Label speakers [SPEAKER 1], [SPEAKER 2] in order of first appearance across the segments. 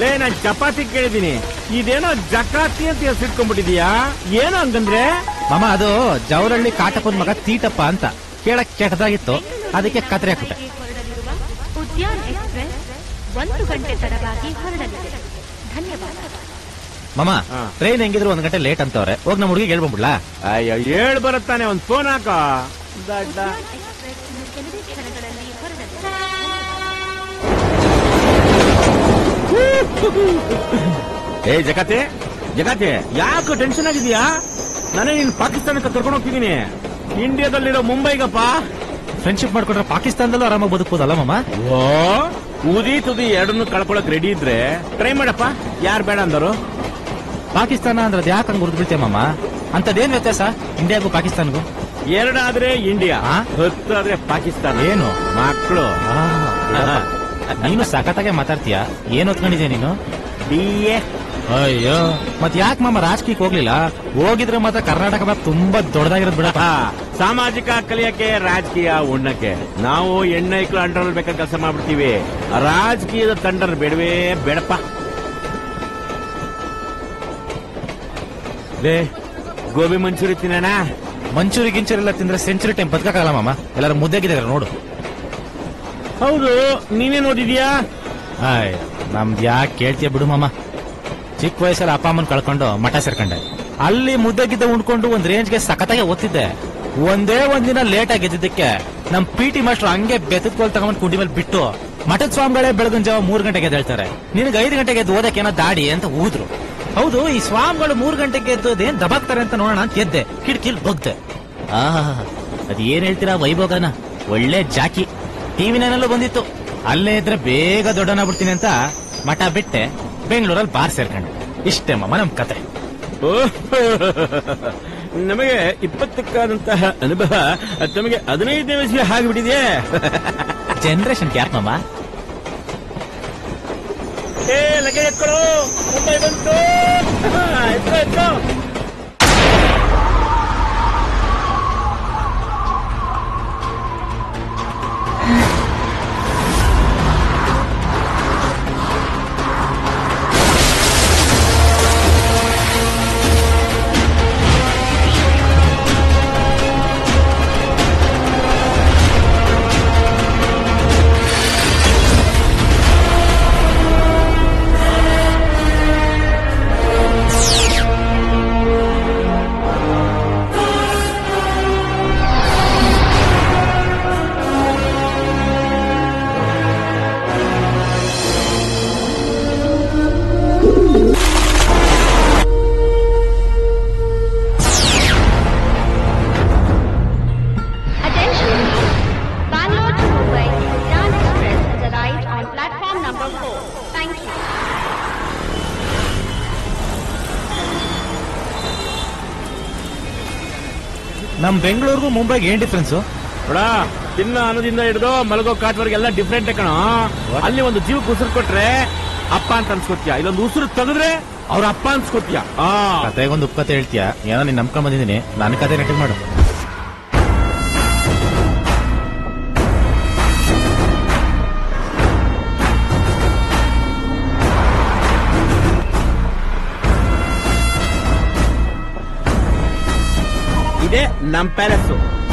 [SPEAKER 1] ಲೇ ನಾನ್ ಚಪಾತಿ ಕೇಳಿದೀನಿ ಇದೇನೋ ಜಕಾತಿ ಅಂತ ಹೆಸರಿಟ್ಕೊಂಡ್ಬಿಟ್ಟಿದ್ಯಾ ಏನೋ ಹಂಗಂದ್ರೆ
[SPEAKER 2] ಮಾಮ ಅದು ಜವರಳ್ಳಿ ಕಾಟಪ್ಪನ ಮಗ ತೀಟಪ್ಪ ಅಂತ ಕೇಳಕ್ ಕೆಟ್ಟದಾಗಿತ್ತು ಅದಕ್ಕೆ ಕತ್ರೆ ಹಾಕ್ಬಿಟ್ಟೆ
[SPEAKER 3] ಹೊರಡಲಿರುವ ಉದ್ಯಾನ್ ಎಕ್ಸ್ಪ್ರೆಸ್ ಒಂದು ಗಂಟೆ ತಡವಾಗಿ ಹೊರಡಲಿದೆ ಧನ್ಯವಾದ
[SPEAKER 2] ಮಾಮ
[SPEAKER 1] ಹಾ.
[SPEAKER 2] ಟ್ರೈನ್ ಹೆಂಗಿದ್ರು ಒಂದ್ ಗಂಟೆ ಲೇಟ್ ಅಂತವ್ರೆ ಹೋಗ್ ನಮ್ಮ ಹುಡುಗಿ ಹೇಳ್ಕೊಂಡ್ಬಿಡ್ಲಾ
[SPEAKER 1] ಅಯ್ಯೋ ಹೇಳ್ ಬರುತ್ತಾನೆ ಒಂದ್ ಫೋನ್ ಹಾಕ ದಡ್ಡ
[SPEAKER 3] ಉದ್ಯಾನ್ ಎಕ್ಸ್ಪ್ರೆಸ್ ಇನ್ನು ಕೆಲವೇ ಕ್ಷಣಗಳಲ್ಲಿ ಹೊರಡಲಿದೆ
[SPEAKER 1] ಏ ಜಗತೆ ಜಗತೆ ಯಾಕೆ ಟೆನ್ಷನ್ ಆಗಿದ್ಯಾ ನಾನೇ ನಿನ್ ಪಾಕಿಸ್ತಾನಕ್ಕೆ ಕರ್ಕೊಂಡು ಹೋಗ್ತಿದೀನಿ ಇಂಡಿಯಾದಲ್ಲಿರೋ ಮುಂಬೈಗಪ್ಪ
[SPEAKER 2] ಫ್ರೆಂಡ್ಶಿಪ್ ಮಾಡ್ಕೊಂಡ್ರೆ ಪಾಕಿಸ್ತಾನದಲ್ಲೂ ಆರಾಮಾಗಿ ಬದುಕಬಹುದಲ್ಲ ಮಾಮ
[SPEAKER 1] ಓ ಉದಿ ತುದಿ ಎರಡನ್ನು ಕಳ್ಕೊಳಕ್ ರೆಡಿ ಇದ್ರೆ ಟ್ರೈ ಮಾಡಪ್ಪ ಯಾರ್ ಬೇಡ ಅಂದರು
[SPEAKER 2] ಪಾಕಿಸ್ತಾನ ಅಂದ್ರೆ ಅದ್ ಯಾಕೆ ಹಂಗ್ ಗುರ್ತು ಮಾಮ ಅಂತದೇನ್ ವ್ಯತ್ಯಾಸ ಇಂಡಿಯಾಗೂ ಪಾಕಿಸ್ತಾನ್ಗೂ
[SPEAKER 1] ಎರಡಾದ್ರೆ ಇಂಡಿಯಾ
[SPEAKER 2] ಆ?
[SPEAKER 1] ಹತ್ತಾದ್ರೆ ಪಾಕಿಸ್ತಾನ
[SPEAKER 2] ಏನು?
[SPEAKER 1] ಮಕ್ಕಳು
[SPEAKER 2] ಆ, ಬಿಡಪ್ಪ. ನೀನು ಸಖತ್ತಾಗೆ ಮಾತಾಡ್ತೀಯ ಏನ್ ಓದ್ಕೊಂಡಿದ್ಯಾ ನೀನು
[SPEAKER 1] ಡಿ ಎ
[SPEAKER 2] ಅಯ್ಯೋ ಮತ್ ಯಾಕೆ ಮಾಮ ರಾಜಕೀಯಕ್ಕೆ ಹೋಗ್ಲಿಲ್ಲ ಹೋಗಿದ್ರೆ ಮಾತ್ರ ಕರ್ನಾಟಕ ಮ್ಯಾಪ್ ತುಂಬಾ ದೊಡ್ಡದಾಗಿರೋದು ಬಿಡಪ್ಪ
[SPEAKER 1] ಸಾಮಾಜಿಕ ಕಲಿಯಕ್ಕೆ ರಾಜಕೀಯ ಉಣ್ಣಕ್ಕೆ ನಾವು ಹೆಣ್ಣೈಕ್ಳು ಅಂಡರ್ ಬೇಕಾದ ಕೆಲಸ ಮಾಡ್ಬಿಡ್ತೀವಿ ರಾಜಕೀಯದ ತಂಡರ್ ಬೇಡವೇ ಬೇಡಪ್ಪ ಲೇ ಗೋಬಿ ಮಂಚೂರಿ ತಿನ್ನೋಣ
[SPEAKER 2] ಮಂಚೂರಿ ಗಿಂಚೂರಿ ಎಲ್ಲ ತಿಂದ್ರೆ ಸೆಂಚುರಿ ಟೈಮ್ ಬದುಕಕ್ಕಾಗಲ್ಲ ಮಾಮ ಎಲ್ಲರೂ ಮುದ್ದೆಗಿದ್ದಾರೆ ನೋಡು
[SPEAKER 1] ಹೌದು ನೀನೇನ್ ಓದಿದ್ಯಾ
[SPEAKER 2] ಆಯ್ ನಮ್ದು ಯಾಕೆ ಕೇಳ್ತೀಯ ಬಿಡು ಮಾಮ ಚಿಕ್ಕ ವಯಸ್ಸಲ್ಲಿ ಅಪ್ಪ ಅಮ್ಮನ್ ಕಳ್ಕೊಂಡು ಮಠ ಸೇರ್ಕೊಂಡೆ ಅಲ್ಲಿ ಮುದ್ದೆಗಿದ್ದ ಉಣ್ಕೊಂಡು ಒಂದ್ ರೇಂಜ್ಗೆ ಸಖತ್ತಾಗಿ ಓದ್ತಿದ್ದೆ ಒಂದೇ ಒಂದಿನ ಲೇಟ್ ಆಗಿದ್ದಕ್ಕೆ ನಮ್ ಪಿ ಟಿ ಮಾಸ್ಟರ್ ಹಂಗೆ ಬೆತ್ತದ ತಗೊಂಡ್ ಕುಂಡಿ ಮೇಲೆ ಬಿಟ್ಟು ಮಠದ ಸ್ವಾಮಿಗಳೇ ಬೆಳಗಿನ ಜಾವ ಮೂರ್ ಗಂಟೆಗೆ ಎದ್ದೇಳ್ತಾರೆ ನಿನಗೆ ಐದು ಗಂಟೆಗೆ ಎದ್ದು ಓದಕ್ಕೆ ಏನೋ ದಾಡಿ ಅಂತ ಊದ್ರು ಹೌದು ಈ ಸ್ವಾಮಿಗಳು ಮೂರ್ ಗಂಟೆಗೆ ಎದ್ದು ಅದೇನ್ ದಬಾಕ್ತಾರೆ ಅಂತ ನೋಡೋಣ ಅಂತ ಎದ್ದೆ ಕಿಡ್ಕಿಲ್ ಬಗ್ದೆ ಆ ಅದ್ ಏನ್ ಹೇಳ್ತೀರಾ ವೈಭೋಗನ ಒಳ್ಳೆ ಜಾಕಿ ಟಿವಿನಲ್ಲೂ ಬಂದಿತ್ತು ಅಲ್ಲೇ ಇದ್ರೆ ಬೇಗ ದೊಡ್ಡನಾಗ್ಬಿಡ್ತೀನಿ ಅಂತ ಮಠ ಬಿಟ್ಟೆ ಬೆಂಗಳೂರಲ್ಲಿ ಬಾರ್ ಸೇರ್ಕೊಂಡೆ ಇಷ್ಟೇ ಮಮ್ಮ ನಮ್ ಕತೆ
[SPEAKER 1] ಓಹ್, ನಮಗೆ ಇಪ್ಪತ್ತಕ್ಕಾದಂತಹ ಅನುಭವ ತಮಗೆ ಹದಿನೈದನೇ ವಯಸ್ಸಿಗೆ ಆಗಿಬಿಟ್ಟಿದೆ
[SPEAKER 2] ಜನರೇಷನ್ ಯಾಕೆ ಮಮ್ಮ
[SPEAKER 1] ಏ ಲಗೇಜ್ ಎತ್ಕೊಳ್ಳೋ ಮುಂಬೈ ಬಂತು ಎತ್ಕೊ ಎತ್ಕೊ
[SPEAKER 3] Attention! Bangalore to Mumbai Udyan Express has arrived on platform number 4. Thank you.
[SPEAKER 2] ನಮ್ ಬೆಂಗಳೂರಿಗೂ ಮುಂಬೈಗೆ ಏನ್ ಡಿಫ್ರೆನ್ಸ್
[SPEAKER 1] ನೋಡ ತಿನ್ನ ಅನ್ನೋದಿಂದ ಹಿಡಿದು ಮಲಗೋ ಕಾಟ್ವರೆಗೆ ಎಲ್ಲ ಡಿಫ್ರೆಂಟ್ ಕಣ ಅಲ್ಲಿ ಒಂದು ಜೀವಕ್ಕೆ ಉಸಿರು ಕೊಟ್ರೆ ಅಪ್ಪ ಅಂತ ಅನ್ಸ್ಕೊತ್ಯ ಇಲ್ಲೊಂದು ಉಸಿರು ತೆಗೆದ್ರೆ ಅವ್ರ ಅಪ್ಪ ಅನ್ಸ್ಕೊತ್ಯ ಆ
[SPEAKER 2] ಕತೆಗೊಂದು ಉಪಕತೆ ಹೇಳ್ತೀಯ ಏನೋ ನೀನ್ ನಂಬ್ಕೊಂಡ್ ಬಂದಿದ್ದೀನಿ ನನ್ನ ಕತೆ ನೆಟ್ಟಿಗೆ ಮಾಡು
[SPEAKER 1] ಇದೇ ನಮ್ ಪ್ಯಾಲೆಸ್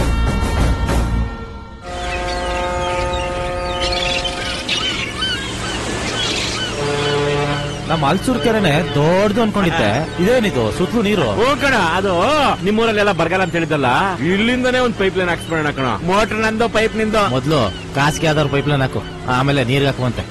[SPEAKER 2] ನಮ್ಮ ಹಲ್ಸೂರ್ ಕೆರೆನೆ ದೊಡ್ಡದು ಅನ್ಕೊಂಡಿದ್ದೆ ಇದೇನಿದು ಸುತ್ತಲೂ ನೀರು
[SPEAKER 1] ಓ ಕಣ ಅದು ನಿಮ್ಮೂರಲ್ಲೆಲ್ಲ ಬರಗಾಲ ಅಂತ ಹೇಳಿದಲ್ಲ ಇಲ್ಲಿಂದನೇ ಒಂದ್ ಪೈಪ್ ಲೈನ್ ಹಾಕ್ಸ್ಬಿಡೋಣ ಕಣ ಮೋಟರ್ ನಂದು ಪೈಪ್ ನಿಂದು
[SPEAKER 2] ಮೊದ್ಲು ಕಾಸಿಗೆ ಯಾವ್ದಾದ್ರು ಪೈಪ್ ಲೈನ್ ಹಾಕು ಆಮೇಲೆ ನೀರ್ಗೆ ಹಾಕುವಂತೆ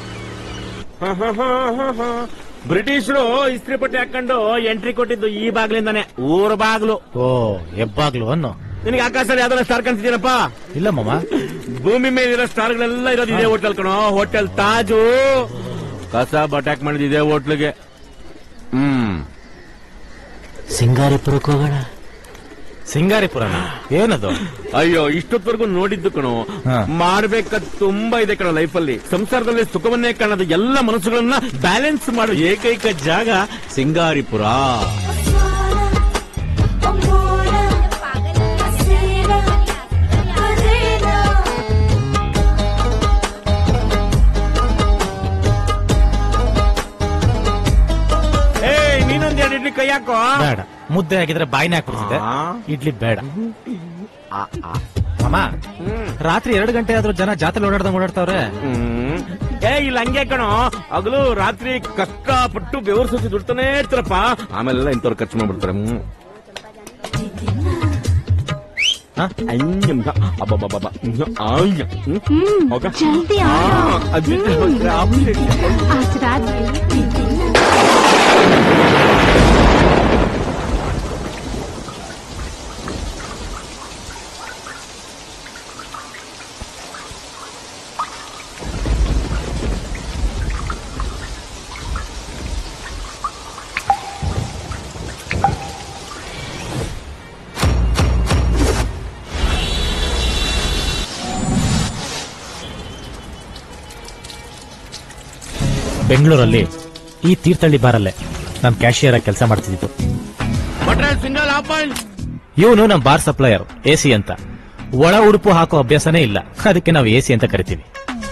[SPEAKER 1] ಬ್ರಿಟಿಷರು ಇಸ್ತ್ರಿ ಪಟ್ಟಿ ಹಾಕೊಂಡು ಎಂಟ್ರಿ ಕೊಟ್ಟಿದ್ದು ಈ ಬಾಗ್ಲಿಂದಾನೆ ಊರ ಬಾಗ್ಲು
[SPEAKER 2] ಓ ಹೆಬ್ಬಾಗ್ಲು ಅನ್ನು
[SPEAKER 1] ನಿನಗೆ ಆಕಾಶದಲ್ಲಿ ಯಾವ್ದಾರ ಸ್ಟಾರ್ ಕಾಣಿಸ್ತೀನಪ್ಪ
[SPEAKER 2] ಇಲ್ಲ ಮಮ್ಮ
[SPEAKER 1] ಭೂಮಿ ಮೇಲಿರೋ ಸ್ಟಾರ್ ಗಳೆಲ್ಲ ಇರೋದು ಇದೇ ಹೋಟೆಲ್ ಕಣೋ ಹೋಟೆಲ್ ತಾಜು ಕಸ ಬಟಾಕ್ ಮಾಡಿದ ಇದೇ ಹೋಟ್ಲಿಗೆ ಹ್ಮ್
[SPEAKER 2] ಸಿಂಗಾರಿಪುರಕ್ಕೆ ಹೋಗೋಣ ಸಿಂಗಾರಿಪುರನ ಏನದು
[SPEAKER 1] ಅಯ್ಯೋ ಇಷ್ಟೊತ್ತವರೆಗೂ ನೋಡಿದ್ದು ಕಣೋ
[SPEAKER 2] ಹಾ.
[SPEAKER 1] ಮಾಡ್ಬೇಕಾದ್ ತುಂಬಾ ಇದೆ ಕಣ ಲೈಫಲ್ಲಿ ಸಂಸಾರದಲ್ಲಿ ಸುಖವನ್ನೇ ಕಾಣದ ಎಲ್ಲ ಮನಸ್ಸುಗಳನ್ನ ಬ್ಯಾಲೆನ್ಸ್ ಮಾಡೋ ಏಕೈಕ ಜಾಗ ಸಿಂಗಾರಿಪುರ ಹಾಕೋ
[SPEAKER 2] ಬೇಡ ಮುದ್ದೆ ಆಗಿದ್ರೆ ಬಾಯಿನೇ ಹಾಕ್ಬಿಡ್ತಿದ್ದೆ
[SPEAKER 1] ಆ.
[SPEAKER 2] ಇಡ್ಲಿ ಬೇಡ
[SPEAKER 1] ಆ, ಆ.
[SPEAKER 2] ಅಮ್ಮ
[SPEAKER 1] ಹ್ಮ್.
[SPEAKER 2] ರಾತ್ರಿ ಎರಡು ಗಂಟೆ ಆದ್ರೂ ಜನ ಜಾತ್ರೆ ಓಡಾಡ್ದಂಗ್ ಓಡಾಡ್ತಾವ್ರೆ
[SPEAKER 1] ಹ್ಮ್. ಏ ಇಲ್ಲ ಹಂಗೆ ಕಣೋ ಹಗಲು ರಾತ್ರಿ ಕಕ್ಕ ಪಟ್ಟು ಬೆವರು ಸುತ್ತಿ ದುಡ್ತಾನೆ ಇರ್ತಾರಪ್ಪ ಆಮೇಲೆಲ್ಲ ಇಂಥವ್ರು ಖರ್ಚು ಮಾಡ್ಬಿಡ್ತಾರೆ ಹ್ಮ್.
[SPEAKER 2] ಹ?
[SPEAKER 1] ಅಯ್ಯಂ, ಅಬ್ಬಬ್ಬಬ್ಬ. ಹ್ಮ್. ಆಯ್ಯ. ಹ್ಮ್.
[SPEAKER 3] ಹ್ಮ್
[SPEAKER 1] ಹೋಗ.
[SPEAKER 3] ಜಲ್ದಿ
[SPEAKER 1] ಆ,
[SPEAKER 3] ಆಡು.
[SPEAKER 1] ಅದು
[SPEAKER 3] ಆದ್ ರಾತ್ರಿ
[SPEAKER 2] ಬೆಂಗಳೂರಲ್ಲಿ ಈ ತೀರ್ಥಹಳ್ಳಿ ಬಾರಲ್ಲೇ ನಮ್ ಕ್ಯಾಶಿಯರ್ ಆಗಿ ಕೆಲಸ ಮಾಡ್ತಿದ್ದು
[SPEAKER 1] ಬಟ್ರೆ ಸಿಂಗಲ್ ಆಪಲ್
[SPEAKER 2] ಇವನು ನಮ್ ಬಾರ್ ಸಪ್ಲೈಯರ್ ಎಸಿ ಅಂತ ಒಳ ಉಡುಪು ಹಾಕೋ ಅಭ್ಯಾಸನೇ ಇಲ್ಲ ಅದಕ್ಕೆ ನಾವು ಎಸಿ ಅಂತ ಕರಿತೀವಿ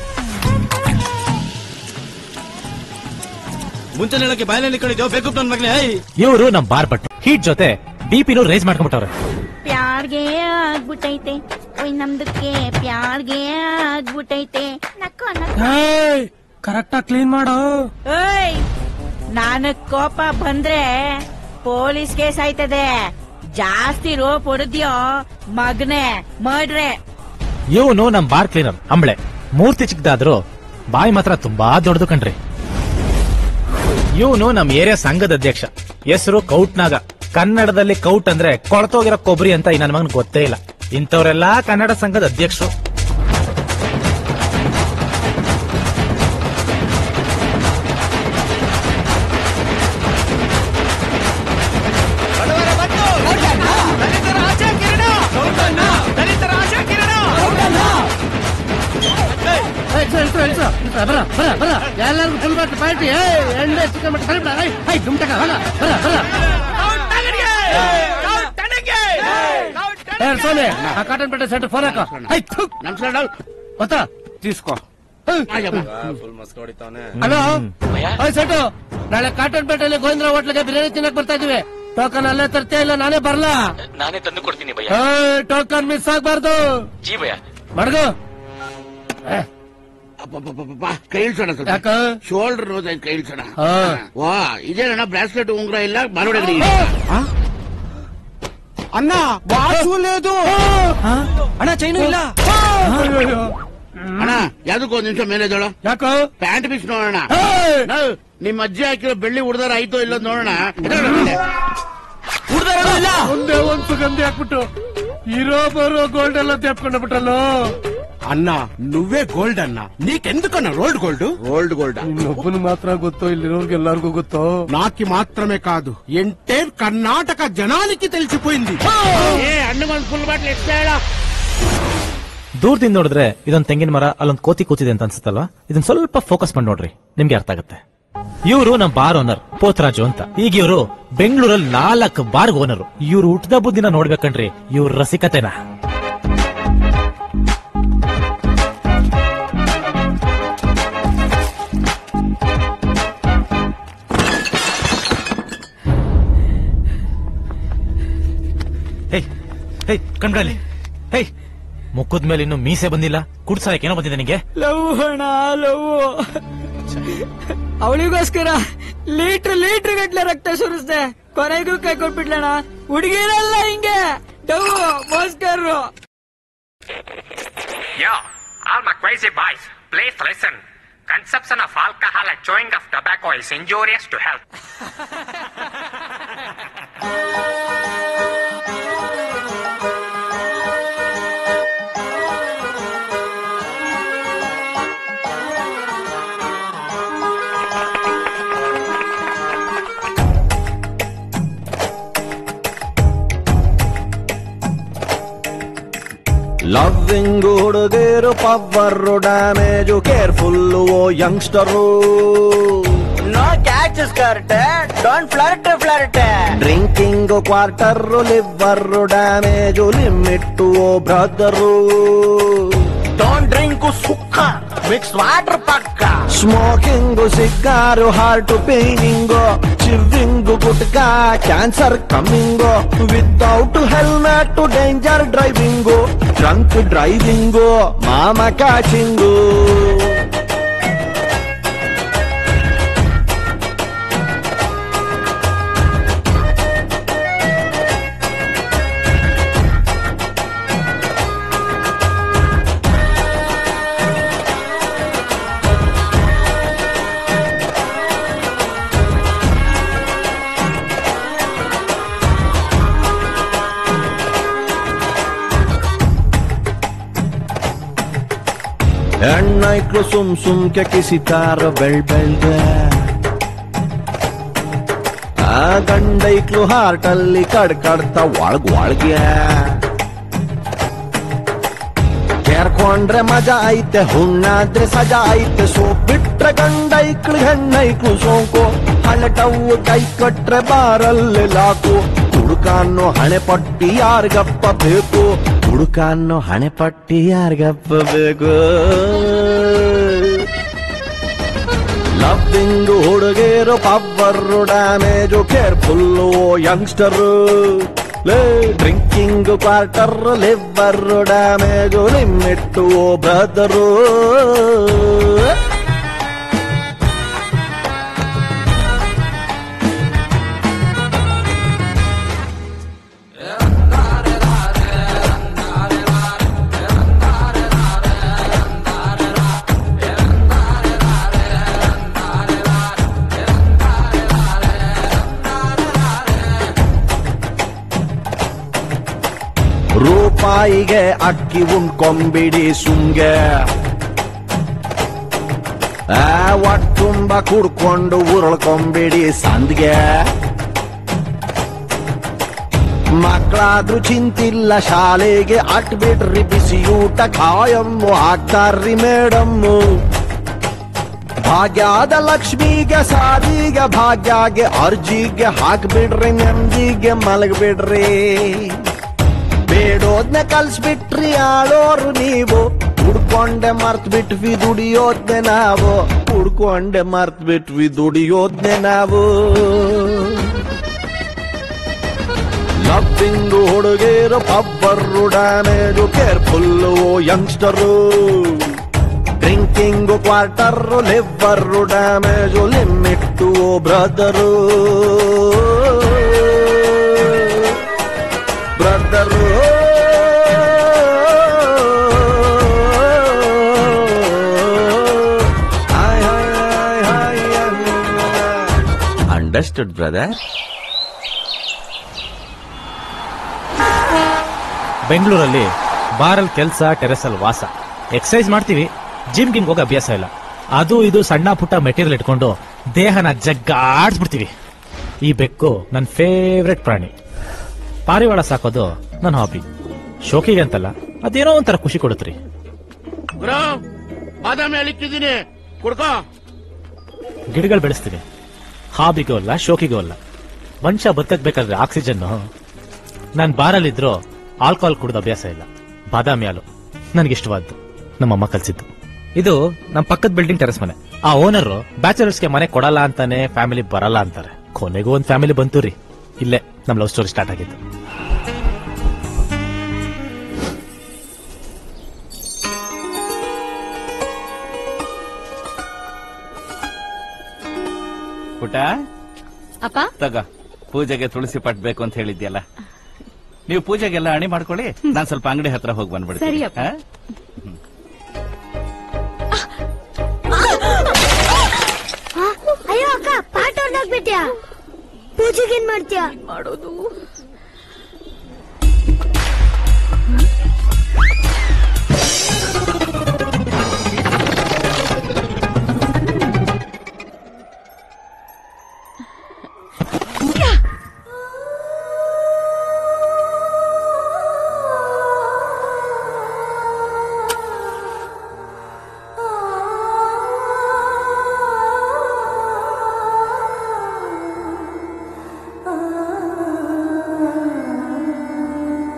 [SPEAKER 4] ಮುಂಚೆ ಹೇಳಕ್ಕೆ ಬಾಯಲ್ಲಿ ಕಳಿದ್ಯೋ ಬೇಕು ನನ್ ಮಗ್ನೆ
[SPEAKER 2] ಇವರು ನಮ್ ಬಾರ್ ಬಟ್ ಹೀಟ್ ಜೊತೆ ಬಿಪಿನೂ ರೈಸ್ ಮಾಡ್ಕೊಂಡ್ಬಿಟ್ಟವ್ರೆ
[SPEAKER 5] ಪ್ಯಾರ್ಗೆ ಆಗ್ಬಿಟ್ಟೈತೆ ಓಯ್ ನಮ್ದಕ್ಕೆ ಪ್ಯಾರ್ಗೆ ಆಗ್ಬಿಟ್ಟೈತೆ ನಕ್ಕೋ ನಕ್ಕೋ
[SPEAKER 4] ಕರೆಕ್ಟ್ ಆಗಿ ಕ್ಲೀನ್ ಮಾಡು
[SPEAKER 5] ಓಯ್ ನಾನು ಕೋಪ ಬಂದ್ರೆ ಪೊಲೀಸ್ ಕೇಸ್ ಆಯ್ತದೆ ಜಾಸ್ತಿ ರೋಪ್ ಹೊಡೆದ್ಯೋ ಮಗನೆ ಮರ್ಡ್ರೆ
[SPEAKER 2] ಇವನು ನಮ್ ಬಾರ್ ಕ್ಲೀನರ್ ಅಂಬಳೆ ಮೂರ್ತಿ ಚಿಕ್ಕದಾದ್ರೂ ಬಾಯಿ ಮಾತ್ರ ತುಂಬಾ ದೊಡ್ಡದು ಕಣ್ರಿ ಇವನು ನಮ್ ಏರಿಯಾ ಸಂಘದ ಅಧ್ಯಕ್ಷ ಹೆಸರು ಕೌಟ್ನಾಗ ಕನ್ನಡದಲ್ಲಿ ಕೌಟ್ ಅಂದ್ರೆ ಕೊಳತೋಗಿರೋ ಕೊಬ್ಬರಿ ಅಂತ ಈ ನನ್ನ ಮಗನ್ ಗೊತ್ತೇ ಇಲ್ಲ ಇಂಥವ್ರೆಲ್ಲಾ ಕನ್ನಡ ಸಂಘದ ಅಧ್ಯಕ್ಷರು
[SPEAKER 4] ಎಲ್ಲರಿಗೂ ಫುಲ್ ಬಾಟ್ ಪಾರ್ಟಿ ಎಣ್ಣೆ ಚಿಕನ್ ಮಟ್ಟ ಕಲಿಬಿಡ ಐ ಗುಮ್ಟಕ ಬರ ಬರ ಬರ ఏ సోనే ఆ కాటన్ పెట్టే సెట్ ఫోన్ ಹಾಕೋ ಐ ಥು ನಮಸ್ಕಾರ ಗೊತ್ತಾ
[SPEAKER 1] ತೀಸ್ಕೋ
[SPEAKER 4] ಹಲೋ ಓಯ್ ಸೆಟು ನಾಳೆ ಕಾಟನ್ ಪೇಟೆಯಲ್ಲಿ ಗೋವಿಂದ್ರ ಹೋಟ್ಲಿಗೆ ಬಿರಿಯಾನಿ ತಿನ್ನಕ್ ಬರ್ತಾ ಇದೀವಿ ಟೋಕನ್ ಅಲ್ಲೇ ತರ್ತೀಯ ಇಲ್ಲ ನಾನೇ ಬರ್ಲಾ
[SPEAKER 2] ನಾನೇ ತಂದು ಕೊಡ್ತೀನಿ ಭಯ್ಯ
[SPEAKER 4] ಟೋಕನ್ ಮಿಸ್ ಆಗ್ಬಾರ್ದು
[SPEAKER 2] ಜೀ ಭಯ್ಯ
[SPEAKER 4] ಮಡ್ಗು
[SPEAKER 6] ಕೈ ಇಳ್ಸೋಣ ಸ್ವಲ್ಪ
[SPEAKER 4] ಯಾಕ
[SPEAKER 6] ಶೋಲ್ಡರ್ ರೋಸ್ ಆಯ್ತು ಕೈ ಇಳ್ಸೋಣ
[SPEAKER 4] ಹಾ.
[SPEAKER 6] ವಾ ಇದೇನಣ್ಣ ಬ್ರಾಸ್ಲೆಟ್ ಉಂಗ್ರ ಇಲ್ಲ ಬಾರೋಡಿ
[SPEAKER 4] ಅಣ್ಣ ವಾಚು ಲೇದು ಅಣ್ಣ ಚೈನು ಇಲ್ಲ
[SPEAKER 6] ಅಣ್ಣ ಯಾವ್ದಕ್ಕೂ ಒಂದ್ ನಿಮಿಷ ಮೇಲೆ ಇದ್ದೋಳು
[SPEAKER 4] ಯಾಕ
[SPEAKER 6] ಪ್ಯಾಂಟ್ ಬಿಸ್ ನೋಡೋಣ
[SPEAKER 4] ಏಯ್!
[SPEAKER 6] ನಾವು ನಿಮ್ ಅಜ್ಜಿ ಹಾಕಿರೋ ಬೆಳ್ಳಿ ಉಡ್ದಾರ ಆಯ್ತೋ ಇಲ್ಲ ನೋಡೋಣ ಎದ್ದೇಳು ಮೇಲೆ.
[SPEAKER 4] ಒಂದೇ ಒಂದ್ ಸುಗಂಧಿ ಹಾಕ್ಬಿಟ್ಟು ಇರೋ ಬರೋ ಗೋಲ್ಡ್ ಎಲ್ಲ ತೆಪ್ಕೊಂಡು ಬಿಟ್ಟಲ್ಲೋ
[SPEAKER 7] అన్నా నువ్వే గోల్డ్ అన్నా నీకెందుకన్నా రోల్డ్ గోల్డ్
[SPEAKER 6] ಗೋಲ್ಡ್ ಗೋಲ್ಡ್
[SPEAKER 4] ಇನ್ನೊಬ್ಬನು ಮಾತ್ರ ಗೊತ್ತೋ ಇಲ್ಲಿರೋರ್ಗೆ ಎಲ್ಲಾರ್ಗೂ ಗೊತ್ತೋ
[SPEAKER 7] నాకి మాత్రమే కాదు ఎంటైర్ కర్ణాటక జనానికి తెలిసిపోయింది
[SPEAKER 6] ಏ ಅಣ್ಣಗೊಂದ್ ಫುಲ್ ಬಾಟ್ಲ್ ಎಕ್ಸ್ಟ್ರಾ ಹೇಳ
[SPEAKER 2] ದೂರದಿಂದ ನೋಡಿದ್ರೆ ಇದೊಂದ್ ತೆಂಗಿನ ಮರ ಅಲ್ಲೊಂದ್ ಕೋತಿ ಕೂತಿದೆ ಅಂತ ಅನ್ಸುತ್ತಲ್ವಾ ಇದನ್ನ ಸ್ವಲ್ಪ ಫೋಕಸ್ ಮಾಡಿ ನೋಡ್ರಿ ನಿಮ್ಗೆ ಅರ್ಥ ಆಗುತ್ತೆ ಇವರು ನಮ್ ಬಾರ್ ಓನರ್ ಪೋತ್ರಾಜು ಅಂತ ಈಗ ಇವರು ಬೆಂಗಳೂರಲ್ಲಿ ನಾಲ್ಕು ಬಾರ್ ಓನರ್ ಇವ್ರು ಹುಟ್ಟದ ಬುದ್ದಿನ ನೋಡ್ಬೇಕನ್ರಿ ಇವ್ರ ರಸಿಕತೆನ ಹೇಯ್ ಹೇಯ್ ಕಣ್ಗಳಲ್ಲಿ ಹೇಯ್ ಮುಖದ ಮೇಲೆ ಇನ್ನು ಮೀಸೆ ಬಂದಿಲ್ಲ ಕುಡ್ಸಾಯಕ್ ಏನೋ ಬಂದಿದೆ ನಿಂಗೆ
[SPEAKER 8] ಲವ್ ಅಣ್ಣ ಲವ್ ಅವಳಿಗೋಸ್ಕರ ಲೀಟ್ರ್ ಲೀಟ್ರ್ ಗಟ್ಲೆ ರಕ್ತ ಸುರಿಸ್ದೆ ಕೊನೆಗೂ ಕೈ ಕೊಟ್ಬಿಟ್ಲಣ್ಣ ಹುಡುಗಿರಲ್ಲ ಹಿಂಗೆ ಡವ್ ಮೋಸ್ಕರ್ರು
[SPEAKER 9] Yo, all my crazy boys, please listen. Consumption of alcohol and chewing of tobacco is injurious to health.
[SPEAKER 10] Loving ಹುಡುಗರು power damage careful oh youngster
[SPEAKER 8] no catch skirt don't flirt flirt
[SPEAKER 10] drinking quarter liver damage limit oh brother
[SPEAKER 8] don't drink ಸುಖ
[SPEAKER 6] mix water ಪಕ್ಕ
[SPEAKER 10] smoking cigar heart paining chewing gutka cancer coming without helmet danger driving drunk driving ಮಾಮ catching ಹೆಣ್ಣೈಕ್ಳು ಸುಮ್ ಸುಮ್ಕೆ ಕಿಸಿತಾರ ಬೆಳ್ ಬೆಳ್ಗೆ ಆ ಗಂಡೈಕ್ಳು heart ಅಲ್ಲಿ ಕಡ್ ಕಡ್ತ ಒಳಗ್ ಒಳಗೆ ಕೇರ್ಕೊಂಡ್ರೆ ಮಜಾ ಐತೆ ಹುಣ್ಣಾದ್ರೆ ಸಜಾ ಐತೆ ಸೋಪ್ ಬಿಟ್ರೆ ಗಂಡೈಕ್ಳು ಹೆಣ್ಣೈಕ್ಳು ಸೋಂಕು ಹಳಟವು ಕೈ ಕಟ್ರೆ ಬಾರಲ್ಲಿ ಲಾಕು ಹುಡುಕಾನ್ನು ಹಣೆ ಪಟ್ಟಿ ಯಾರಿಗಪ್ಪ ಬೇಕು ಹುಡುಕಾನ್ನು ಹಣೆ ಪಟ್ಟಿ ಯಾರಿಗಪ್ಪ ಬೇಕು ಲವ್ವಿಂಗ್ ಹುಡುಗೇರು ಪವ್ವರು ಡ್ಯಾಮೇಜು ಕೇರ್ಫುಲ್ಲು ಯಂಗ್ಸ್ಟರು ಲೇ drinking quarter liver damage limit brother ರೂಪಾಯಿಗೆ ಅಕ್ಕಿ ಉಣ್ಕೊಂಬಿಡಿ ಸುಂಗೆ ಆ ಒಟ್ಟುಂಬ ಕುಡ್ಕೊಂಡು ಉರುಳ್ಕೊಂಬಿಡಿ ಸಂದ್ಗೆ ಮಕ್ಕಳಾದ್ರೂ ಚಿಂತಿಲ್ಲ ಶಾಲೆಗೆ ಅಟ್ ಬಿಡ್ರಿ ಬಿಸಿ ಊಟ ಕಾಯಮ್ಮು ಹಾಕ್ತಾರ್ರಿ ಮೇಡಮ್ಮು ಭಾಗ್ಯದ ಲಕ್ಷ್ಮಿಗೆ ಸಾರಿಗೆ ಭಾಗ್ಯಗೆ ಅರ್ಜಿಗೆ ಹಾಕ್ಬಿಡ್ರಿ ನೆಮ್ಮದಿಗೆ ಮಲಗ್ಬಿಡ್ರಿ ಬೇಡೋದ್ನ ಕಲ್ಸ್ಬಿಟ್ರಿ ಆಳೋರು ನೀವು ಹುಡ್ಕೊಂಡೆ ಮರ್ತ್ ಬಿಟ್ವಿ ದುಡಿಯೋದ್ನೆ ನಾವು ಹುಡ್ಕೊಂಡೆ ಮರ್ತ್ ಬಿಟ್ವಿ ದುಡಿಯೋದ್ನೆ ನಾವು ಲವ್ವಿಂಗು ಹುಡುಗೇರು ಪಬ್ಬರು damage careful youngster drinking quarter liver damage limit brother brother understood brother
[SPEAKER 2] ಬೆಂಗಳೂರಲ್ಲಿ ಬಾರಲ್ಲಿ ಕೆಲಸ ಟೆರೆಸಲ್ಲಿ ವಾಸ ಎಕ್ಸಸೈಸ್ ಮಾಡ್ತೀವಿ ಜಿಮ್ ಗಿಮ್ ಹೋಗೋ ಅಭ್ಯಾಸ ಇಲ್ಲ ಅದು ಇದು ಸಣ್ಣ ಪುಟ್ಟ ಮೆಟೀರಿಯಲ್ ಇಟ್ಕೊಂಡು ದೇಹನ ಜಗ್ಗಾಡ್ಸ್ಬಿಡ್ತೀವಿ ಈ ಬೆಕ್ಕು ನನ್ನ ಫೇವ್ರೆಟ್ ಪ್ರಾಣಿ ಪಾರಿವಾಳ ಸಾಕೋದು ನನ್ನ ಹಾಬಿ ಶೋಕಿಗೆ ಅಂತಲ್ಲ ಅದೇನೋ ಒಂಥರ ಖುಷಿ ಕೊಡುತ್ರಿ
[SPEAKER 6] ಬ್ರೋ ಬಾದಾಮಿ ಅಳಿಕ್ಕಿದ್ದೀನಿ ಕುಡ್ಕೋ
[SPEAKER 2] ಗಿಡಗಳು ಬೆಳೆಸ್ತೀನಿ ಹಾಬಿಗೂ ಅಲ್ಲ ಶೋಕಿಗೂ ಅಲ್ಲ ಮನುಷ್ಯ ಬದುಕಬೇಕಾದ್ರೆ ಆಕ್ಸಿಜನ್ ನಾನು ಬಾರಲ್ಲಿದ್ರು ಆಲ್ಕೋಹಾಲ್ ಕುಡಿದ ಅಭ್ಯಾಸ ಇಲ್ಲ ಬಾದಾಮಿ ಹಾಲು ನನಗಿಷ್ಟವಾದ್ದು ನಮ್ಮಮ್ಮ ಕಲ್ಸಿದ್ದು ಇದು ನಮ್ಮ ಪಕ್ಕದ ಬಿಲ್ಡಿಂಗ್ ಟೆರೆಸ್ ಮನೆ ಆ ಓನರ್ ಬ್ಯಾಚಲರ್ಸ್ಗೆ ಮನೆ ಕೊಡಲ್ಲ ಅಂತಾನೆ ಫ್ಯಾಮಿಲಿ ಬರಲ್ಲ ಅಂತಾರೆ ಕೊನೆಗೂ ಒಂದ್ ಫ್ಯಾಮಿಲಿ ಬಂತು ರೀ ಇಲ್ಲೇ ನಮ್ ಲವ್ ಸ್ಟೋರಿ ಸ್ಟಾರ್ಟ್ ಆಗಿದ್ದು
[SPEAKER 1] ಪುಟ
[SPEAKER 11] ಅಪ್ಪ
[SPEAKER 1] ತಗ ಪೂಜೆಗೆ ತುಳಸಿ ಪಟ್ ಬೇಕು ಅಂತ ಹೇಳಿದ್ಯಲ್ಲ ನೀವು ಪೂಜೆಗೆಲ್ಲ ಅಣಿ ಮಾಡ್ಕೊಳ್ಳಿ ನಾನ್ ಸ್ವಲ್ಪ ಅಂಗಡಿ ಹತ್ರ ಹೋಗಿ ಬಂದ್ಬಿಡ್ತೀನಿ
[SPEAKER 11] ಸರಿ ಅಪ್ಪ.
[SPEAKER 1] ಹಾ?
[SPEAKER 12] ಅಯ್ಯೋ ಅಕ್ಕ ಪಾಠ ಹೊರ್ದಾಗ್ಬಿಟ್ಯಾ ಪೂಜೆಗೆ ಏನ್ ಮಾಡ್ತೀಯಾ
[SPEAKER 11] ಮಾಡೋದು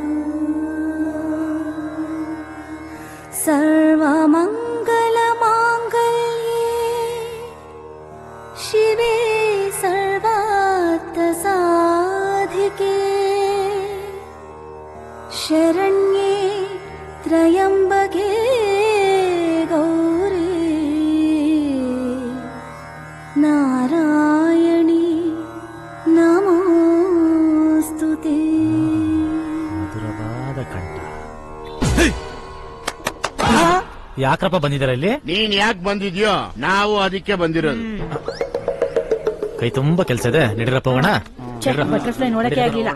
[SPEAKER 12] ಸರ್ವಮಂಗಲಮಾ
[SPEAKER 11] ತ್ರಯಂಬಕೆ ಗೌರಿ ನಾರಾಯಣಿ ನಮೋಸ್ತುತೆ
[SPEAKER 2] ಮಧುರವಾದ ಕಂಠ ಯಾಕ್ರಪ್ಪ ಬಂದಿದಾರ ಇಲ್ಲಿ
[SPEAKER 6] ನೀನ್ ಯಾಕೆ ಬಂದಿದ್ಯೋ ನಾವು ಅದಕ್ಕೆ ಬಂದಿರೋದು
[SPEAKER 2] ಕೈ ತುಂಬಾ ಕೆಲ್ಸ ಇದೆ ನಡೀರಪ್ಪ ಹೋಗೋಣ
[SPEAKER 5] ಚೆಕ್ ಬಟರ್ಫ್ಲೈ ನೋಡಕ್ಕೆ ಆಗ್ಲಿಲ್ಲ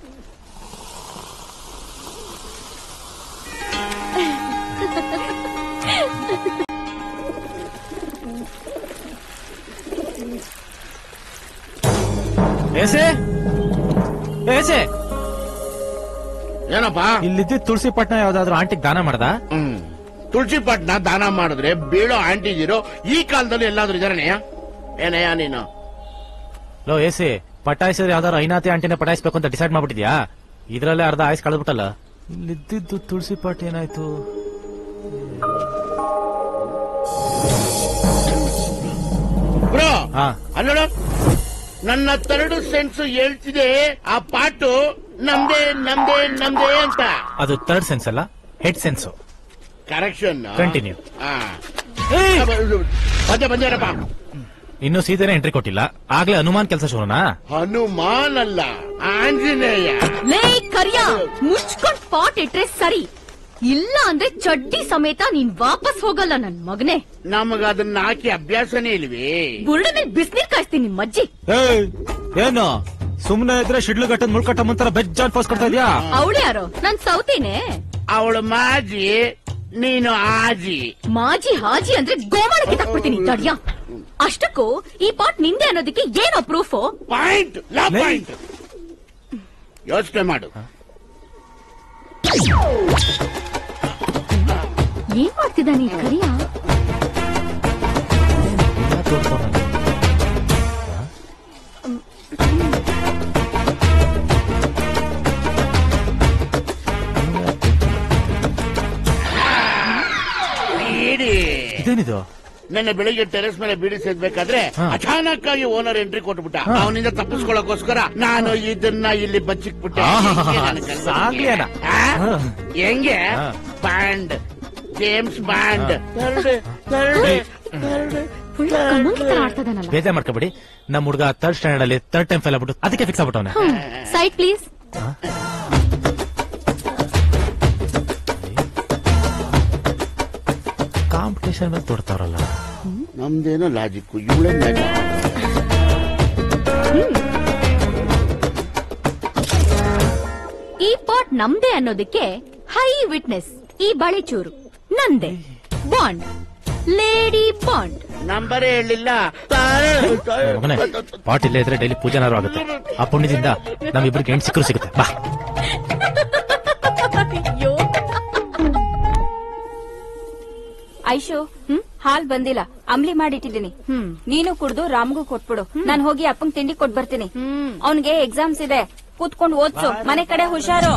[SPEAKER 2] ಏಸೆ ಏಸೆ
[SPEAKER 6] ಏನಪ್ಪ
[SPEAKER 2] ಇಲ್ಲಿದ್ದ ತುಳಸಿ ಪಟ್ನ ಯಾವ್ದಾದ್ರು ಆಂಟಿಗ್ ದಾನ ಮಾಡ್ದ
[SPEAKER 6] ಹ್ಮ್ ತುಳಸಿ ಪಟ್ನ ದಾನ ಮಾಡಿದ್ರೆ ಬೀಳೋ ಆಂಟಿದಿರೋ ಈ ಕಾಲದಲ್ಲಿ ಎಲ್ಲಾದ್ರೂ ಇದಾರನೆಯ ಏನಯ್ಯ ನೀನು
[SPEAKER 2] ಲೋ ಏಸಿ ಪಟಾಯಿಸಿದ್ರೆ ಯಾವ್ದಾದ್ರು ಐನಾತಿ ಆಂಟಿನ ಪಟಾಯಿಸ್ಬೇಕು ಅಂತ ಡಿಸೈಡ್ ಮಾಡ್ಬಿಟ್ಟಿದ್ಯಾ ಇದ್ರಲ್ಲೇ ಅರ್ಧ ಆಯ್ಸ್ ಕಳೆದ್ಬಿಟ್ಟಲ್ಲ ಇಲ್ಲಿದ್ದಿದ್ದು ತುಳಸಿ ಪಾಟ್ ಏನಾಯ್ತು
[SPEAKER 6] ಬ್ರೋ
[SPEAKER 2] ಹಾ
[SPEAKER 6] ಅಲ್ಲೋಡ ನನ್ನ ತರಡು ಸೆನ್ಸ್ ಹೇಳ್ತಿದೆ ಆ ಪಾಟು ನಮ್ದೇ ನಮ್ದೇ ನಮ್ದೇ ಅಂತ
[SPEAKER 2] ಅದು ಥರ್ಡ್ ಸೆನ್ಸ್ ಅಲ್ಲ ಹೆಡ್ ಸೆನ್ಸ್
[SPEAKER 6] ಕರೆಕ್ಷನ್
[SPEAKER 2] Continue.
[SPEAKER 6] ಬಂದೆ ಬಂದೇರಪ್ಪ
[SPEAKER 2] ಇನ್ನು ಸೀದೆನೆ ಎಂಟ್ರಿ ಕೊಟ್ಟಿಲ್ಲ ಆಗ್ಲೇ ಅನುಮಾನ್ ಕೆಲಸ ಶುರುನಾ
[SPEAKER 6] ಹನುಮಾನ್ ಅಲ್ಲ ಆಂಜನೇಯ
[SPEAKER 13] ಲೇ ಕರಿಯ ಮುಚ್ಕೊಂಡ್ ಪಾಟ್ ಇಟ್ರೆ ಸರಿ ಇಲ್ಲ ಅಂದ್ರೆ ಚಡ್ಡಿ ಸಮೇತ ನೀನ್ ವಾಪಸ್ ಹೋಗಲ್ಲ ನನ್ ಮಗನೇ
[SPEAKER 6] ನಮಗ ಅದನ್ನ ಹಾಕಿ ಅಭ್ಯಾಸನೇ ಇಲ್ವೇ
[SPEAKER 13] ಬುರುಡ ಮೇಲೆ ಬಿಸ್ನೀರ್ ಕಾಯಿಸ್ತೀನಿ ನಿಮ್ ಅಜ್ಜಿ
[SPEAKER 2] ಏನು ಸುಮ್ನೆ ಇದ್ರೆ ಶಿಡ್ಲು ಗಟ್ಟದ್ ಮುಳ್ಕಟ್ಟ ಮುಂತರ ಬೆಜ್ಜಾನ್ ಪೋಸ್ ಕೊಡ್ತಾ ಇದ್ಯಾ
[SPEAKER 13] ಅವಳು ಯಾರೋ ನಾನ್ ಸೌತೇನೆ
[SPEAKER 6] ಅವಳು ಮಾಜಿ ನೀನು ಆಜಿ
[SPEAKER 13] ಮಾಜಿ ಹಾಜಿ ಅಂದ್ರೆ ಗೋಮಾಳ ಕಿತ್ತಾಕ್ಬಿಡ್ತೀನಿ ತಡ್ಯ ಅಷ್ಟಕ್ಕೂ ಈ ಪಾಟ್ ನಿಂದೆ ಅನ್ನೋದಕ್ಕೆ ಏನೋ ಪ್ರೂಫು
[SPEAKER 6] ಪಾಯಿಂಟ್ ಲಾ ಪಾಯಿಂಟ್ ಯೋಚನೆ ಮಾಡು
[SPEAKER 13] ಏನ್ ಮಾಡ್ತಿದ್ದಾನೆ ಈ ಕರಿಯ
[SPEAKER 6] ಬೀಡಿ
[SPEAKER 2] ಇದೇನಿದು
[SPEAKER 6] ನಿನ್ನೆ ಬೆಳಿಗ್ಗೆ ಟೆರೆಸ್ ಮೇಲೆ ಬೀಡಿ ಸೇದ್ಬೇಕಾದ್ರೆ
[SPEAKER 2] ಹಾ.
[SPEAKER 6] ಅಚಾನಕ್ ಆಗಿ ಓನರ್ ಎಂಟ್ರಿ ಕೊಟ್ಬಿಟ್ಟ
[SPEAKER 2] ಹಾ.
[SPEAKER 6] ಅವನಿಂದ ತಪ್ಪಿಸ್ಕೊಳ್ಳೋಕೋಸ್ಕರ ನಾನು ಇದನ್ನ ಇಲ್ಲಿ ಬಚ್ಚಿಕ್ಬಿಟ್ಟೆ
[SPEAKER 2] ಆಹಾ,
[SPEAKER 6] ಹೆಂಗೆ ನನ್ನ ಕಲ್ಪನೆ?
[SPEAKER 2] ಸಾಗ್ಲೇನ?
[SPEAKER 6] ಆ?
[SPEAKER 2] ಹಾ.
[SPEAKER 6] ಹೆಂಗೆ
[SPEAKER 2] ಹಾ.
[SPEAKER 6] ಬ್ಯಾಂಡ್ ಜೇಮ್ಸ್ ಬ್ಯಾಂಡ್
[SPEAKER 2] ಏಯ್.
[SPEAKER 13] ಫುಲ್ ಕಮ್ಮಂಗಿ ತರ ಆಡ್ತದಾನಲ್ಲ
[SPEAKER 2] ಬೇಜಾರ್ ಮಾಡ್ಕೋಬೇಡಿ ನಮ್ ಹುಡುಗ ಥರ್ಡ್ ಸ್ಟ್ಯಾಂಡರ್ಡ್ ಅಲ್ಲಿ ಥರ್ಡ್ ಟೈಮ್ ಫೇಲ್ ಆಗ್ಬಿಟ್ಟು ಅದಕ್ಕೆ ಫಿಕ್ಸ್ ಆಗ್ಬಿಟ್ಟವನೆ
[SPEAKER 13] ಸೈಡ್ ಪ್ಲೀಸ್
[SPEAKER 2] ಕಾಂಪಿಟೇಷನ್ ಮೇಲೆ ತೊಡ್ತಾವ್ರಲ್ಲ
[SPEAKER 6] ನಮ್ದೇನೋ ಲಾಜಿಕ್ ಇವಳೇ
[SPEAKER 13] ಈ ಪಾಟ್ ನಮ್ದೇ ಅನ್ನೋದಕ್ಕೆ ಹೈ ವಿಟ್ನೆಸ್ ಈ ಬಳೆಚೂರು ನಂದೆ ಬಾಂಡ್ ಲೇಡಿ ಬಾಂಡ್
[SPEAKER 6] ನಂಬರೇ ಹೇಳಿಲ್ಲ
[SPEAKER 2] ಮಗನೇ ಪಾಟ್ ಇಲ್ಲೇ ಇದ್ರೆ ಡೈಲಿ ಪೂಜೆನಾರು ಆಗುತ್ತೆ ಆ ಪುಣ್ಯದಿಂದ ನಮ್ಮಿಬ್ರಿಗೆ ಹೆಣ್ ಸಿಕ್ಕರು ಸಿಗುತ್ತೆ ಬಾ
[SPEAKER 14] ಐಶು ಹಾಲ್ ಬಂದಿಲ್ಲ ಅಂಬ್ಲಿ ಮಾಡಿಟ್ಟಿದ್ದೀನಿ ನೀನು ಕುಡ್ದು ರಾಮ್ಗೂ ಕೊಟ್ಬಿಡು ನಾನ್ ಹೋಗಿ ಅಪ್ಪಂಗ್ ತಿಂಡಿ ಕೊಟ್ ಬರ್ತೀನಿ ಅವನ್ಗೆ ಎಕ್ಸಾಮ್ಸ್ ಇದೆ ಕೂತ್ಕೊಂಡು ಓದ್ಸು ಮನೆ ಕಡೆ ಹುಷಾರು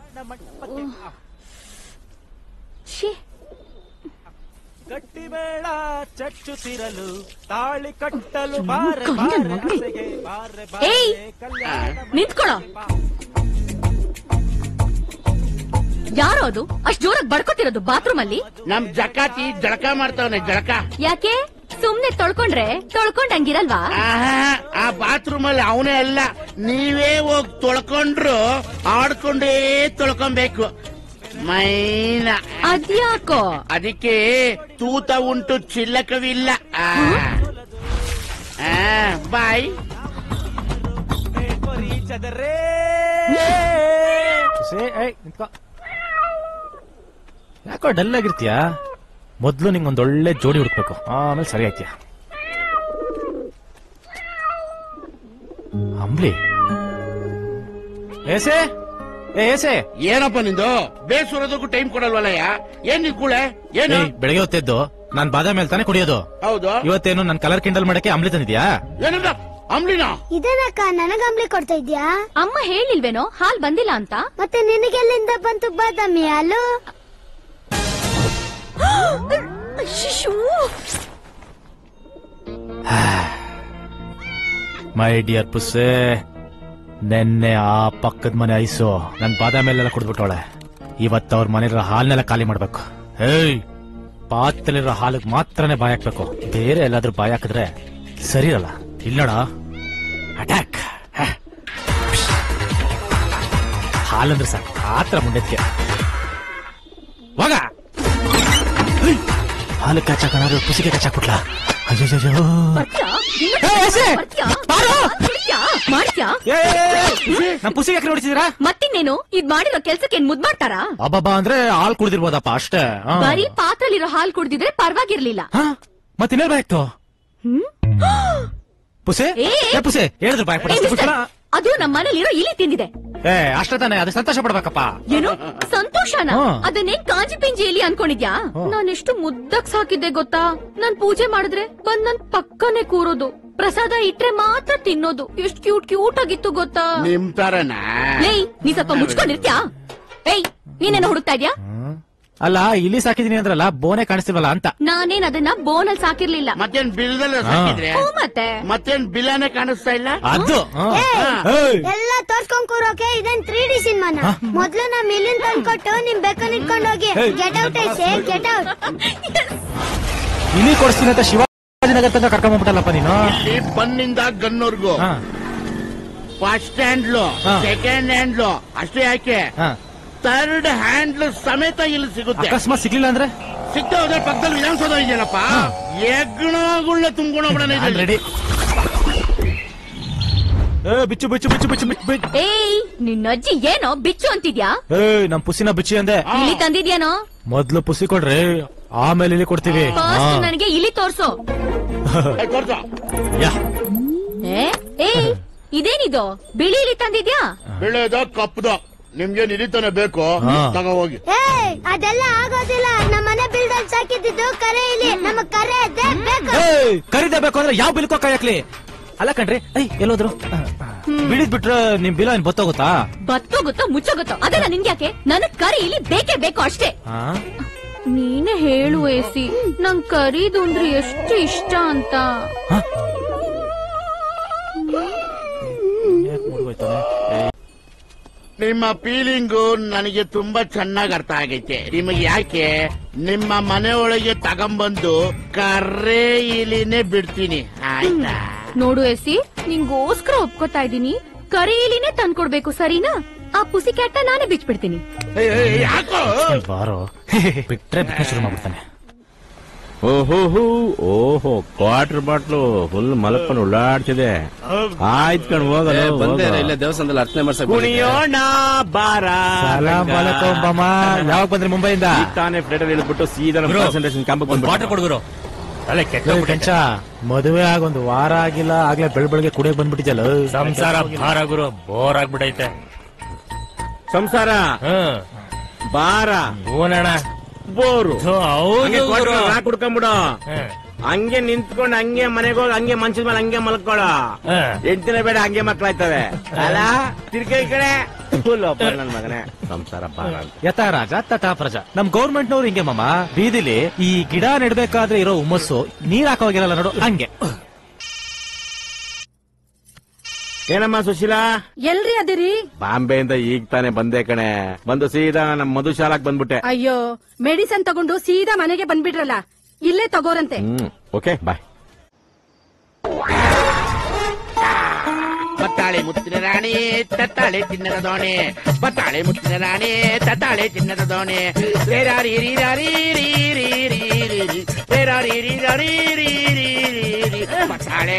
[SPEAKER 2] ಗಟ್ಟಿಬೇಡ ಚಚ್ಚುತ್ತಿರಲು ತಾಳಿ ಕಟ್ಟಲು
[SPEAKER 13] ಬಾರೆ, ಬಾರೆ, ಏಯ್ ನಿಂತ್ಕೊಳ್ಳೋ ಯಾರೋ ಅದು ಅಷ್ಟ್ ಜೋರಾಗಿ ಬಡ್ಕೊತಿರೋದು ಬಾತ್ರೂಮ್ ಅಲ್ಲಿ
[SPEAKER 6] ನಮ್ ಜಕಾತಿ ಜಳಕ ಮಾಡ್ತಾವನೆ ಜಳಕ
[SPEAKER 13] ಯಾಕೆ ಸುಮ್ನೆ ತೊಳ್ಕೊಂಡ್ರೆ ತೊಳ್ಕೊಂಡಂಗಿರಲ್ವಾ
[SPEAKER 6] ಆಹಾ, ಆ ಬಾತ್ರೂಮ್ ಅಲ್ಲಿ ಅವನೇ ಅಲ್ಲ ನೀವೇ ಹೋಗಿ ತೊಳ್ಕೊಂಡ್ರು ಆಡ್ಕೊಂಡೇ ತೊಳ್ಕೊಬೇಕು ಮೈನ
[SPEAKER 13] ಅದ್ಯಾಕೋ
[SPEAKER 6] ಅದಕ್ಕೆ ತೂತ ಉಂಟು ಚಿಲ್ಲಕವಿಲ್ಲ ಆ. ಆ, ಬಾಯ್
[SPEAKER 2] ಸೇ, ಏಯ್, ನಿಂತ್ಕೋ. ಯಾಕೋ ಡಲ್ ಆಗಿರ್ತೀಯಾ ಮೊದ್ಲು ನಿಂಗೊಂದ್ ಒಳ್ಳೆ ಜೋಡಿ ಹುಡುಕ್ಬೇಕು ಆಮೇಲೆ ಸರಿ ಆಯ್ತೀಯ ಅಂಬ್ಲಿ ಏಸೆ ಏ ಏಸೆ
[SPEAKER 6] ಏನಪ್ಪ ನಿಂದು ಬೇಸುರೋದಕ್ಕೂ ಟೈಮ್ ಕೊಡಲ್ವಲ್ಲಯ್ಯ ಏನ್ ನಿನ್ ಕೂಳೆ ಏನು
[SPEAKER 2] ಏಯ್, ಬೆಳಗ್ಗೆ ಹೊತ್ತೆದ್ದು ನಾನ್ ಬಾದಾಮಿ ಮೇಲೆ ತಾನೇ ಕುಡಿಯೋದು
[SPEAKER 6] ಹೌದು
[SPEAKER 2] ಇವತ್ತೇನು ನನ್ ಕಲರ್ ಕಿಂಡಲ್ ಮಾಡಕ್ಕೆ ಅಂಬ್ಲಿ ತಂದಿದ್ಯಾ
[SPEAKER 6] ಏನಂದ ಅಂಬ್ಲಿನ
[SPEAKER 12] ಇದೇನಕ್ಕ ನನಗ ಅಂಬ್ಲಿ ಕೊಡ್ತಾ ಇದ್ಯಾ
[SPEAKER 13] ಅಮ್ಮ ಹೇಳಿಲ್ವೇನೋ ಹಾಲ್ ಬಂದಿಲ್ಲ ಅಂತ
[SPEAKER 12] ಮತ್ತೆ ನಿನಗೆಲ್ಲಿಂದ ಬಂತು ಬಾದಾಮಿ ಹಾಲು
[SPEAKER 2] ಮೈ ಡಿಯರ್ ಪುಸ್ಸೆ ನೆನ್ನೆ ಆ ಪಕ್ಕದ ಮನೆ ಐಸು ನನ್ ಬಾದಾಮಿ ಮೇಲೆಲ್ಲ ಕುಡ್ದ್ಬಿಟ್ಟವಳೆ ಇವತ್ತು ಅವ್ರ ಮನೆಯಲ್ಲಿರೋ ಹಾಲ್ನೆಲ್ಲ ಖಾಲಿ ಮಾಡ್ಬೇಕು ಹೇಯ್ ಪಾತ್ರೆಲಿರೋ ಹಾಲಿಗೆ ಮಾತ್ರನೇ ಬಾಯ್ ಹಾಕ್ಬೇಕು ಬೇರೆ ಎಲ್ಲಾದ್ರೂ ಬಾಯ್ ಹಾಕಿದ್ರೆ ಸರಿ ಇರಲ್ಲ ಇಲ್ಲೋಡ ಅಟ್ಯಾಕ್ ಹಾಲಂದ್ರೆ ಸಾಕು ಆತರ ಮುಂಡೆದ್ಕೆ ವಾಗ ಹಾಲು ಕಚ್ಚಾಕಣಾದ್ರು ಪುಸಿಗೆ ಕಚ್ಚಾಕ್ಬಿಟ್ಲಾ ಅಯ್ಯೋ
[SPEAKER 13] ಬರ್ತ್ಯಾ?
[SPEAKER 2] ಏ, ಏಸೆ!
[SPEAKER 13] ಬರ್ತ್ಯಾ?
[SPEAKER 2] ಬಾರೋ!
[SPEAKER 13] ಮಾಡ್ತ್ಯಾ? ಮಾಡ್ತ್ಯಾ?
[SPEAKER 2] ನಮ್ ಪುಸಿಗೆ ಯಾಕೆ ನೋಡ್ತಿದ್ದೀರಾ
[SPEAKER 13] ಮತ್ತಿನ್ನೇನು ಇದ್ ಮಾಡಿರೋ ಕೆಲ್ಸಕ್ಕೆ ಏನ್ ಮುದ್ ಮಾಡ್ತಾರಾ
[SPEAKER 2] ಅಬ್ಬಬ್ಬಾ ಅಂದ್ರೆ ಹಾಲ್ ಕುಡ್ದಿರ್ಬೋದಪ್ಪ ಅಷ್ಟೇ ಹಾ.
[SPEAKER 13] ಬರೀ ಪಾತ್ರಲಿರೋ ಹಾಲ್ ಕುಡ್ದಿದ್ರೆ ಪರವಾಗಿರ್ಲಿಲ್ಲ
[SPEAKER 2] ಮತ್ತಿನ್ನೇನ್ ಬಾಯ್ತು ಪುಸೆ
[SPEAKER 13] ಏ!
[SPEAKER 2] ಏ ಪುಸೆ ಹೇಳಿದ್ರು ಬಾಯ್
[SPEAKER 13] ಏ, ಮಿಸ್ಟರ್, ಅದು ನಮ್ಮ ಮನೇಲಿರೋ ಇಲಿ ತಿಂದಿದೆ
[SPEAKER 2] ಏ ಅಷ್ಟೇ ತಾನೆ ಅದು ಸಂತೋಷ ಪಡ್ಬೇಕಪ್ಪ
[SPEAKER 13] ಏನು ಸಂತೋಷನ
[SPEAKER 2] ಹಾ.
[SPEAKER 13] ಅದನ್ನೇನ್ ಕಾಂಜಿ ಪಿಂಜಿ ಎಲ್ಲಿ ಅನ್ಕೊಂಡಿದ್ಯಾ ನಾನೆಷ್ಟು ಮುದ್ದಕ್ ಸಾಕಿದ್ದೆ ಗೊತ್ತಾ ನಾನ್ ಪೂಜೆ ಮಾಡಿದ್ರೆ ಬಂದ್ ನನ್ ಪಕ್ಕನೆ ಕೂರೋದು ಪ್ರಸಾದ ಇಟ್ರೆ ಮಾತ್ರ ತಿನ್ನೋದು ಎಷ್ಟ್ ಕ್ಯೂಟ್ ಕ್ಯೂಟ್ ಆಗಿತ್ತು ಗೊತ್ತಾ
[SPEAKER 6] ನಿಮ್ ತರನ
[SPEAKER 13] ಏಯ್ ನೀ ಸ್ವಲ್ಪ ಮುಚ್ಕೊಂಡಿರ್ತ್ಯಾ ಏಯ್ ನೀನೇನೋ ಹುಡುಕ್ತಾ ಇದ್ಯಾ
[SPEAKER 2] ಅಲ್ಲ ಇಲ್ಲಿ ಸಾಕಿದೀನಿ ಅಂದ್ರಲ್ಲ ಬೋನೆ ಕಾಣಿಸ್ತಿಲ್ವಲ್ಲ ಅಂತ
[SPEAKER 13] ನಾನೇನ್ ಅದನ್ನ ಬೋನಲ್ ಸಾಕಿರ್ಲಿಲ್ಲ
[SPEAKER 6] ಮತ್ತೇನ್ ಬಿಲ್ದಲ್ಲ ಸಾಕಿದ್ರೆ
[SPEAKER 13] ಹ್ಞೂ ಮತ್ತೆ
[SPEAKER 6] ಮತ್ತೇನ್ ಬಿಲಾನೆ ಕಾಣಿಸ್ತಾ ಇಲ್ಲ
[SPEAKER 2] ಅದು
[SPEAKER 12] ಏಯ್, ಎಲ್ಲ ತೋರ್ಸ್ಕೊಂಡ್ ಕೂರೋಕೆ ಇದನ್ ತ್ರೀ ಡಿ ಸಿನಿಮಾನ ಮೊದ್ಲು ನಮ್ ಇಲ್ಲಿಂದ ತಂದ್ಕೊಟ್ಟು ನಿಮ್ ಬೆಕ್ಕನ್ ಇಟ್ಕೊಂಡ್ ಹೋಗಿ
[SPEAKER 2] ಏಯ್.
[SPEAKER 12] ಗೆಟ್ ಔಟ್ ಐಸೆ ಗೆಟ್ ಔಟ್
[SPEAKER 2] ಇಲ್ಲಿ ಕೊಡಿಸ್ತೀನಿ ಅಂತ ಶಿವಾಜಿನಗರ ತನಕ ಕರ್ಕೊಂಡ್ಬಿಟ್ಟಲ್ಲಪ್ಪ ನೀನು
[SPEAKER 6] ಇಲ್ಲಿ ಬನ್ನಿಂದ ಗನ್ನೋರ್ಗು
[SPEAKER 2] ಹಾ.
[SPEAKER 6] ಫಸ್ಟ್ ಹ್ಯಾಂಡ್ಲು
[SPEAKER 2] ಹಾ.
[SPEAKER 6] ಸೆಕೆಂಡ್ ಹ್ಯಾಂಡ್ಲು ಅಷ್ಟೇ ಯಾಕೆ
[SPEAKER 2] ಹಾ.
[SPEAKER 6] ಥರ್ಡ್ ಹ್ಯಾಂಡ್ಲ್ ಸಮೇತ ಇಲ್ಲಿ ಸಿಗುತ್ತೆ
[SPEAKER 2] ಅಕಸ್ಮಾತ್ ಸಿಗ್ಲಿಲ್ಲ ಅಂದ್ರೆ
[SPEAKER 6] ಸಿಗ್ತಾ ಹೋದ್ರೆ ಪಕ್ಕದಲ್ಲಿ ವಿಧಾನಸೌಧ ಇದೆಯಲ್ಲಪ್ಪ ಯಜ್ಞಗಳನ್ನ ತುಂಬ್ಕೊಂಡು
[SPEAKER 2] ರೆಡಿ ಏ ಬಿಚ್ಚು ಬಿಚ್ಚು ಬಿಚ್ಚು ಬಿಚ್ಚು ಬಿಚ್ಚು ಬಿಚ್ಚು
[SPEAKER 13] ಏಯ್ ನಿನ್ನ ಅಜ್ಜಿ ಏನೋ ಬಿಚ್ಚು ಅಂತಿದ್ಯಾ
[SPEAKER 2] ಏ ನಮ್ ಪುಸಿನ ಬಿಚ್ಚಿ ಅಂದೆ
[SPEAKER 13] ಇಲ್ಲಿ ತಂದಿದ್ಯಾನೋ
[SPEAKER 2] ಮೊದ್ಲು ಪುಸಿ ಕೊಡ್ರಿ ಆಮೇಲೆ ಇಲ್ಲಿ ಕೊಡ್ತೀವಿ
[SPEAKER 13] ಫಸ್ಟ್
[SPEAKER 2] ಹಾ.
[SPEAKER 13] ನನಗೆ ಇಲ್ಲಿ ತೋರ್ಸು
[SPEAKER 2] ಯಾ
[SPEAKER 13] ಏ ಏಯ್ ಇದೇನಿದು ಬಿಳಿ ಇಲ್ಲಿ ತಂದಿದ್ಯಾ
[SPEAKER 6] ಬೆಳೆದ ಕಪ್ಪದ ನಿಮ್ಗೆ ನಿಲಿತಾನೆ ಬೇಕು
[SPEAKER 2] ಹಾ.
[SPEAKER 6] ತಗೋ ಹೋಗಿ
[SPEAKER 12] ಏಯ್ ಅದೆಲ್ಲ ಆಗೋದಿಲ್ಲ ನಮ್ಮ ಮನೆ ಬಿಲ್ದಲ್ಲಿ ಸಾಕಿದ್ದು ಕರೆ ಇಲ್ಲಿ ನಮ್ಮ ಕರೆ ಅದೇ ಬೇಕು
[SPEAKER 2] ಏಯ್ ಕರಿದೇ ಬೇಕು ಅಂದ್ರೆ ಯಾವ ಬಿಲ್ಕೋ ಕೈ ಹಾಕ್ಲಿ ಅಲ್ಲ ಕಣ್ರಿ ಐ ಎಲ್ಲೋದ್ರು ಬಿಡಿದ್ ಬಿಟ್ರೆ ನಿಮ್ ಬಿಲ ಏನ್ ಬತ್ತೋಗುತ್ತಾ
[SPEAKER 13] ಬತ್ತೋಗುತ್ತೋ ಮುಚ್ಚೋಗುತ್ತೋ ಅದೆಲ್ಲ ನಿನ್ಗ್ಯಾಕೆ ನನಗ್ ಕರಿ ಇಲ್ಲಿ ಬೇಕೇ ಬೇಕು ಅಷ್ಟೇ
[SPEAKER 2] ಹಾ
[SPEAKER 13] ನೀನೇ ಹೇಳು ಏಸಿ ನಂಗ್ ಕರೀದು ಅಂದ್ರೆ ಎಷ್ಟು ಇಷ್ಟ ಅಂತ
[SPEAKER 6] ನಿಮ್ಮ ಫೀಲಿಂಗು ನನಗೆ ತುಂಬಾ ಚೆನ್ನಾಗಿ ಅರ್ಥ ಆಗೈತೆ ನಿಮಗೆ ಯಾಕೆ ನಿಮ್ಮ ಮನೆ ಒಳಗೆ ತಗೊಂಬಂದು ಕರ್ರೆ ಇಲಿನೇ ಬಿಡ್ತೀನಿ ಆಯ್ತಾ
[SPEAKER 13] ನೋಡು ಎಸಿ ನಿಂಗೋಸ್ಕರ ಒಪ್ಕೋತಾ ಇದೀನಿ ಕರಿ ಇಲಿನೇ ತಂದ್ಕೊಡ್ಬೇಕು ಸರಿನಾ ಆ ಪುಸಿ ಕ್ಯಾಟ್ನ ನಾನೇ ಬಿಚ್ಬಿಡ್ತೀನಿ
[SPEAKER 6] ಯಾಕೋ
[SPEAKER 2] ಬಾರೋ ಬಿಟ್ರೆ ಬಿಟ್ರೆ ಶುರು ಮಾಡ್ಬಿಡ್ತಾನೆ
[SPEAKER 1] ಓಹೋ ಓಹೋ ಕ್ವಾರ್ಟರ್ ಬಾಟ್ಲು ಫುಲ್ ಮಲಕೊಂಡು ಉಳ್ಳಾಡ್ತಿದೆ ಆಯ್ತು ಕಣ್ ಹೋಗಲ್ಲ
[SPEAKER 11] ಏ, ಬಂದೆ ಇಲ್ಲೇ ದೇವಸ್ಥಾನದಲ್ಲಿ ಅರ್ಚನೆ ಮಾಡ್ಸಕ್
[SPEAKER 1] ಕುಣಿಯೋಣ ಬಾರ
[SPEAKER 2] ಸಲಾಂ ವಾಲೇಕುಂ ಬಾಮ ಯಾವಾಗ ಬಂದ್ರಿ ಮುಂಬೈಯಿಂದ
[SPEAKER 1] ಈಗ ತಾನೇ ಫ್ಲೈಟ್ ಅಲ್ಲಿ ಇಳಿದ್ಬಿಟ್ಟು ಸೀದಾ ನಮ್ಮ
[SPEAKER 2] ಗುರು,
[SPEAKER 1] ಕಾನ್ಸಂಟ್ರೇಷನ್ ಕಂಬಕ್ಕೆ
[SPEAKER 2] ಒಂದ್ ಬಾಟ್ಲ್ ಕೊಡು ಗುರು. ಏ, ಕೆಂಚ ಮದುವೆ ಆಗ ಒಂದ್ ವಾರ ಆಗಿಲ್ಲ ಆಗ್ಲೇ ಬೆಳ್ ಬೆಳಗ್ಗೆ ಕುಡಿಯಕ್ ಬಂದ್ಬಿಟ್ಟಿದ್ಯಲ್ಲ
[SPEAKER 15] ಸಂಸಾರ ಭಾರ ಗುರು ಬೋರ್ ಆಗ್ಬಿಟ್ಟೈತೆ
[SPEAKER 1] ಸಂಸಾರ ಬಾರ
[SPEAKER 15] ಹೂನಣ್ಣ
[SPEAKER 1] ಬೋರು
[SPEAKER 15] ಹೌದು
[SPEAKER 1] ಹಂಗೆ quarter
[SPEAKER 15] ಗುರು.
[SPEAKER 1] ನಾಲ್ಕು ಕುಡ್ಕೊಂಬಿಡು ಹಂಗೆ ನಿಂತ್ಕೊಂಡು ಹಂಗೆ ಮನೆಗೆ ಹೋಗಿ ಹಂಗೆ ಮಂಚದ ಮೇಲೆ ಹಂಗೆ ಮಲ್ಕೊಳ ಎಂಟಿನ ಬೇಡ ಹಂಗೆ ಮಕ್ಳಾಯ್ತವೆ ಅಲ್ಲ ತಿರ್ಗ ಈ ಕಡೆ ಫುಲ್ ನನ್ ಮಗನೇ ಸಂಸಾರ ಬಾರ ಅಂತ
[SPEAKER 2] ಯಥಾ ರಾಜ ತಥಾ ಪ್ರಜಾ ನಮ್ ಗೌರ್ಮೆಂಟ್ ನವ್ರು ಹಿಂಗೆ ಮಾಮ ಬೀದಿಲಿ ಈ ಗಿಡ ನೆಡ್ಬೇಕಾದ್ರೆ ಇರೋ ಹುಮ್ಮಸ್ಸು ನೀರ್ ಹಾಕೋಗಿರಲ್ಲ ನೋಡು ಹಂಗೆ
[SPEAKER 1] ಏನಮ್ಮ ಸುಶೀಲಾ
[SPEAKER 5] ಎಲ್ರಿ ಅದಿರಿ
[SPEAKER 1] ಬಾಂಬೆಯಿಂದ ಈಗ ತಾನೇ ಬಂದೆ ಕಣೆ ಬಂದು ಸೀದಾ ನಮ್ಮ ಮಧುಶಾಲಾಕ್ ಬಂದ್ಬಿಟ್ಟೆ
[SPEAKER 5] ಅಯ್ಯೋ ಮೆಡಿಸನ್ ತಗೊಂಡು ಸೀದಾ ಮನೆಗೆ ಬಂದ್ಬಿಟ್ರಲ್ಲ ಇಲ್ಲೇ ತಗೋರಂತೆ
[SPEAKER 1] ಹ್ಮ್ ಓಕೆ ಬಾಯ್
[SPEAKER 6] ಬತ್ತಾಳೆ ಮುತ್ತಿನ ರಾಣಿ ತತ್ತಾಳೆ ತಿನ್ನದ ದೋಣೆ ಬತ್ತಾಳೆ ಮುತ್ತಿನ ರಾಣಿ ತತ್ತಾಳೆ ತಿನ್ನದ ದೋಣೆ ರೇರಾರಿ ರೀರಾರಿ ರೀ ರೀ ರೀ ರೀ ರೀ. ರೇರಾರಿ ರೀರಾರಿ ರೀ ರೀ ರೀ ರೀ. ಬತ್ತಾಳೆ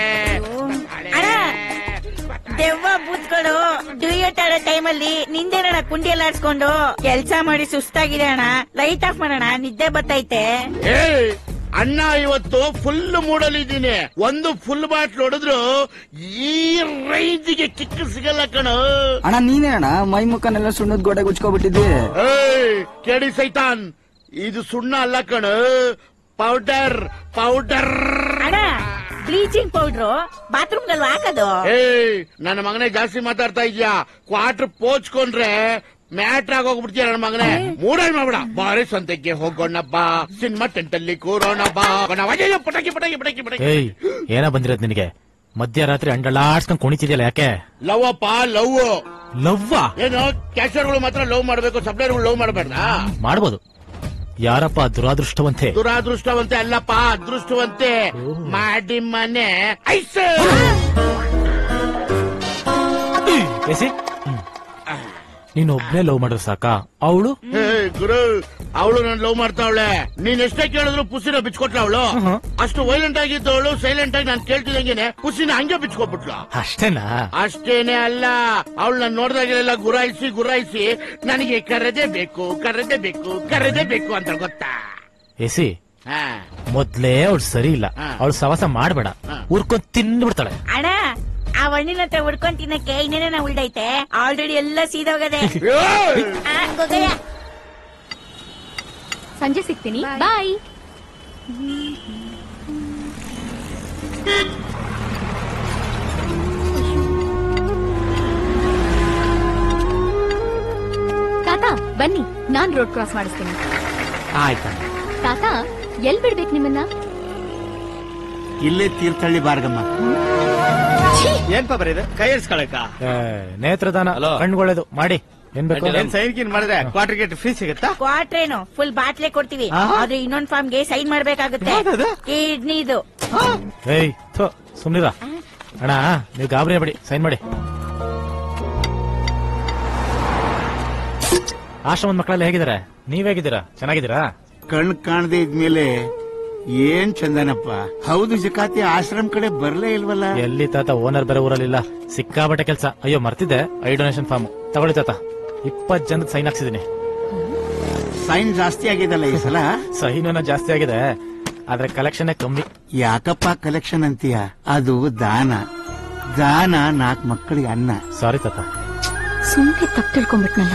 [SPEAKER 16] ದೆವ್ವ ಬೂತ್ಗಳು ಡ್ಯೂಯಟ್ ಆಡೋ ಟೈಮಲ್ಲಿ ನಿಂದೇನಣ್ಣ ಕುಂಡಿ ಎಲ್ಲ ಆಡ್ಸ್ಕೊಂಡು ಕೆಲ್ಸ ಮಾಡಿ ಸುಸ್ತಾಗಿದೆ ಅಣ್ಣ ಲೈಟ್ ಆಫ್ ಮಾಡೋಣ ನಿದ್ದೆ ಬರ್ತೈತೆ
[SPEAKER 6] ಏ ಅಣ್ಣ ಇವತ್ತು ಫುಲ್ ಮೂಡಲಿದ್ದೀನಿ ಒಂದು ಫುಲ್ ಬಾಟ್ಲ್ ಹೊಡೆದ್ರು ಈ ರೇಂಜಿಗೆ ಕಿಕ್ ಸಿಗಲ್ಲ ಕಣೋ
[SPEAKER 17] ಅಣ್ಣ ನೀನೇ ಅಣ್ಣ ಮೈ ಮುಖನೆಲ್ಲ ಸುಣ್ಣದ ಗೋಡೆ ಗುಚ್ಕೊಬಿಟ್ಟಿದ್ದಿ
[SPEAKER 6] ಏಯ್ ಕೇಳಿ ಸೈತಾನ್ ಇದು ಸುಣ್ಣ ಅಲ್ಲ ಕಣ ಪೌಡರ್ ಪೌಡರ್
[SPEAKER 16] ಅಣ್ಣ ಬ್ಲೀಚಿಂಗ್ ಪೌಡ್ರು ಬಾತ್ರೂಮ್ ಗಲ್ವಾ ಹಾಕೋದು
[SPEAKER 6] ಏಯ್ ನನ್ನ ಮಗನೇ ಜಾಸ್ತಿ ಮಾತಾಡ್ತಾ ಇದ್ಯಾ ಕ್ವಾರ್ಟರ್ ಪೋಚ್ಕೊಂಡ್ರೆ ಮ್ಯಾಟ್ರ್ ಆಗೋಗ್ಬಿಡ್ತೀಯ ನನ್ನ ಮಗನೇ ಮೂಡಲ್ ಮಾಡ್ಬೇಡ ಬಾರಿ ಸಂತೆಗೆ ಹೋಗೋಣ ಬಾ ಸಿನಿಮಾ ಟೆಂಟ್ ಅಲ್ಲಿ ಕೂರೋಣ ಬಾ ಹೋಗೋಣ. ಅಯ್ಯಯ್ಯೋ, ಪಟಾಕಿ ಪಟಾಕಿ ಪಟಾಕಿ ಪಟಾಕಿ
[SPEAKER 2] ಏಯ್ ಏನ ಬಂದಿರೋದ್ ನಿನಗೆ ಮಧ್ಯರಾತ್ರಿ ಅಂಡಳಾಡ್ಸ್ಕೊಂಡ್ ಕುಣಿತಿದ್ಯಲ್ಲ ಯಾಕೆ
[SPEAKER 6] ಲವ್ ಅಪ್ಪ ಲವ್
[SPEAKER 2] ಲವ್ವಾ
[SPEAKER 6] ಏನು ಕ್ಯಾಶರ್ಗಳು ಮಾತ್ರ ಲವ್ ಮಾಡ್ಬೇಕು ಸಪ್ಲೈರ್ಗಳು ಲವ್ ಮಾಡಬೇಡ
[SPEAKER 2] ಮಾಡ್ಬೋದು ಯಾರಪ್ಪ ದುರಾದೃಷ್ಟವಂತೆ
[SPEAKER 6] ದುರಾದೃಷ್ಟವಂತೆ ಅಲ್ಲಪ್ಪ ಅದೃಷ್ಟವಂತೆ ಮಾಡಿ ಮನೆ ಐಸ್
[SPEAKER 2] ಎಸಿ ನೀನು ಒಬ್ನೇ ಲವ್ ಮಾಡಿದ್ರೆ ಸಾಕಾ ಅವಳು
[SPEAKER 6] ಹೇ, ಗುರು ಅವಳು ನಾನು ಲವ್ ಮಾಡ್ತಾವಳೆ ನೀನ್ ಎಷ್ಟೇ ಕೇಳಿದ್ರು ಪುಸಿನ ಬಿಚ್ಕೊಟ್ಲ ಅವಳು ಅಷ್ಟು ವೈಲೆಂಟ್ ಆಗಿದ್ದವಳು ಸೈಲೆಂಟ್ ಆಗಿ ನಾನು ಕೇಳ್ತಿದಂಗೆನೆ ಪುಸಿನ ಹಂಗೆ ಬಿಚ್ಕೊಟ್ಬಿಟ್ಲು
[SPEAKER 2] ಅಷ್ಟೇನಾ
[SPEAKER 6] ಅಷ್ಟೇನೆ ಅಲ್ಲ ಅವಳು ನಾನು ನೋಡಿದಾಗೆಲ್ಲ ಗುರಾಯಿಸಿ ಗುರಾಯಿಸಿ ನನಗೆ ಕರೆದೇ ಬೇಕು ಕರೆದೇ ಬೇಕು ಕರೆದೇ ಬೇಕು ಅಂತ ಗೊತ್ತಾ
[SPEAKER 2] ಎಸಿ
[SPEAKER 6] ಹಾ
[SPEAKER 2] ಮೊದ್ಲೇ ಅವಳು ಸರಿ ಇಲ್ಲ ಅವಳು ಸವಾಸ ಮಾಡ್ಬೇಡ ಉರ್ಕೊಂಡ್ ತಿಂದ್ಬಿಡ್ತಾಳೆ
[SPEAKER 16] ಅಣ್ಣ ಆ ಹಣ್ಣಿನ ಹತ್ರ ಉಡ್ಕೊಂಡ್ ತಿನ್ನಕ್ಕೆ ಇನ್ನೇನ ಉಳ್ದೈತೆ ಆಲ್ರೆಡಿ ಎಲ್ಲ ಸೀದೋಗದೆ ಆ, ಗೊಗಯ್ಯ.
[SPEAKER 13] ಸಂಜೆ ಸಿಗ್ತೀನಿ ಬಾಯ್ ತಾತ ಬನ್ನಿ ನಾನ್ ರೋಡ್ ಕ್ರಾಸ್ ಮಾಡಿಸ್ತೀನಿ
[SPEAKER 18] ಆಯ್ತಾ
[SPEAKER 13] ತಾತ ಎಲ್ ಬಿಡ್ಬೇಕು ನಿಮ್ಮನ್ನ
[SPEAKER 18] ಇಲ್ಲೇ ತೀರ್ಥಹಳ್ಳಿ ಬಾರ್ಗಮ್ಮ
[SPEAKER 1] ಏನ್ ಪಾಪರ್ ಇದು ಕೈ ಇರ್ಸ್ಕೊಳಕ
[SPEAKER 2] ಏ, ನೇತ್ರದಾನ ಕಣ್ಗೊಳ್ಳೇದು ಮಾಡಿ ಏನ್ ಬೇಕು
[SPEAKER 1] ಏನ್ ಸೈನ್ ಗಿನ್ ಮಾಡಿದ್ರೆ ಕ್ವಾರ್ಟರ್ ಗೇಟ್ ಫ್ರೀ ಸಿಗುತ್ತಾ
[SPEAKER 16] ಕ್ವಾಟ್ರೇನು ಫುಲ್ ಬಾಟ್ಲೆ ಕೊಡ್ತೀವಿ ಆದ್ರೆ ಇನ್ನೊಂದ್ ಫಾರ್ಮ್ಗೆ ಸೈನ್ ಮಾಡ್ಬೇಕಾಗುತ್ತೆ ಕಿಡ್ನಿದು
[SPEAKER 2] ಏಯ್ ಥು ಸುಮ್ನಿರ ಅಣ್ಣ ನೀವು ಗಾಬರಿ ಬಿಡಿ ಸೈನ್ ಮಾಡಿ ಆಶ್ರಮದ ಮಕ್ಕಳೆಲ್ಲ ಹೇಗಿದ್ದಾರೆ ನೀವ್ ಹೇಗಿದ್ದೀರಾ ಚೆನ್ನಾಗಿದ್ದೀರಾ
[SPEAKER 18] ಕಣ್ ಕಾಣದೆ ಇದ್ಮೇಲೆ ಏನ್ ಚಂದನಪ್ಪ ಹೌದು ಜಕಾತಿ ಆಶ್ರಮ್ ಕಡೆ ಬರ್ಲೇ ಇಲ್ವಲ್ಲ
[SPEAKER 2] ಎಲ್ಲಿ ತಾತ ಓನರ್ ಬೇರೆ ಊರಲ್ಲಿಲ್ಲ ಸಿಕ್ಕಾಬಟ್ಟೆ ಕೆಲಸ ಅಯ್ಯೋ ಮರ್ತಿದ್ದೆ ಐ ಡೊನೇಷನ್ ಫಾರ್ಮ್ ತಗೊಳ್ಳಿ ತಾತ ಇಪ್ಪತ್ ಜನದ ಸೈನ್ ಹಾಕ್ಸಿದೀನಿ
[SPEAKER 18] ಸೈನ್ ಜಾಸ್ತಿ ಆಗಿದಲ್ಲ ಈ ಸಲ
[SPEAKER 2] ಸೈನ್ ಜಾಸ್ತಿ ಆಗಿದೆ ಆದ್ರೆ ಕಲೆಕ್ಷನ್ ಕಮ್ಮಿ
[SPEAKER 18] ಯಾಕಪ್ಪ ಕಲೆಕ್ಷನ್ ಅಂತೀಯ ಅದು ದಾನ ದಾನ ನಾಲ್ಕು ಮಕ್ಕಳಿಗೆ ಅನ್ನ
[SPEAKER 2] ಸಾರಿ ತಾತ
[SPEAKER 13] ಸುಮ್ನೆ ತಪ್ಪು ತಿಳ್ಕೊಂಡ್ಬಿಟ್ನಲ್ಲ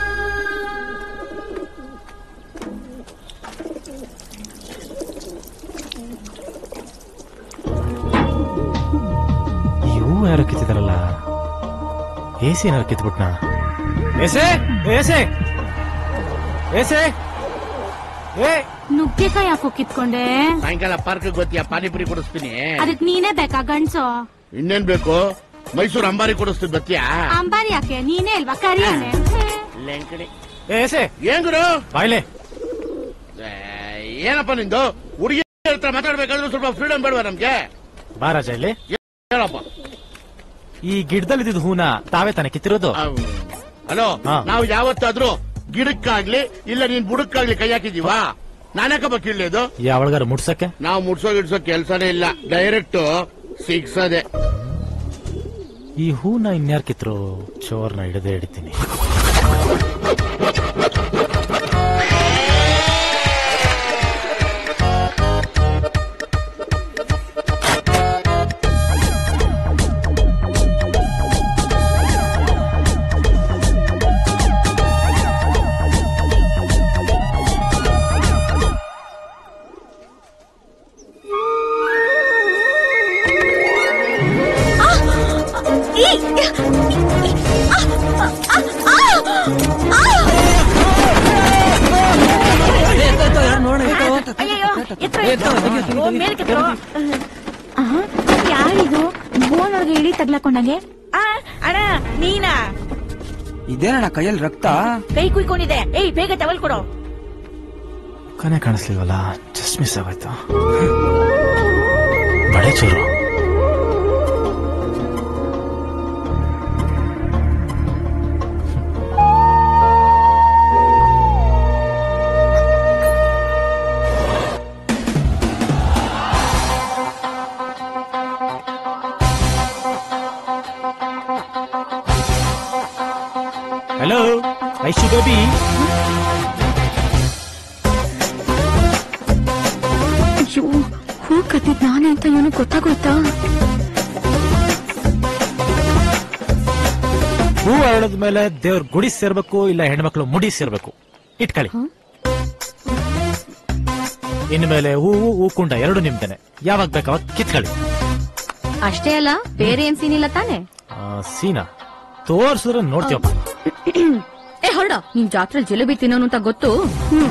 [SPEAKER 2] ಇವು ಯಾರು ಕಿತ್ತಿದಾರಲ್ಲ ಎಸಿ ಏನಾರು ಕಿತ್ಬಿಟ್ನಾ ಏಸೆ ಏಸೆ ಏಸೆ ಏ
[SPEAKER 19] ನುಗ್ಗೆಕಾಯಿ ಯಾಕೋ ಕಿತ್ಕೊಂಡೆ
[SPEAKER 6] ಸಾಯಂಕಾಲ ಪಾರ್ಕ್ ಗೊತ್ತೀಯ ಪಾನಿಪುರಿ ಕೊಡಿಸ್ತೀನಿ
[SPEAKER 19] ಅದಕ್ ನೀನೇ ಬೇಕಾ ಗಂಡ್ಸು
[SPEAKER 6] ಇನ್ನೇನ್ ಬೇಕು ಮೈಸೂರು ಅಂಬಾರಿ ಕೊಡಿಸ್ತೀನಿ ಬತ್ತೀಯಾ
[SPEAKER 19] ಅಂಬಾರಿ ಯಾಕೆ ನೀನೇ ಅಲ್ವಾ ಕರಿಯಾನೆ
[SPEAKER 6] ಲೆಂಕಡಿ
[SPEAKER 2] ಏಸೆ
[SPEAKER 6] ಏನ್ ಗುರು
[SPEAKER 2] ಬಾಯ್ಲೆ
[SPEAKER 6] ಏ, ಏನಪ್ಪ ನಿಂದು ಹುಡುಗಿ ಹತ್ರ ಮಾತಾಡ್ಬೇಕಾದ್ರೆ ಸ್ವಲ್ಪ ಫ್ರೀಡಮ್ ಬೇಡವಾ ನಮ್ಗೆ
[SPEAKER 2] ಬಾ ರಾಜ ಇಲ್ಲಿ
[SPEAKER 6] ಹೇಳಪ್ಪ
[SPEAKER 2] ಈ ಗಿಡದಲ್ಲಿ ಇದ್ದಿದ್ದು ಹೂನ ತಾವೇ ತಾನೆ ಕಿತ್ತಿರೋದು
[SPEAKER 6] ಹಲೋ
[SPEAKER 2] ಹಾ.
[SPEAKER 6] ನಾವು ಯಾವತ್ತಾದ್ರೂ ಗಿಡಕ್ಕಾಗ್ಲಿ ಇಲ್ಲ ನೀನ್ ಬುಡಕ್ಕಾಗ್ಲಿ ಕೈ ಹಾಕಿದೀವಾ ನಾನ್ಯಾಕಪ್ಪ ಕೀಳ್ಲೇದು
[SPEAKER 2] ಯಾವಳಗಾರ ಮುಡ್ಸಕ್ಕೆ
[SPEAKER 6] ನಾವು ಮುಡ್ಸೋ ಗಿಡ್ಸೋ ಕೆಲ್ಸನೇ ಇಲ್ಲ ಡೈರೆಕ್ಟ್ ಸಿಕ್ಸದೆ
[SPEAKER 2] ಈ ಹೂನ ಇನ್ಯಾರ್ ಕಿತ್ರು ಚೋರ್ನ ಹಿಡದೆ ಹಿಡಿತೀನಿ
[SPEAKER 16] ಅಯ್ಯಯ್ಯೋ ಎತ್ರ ಎತ್ತು. ಓ, ಮೇಲ್ ಕೆತ್ರು.
[SPEAKER 19] ಯಾರಿದು ಬೋನ್ ಒಳಗೆ ಇಳಿ ತಗ್ಲಾಕೊಂಡಂಗೆ
[SPEAKER 16] ಆ, ಅಣ್ಣ ನೀನಾ
[SPEAKER 17] ಇದೇನಣ್ಣ ಕೈಯಲ್ಲಿ ರಕ್ತ
[SPEAKER 16] ಕೈ ಕುಯ್ಕೊಂಡಿದೆ ಏಯ್ ಬೇಗ ಟವಲ್ ಕೊಡು
[SPEAKER 2] ಕನೆ ಕಾಣಿಸ್ಲಿಲ್ವಲ್ಲ ಜಸ್ಟ್ ಮಿಸ್ ಆಗೋಯ್ತು ಬಳೆ ಚೂರು ಹಲೋ ಐಶು ಬೇಬಿ
[SPEAKER 19] ಅಯ್ಯೋ ಹೂ ಕತ್ತಿದ್ ನಾನೇ ಅಂತ ಇವನು ಗೊತ್ತಾಗೋಯ್ತಾ
[SPEAKER 2] ಹೂ ಅರಳದ ಮೇಲೆ ದೇವ್ರ ಗುಡಿ ಸೇರ್ಬೇಕು ಇಲ್ಲ ಹೆಣ್ಮಕ್ಳು ಮುಡಿ ಸೇರ್ಬೇಕು ಇಟ್ಕೊಳ್ಳಿ ಇನ್ಮೇಲೆ ಹೂವು ಹೂಕುಂಡ ಎರಡು ನಿಮ್ದೇನೆ ಯಾವಾಗ ಬೇಕಾವಾಗ ಕಿತ್ಕೊಳ್ಳಿ
[SPEAKER 13] ಅಷ್ಟೇ ಅಲ್ಲ ಬೇರೆ ಏನ್ ಸೀನ್ ಇಲ್ಲ ತಾನೆ
[SPEAKER 2] ಆ, ಸೀನಾ ತೋರ್ಸಿದ್ರೆ ನೋಡ್ತೀವಪ್ಪ
[SPEAKER 13] ಏ ಹೊರಡ ನಿನ್ ಜಾತ್ರೆ ಜಿಲೇಬಿ ತಿನ್ನೋನು ಅಂತ ಗೊತ್ತು ಹ್ಮ್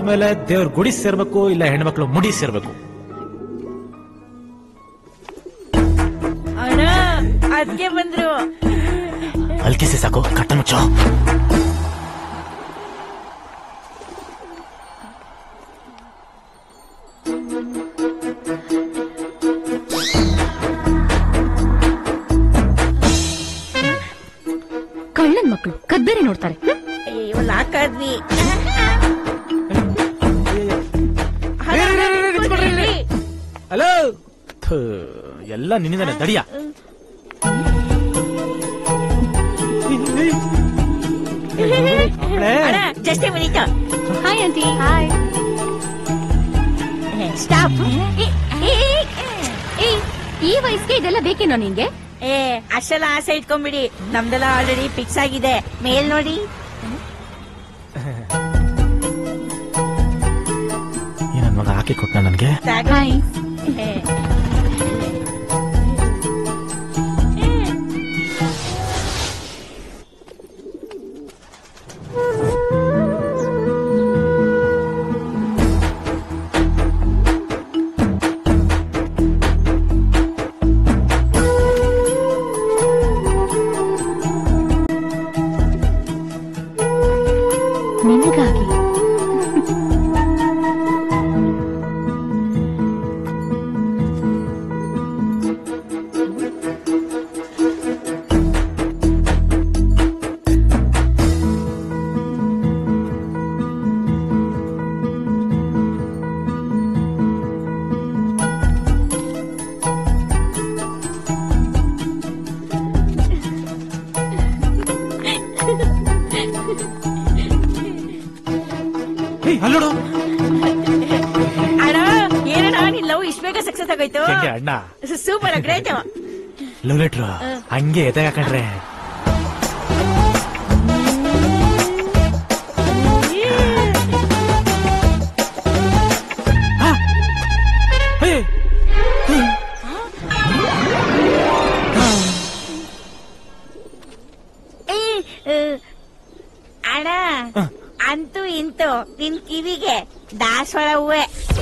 [SPEAKER 2] ಹೋದ್ಮೇಲೆ ದೇವ್ರ ಗುಡಿ ಸೇರ್ಬೇಕು ಇಲ್ಲ ಹೆಣ್ಮಕ್ಳು ಮುಡಿ ಸೇರ್ಬೇಕು
[SPEAKER 16] ಅಣ್ಣ ಅದ್ಕೆ ಬಂದ್ರು
[SPEAKER 2] ಅಲ್ಕಿಸಿ ಸಾಕು ಕಟ್ಟ ಮುಚ್ಚೋ
[SPEAKER 13] ಕಳ್ಳನ್ ಮಕ್ಕಳು ಕದ್ಬೇರೆ ನೋಡ್ತಾರೆ ಹ್ಮ್?
[SPEAKER 16] ಅಯ್ಯೋ ಲಾಕಾದ್ವಿ
[SPEAKER 2] ಹಲೋ ಎಲ್ಲ ನಿನ್ನಿಂದಾನೆ ದಡಿಯ
[SPEAKER 16] ಅಣ್ಣ just minute
[SPEAKER 13] hi aunty hi
[SPEAKER 16] stop
[SPEAKER 13] ಈ ವಯಸ್ಸಿಗೆ ಇದೆಲ್ಲ ಬೇಕೇನೋ ನಿಂಗೆ
[SPEAKER 16] ಏ ಅಷ್ಟೆಲ್ಲ ಆಸೆ ಇಟ್ಕೊಂಡ್ಬಿಡಿ ನಮ್ದೆಲ್ಲ ಆಲ್ರೆಡಿ ಫಿಕ್ಸ್ ಆಗಿದೆ ಮೇಲ್ ನೋಡಿ
[SPEAKER 2] ಈ ನನ್ ಮಗ ಹಾಕಿ ಕೊಟ್ಟ ನನ್ಗೆ
[SPEAKER 16] ಹಾಯ್
[SPEAKER 13] ನಿನಗಾಗಿ
[SPEAKER 2] ಅಲ್ಲೋಡು
[SPEAKER 16] ಅಣ್ಣ ಏನಣ್ಣ ನಿನ್ ಲವ್ ಇಷ್ಟ ಬೇಗ ಸಕ್ಸಸ್ ಆಗೋಯ್ತು
[SPEAKER 2] ಹೆಂಗೆ ಅಣ್ಣ
[SPEAKER 16] ಸೂಪರ್ ಗ್ರೇಟ್
[SPEAKER 2] ಲವ್ ಲೆಟ್ರು ಹಂಗೆ ಎದೆ ಹಾಕೊಂಡ್ರೆ
[SPEAKER 16] ಅಣ್ಣ ಅಂತೂ ಇಂತು ನಿನ್ ಕಿವಿಗೆ ದಾಸವಾಳ ಹೂವೆ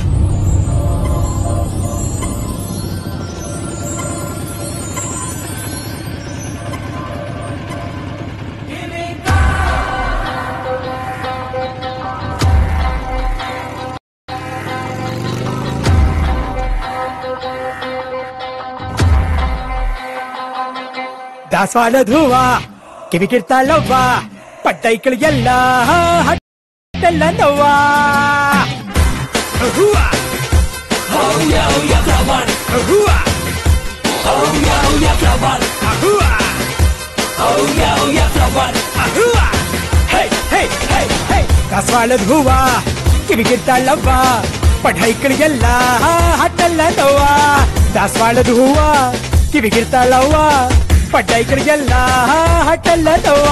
[SPEAKER 20] ದಾಸವಾಳದ ಹೂವ ಕಿವಿಕಿರ್ತಾಳವ್ವ ಪಟ್ಟೈಕಳಿಗೆಲ್ಲ ಹಟ್ಟೆಲ್ಲ ನೋವ ಹೂವ ಹೂವ ದಾಸವಾಳದ ಹೂವ ಕಿವಿಗಿರ್ತಾಳವ್ವ ಪಠೈಕಳಿಗೆಲ್ಲ ಹಟ್ಟೆಲ್ಲ ನೋವ ದಾಸವಾಳದ ಹೂವ ಕಿವಿಗಿರ್ತಾಳವ್ವ ಪಡ್ಡೈಕಳಿಗೆಲ್ಲ ಹಟ್ಟೆಲ್ಲ ನೋವ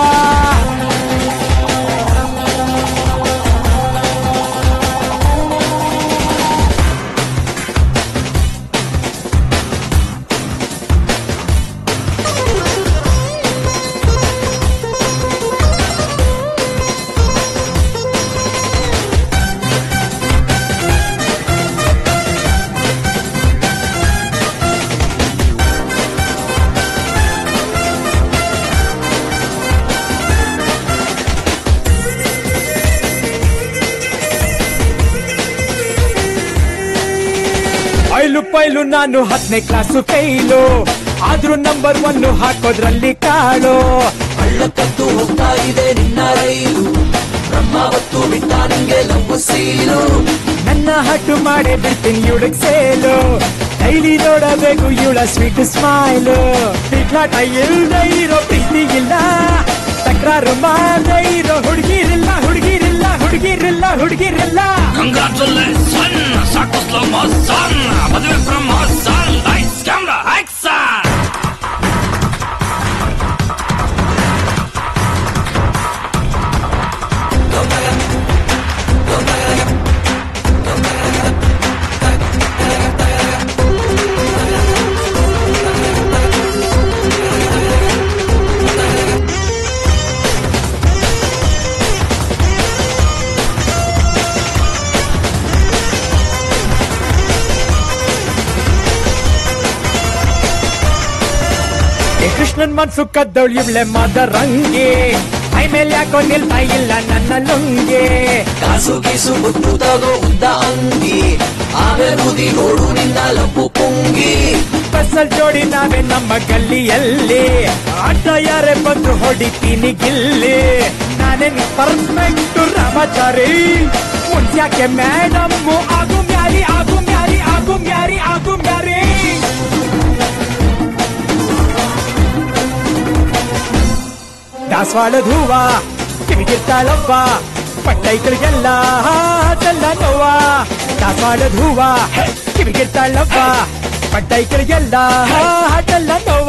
[SPEAKER 20] ಪೈಲು ಪೈಲು ನಾನು ಹತ್ತನೇ ಕ್ಲಾಸು ಫೈಲು ಆದ್ರೂ ನಂಬರ್ ಒನ್ ಹಾಕೋದ್ರಲ್ಲಿ ಕಾಳು
[SPEAKER 21] ಕದ್ದು ಹೋಗ್ತಾ ಇದೆ ನಿನ್ನ ರೈಲು ಬ್ರಹ್ಮಾವತ್ತು ಬಿಟ್ಟ ನಿಂಗೆ ಲಂಬು ಸೀಲು
[SPEAKER 20] ನನ್ನ ಹಟ್ಟು ಮಾಡೇ ಬಿಡ್ತೀನಿ ಇವಳಗ್ ಸೇಲು ಡೈಲಿ ನೋಡಬೇಕು ಇವಳ ಸ್ವೀಟ್ ಸ್ಮೈಲು ಬಿಟ್ಲಾಟ ಇಲ್ದೇ ಇರೋ ಪ್ರೀತಿ ಇಲ್ಲ ತಕರಾರು ಮಾಡದೇ ಇರೋ ಹುಡುಗಿರಿಲ್ಲ ಹುಡುಗಿರಿಲ್ಲ ಹುಡುಗಿರಿಲ್ಲ ಹುಡುಗಿರಿಲ್ಲ
[SPEAKER 21] ಕಂಗ್ರಾಚುಲೇಷನ್ ಸಾಕು ಸ್ಲೋ ಮೋಷನ್ ಮದುವೆ ಪ್ರಮೋಷನ್ ಲೈಟ್ಸ್ ಕ್ಯಾಮ್ರಾ ಆಕ್ಷನ್
[SPEAKER 20] ಏ ಕೃಷ್ಣನ್ ಮನ್ಸು ಕದ್ದವಳು ಇವಳೆ ಮದರಂಗಿ ಮೈ ಮೇಲೆ ಯಾಕೋ ನಿಲ್ತಾ ಇಲ್ಲ ನನ್ನ ಲುಂಗಿ
[SPEAKER 21] ಕಾಸು ಗೀಸು ಮುತ್ತು ತಗೋ ಉದ್ದ ಅಂಗಿ ಆಮೇಲೆ ಬೂದಿ ನೋಡು ನಿನ್ನ ಲಬ್ಬು ಪುಂಗಿ
[SPEAKER 20] ಬಸ್ಸಲ್ ಜೋಡಿ ನಾವೇ ನಮ್ಮ ಗಲ್ಲಿಯಲ್ಲಿ ಆಟ ಯಾರೇ ಬಂದ್ರು ಹೊಡಿತೀನಿ ಗಿಲ್ಲಿ ನಾನೇ ಪರ್ಫೆಕ್ಟ್ ರಾಮಾಚಾರಿ ಮುಂದ್ಯಾಕೆ ಮೇಡಮ್ ಆಗು ಮ್ಯಾರಿ ಆಗು ಮ್ಯಾರಿ ಆಗು ಮ್ಯಾರಿ ಆಗು ಮ್ಯಾರಿ ದಾಸವಾಳದ ಹೂವ ಕಿವಿಗಿರ್ತಾಳವ್ವ ಪಟ್ಟೈಗಳಿಗೆಲ್ಲ ಚೆಲ್ಲ ನೋವ ದಾಸವಾಳದ ಹೂವ ಕಿವಿಗಿರ್ತಾಳವ್ವ ಪಟ್ಟೈಗಳಿಗೆಲ್ಲ ಚೆಲ್ಲ ನೋವ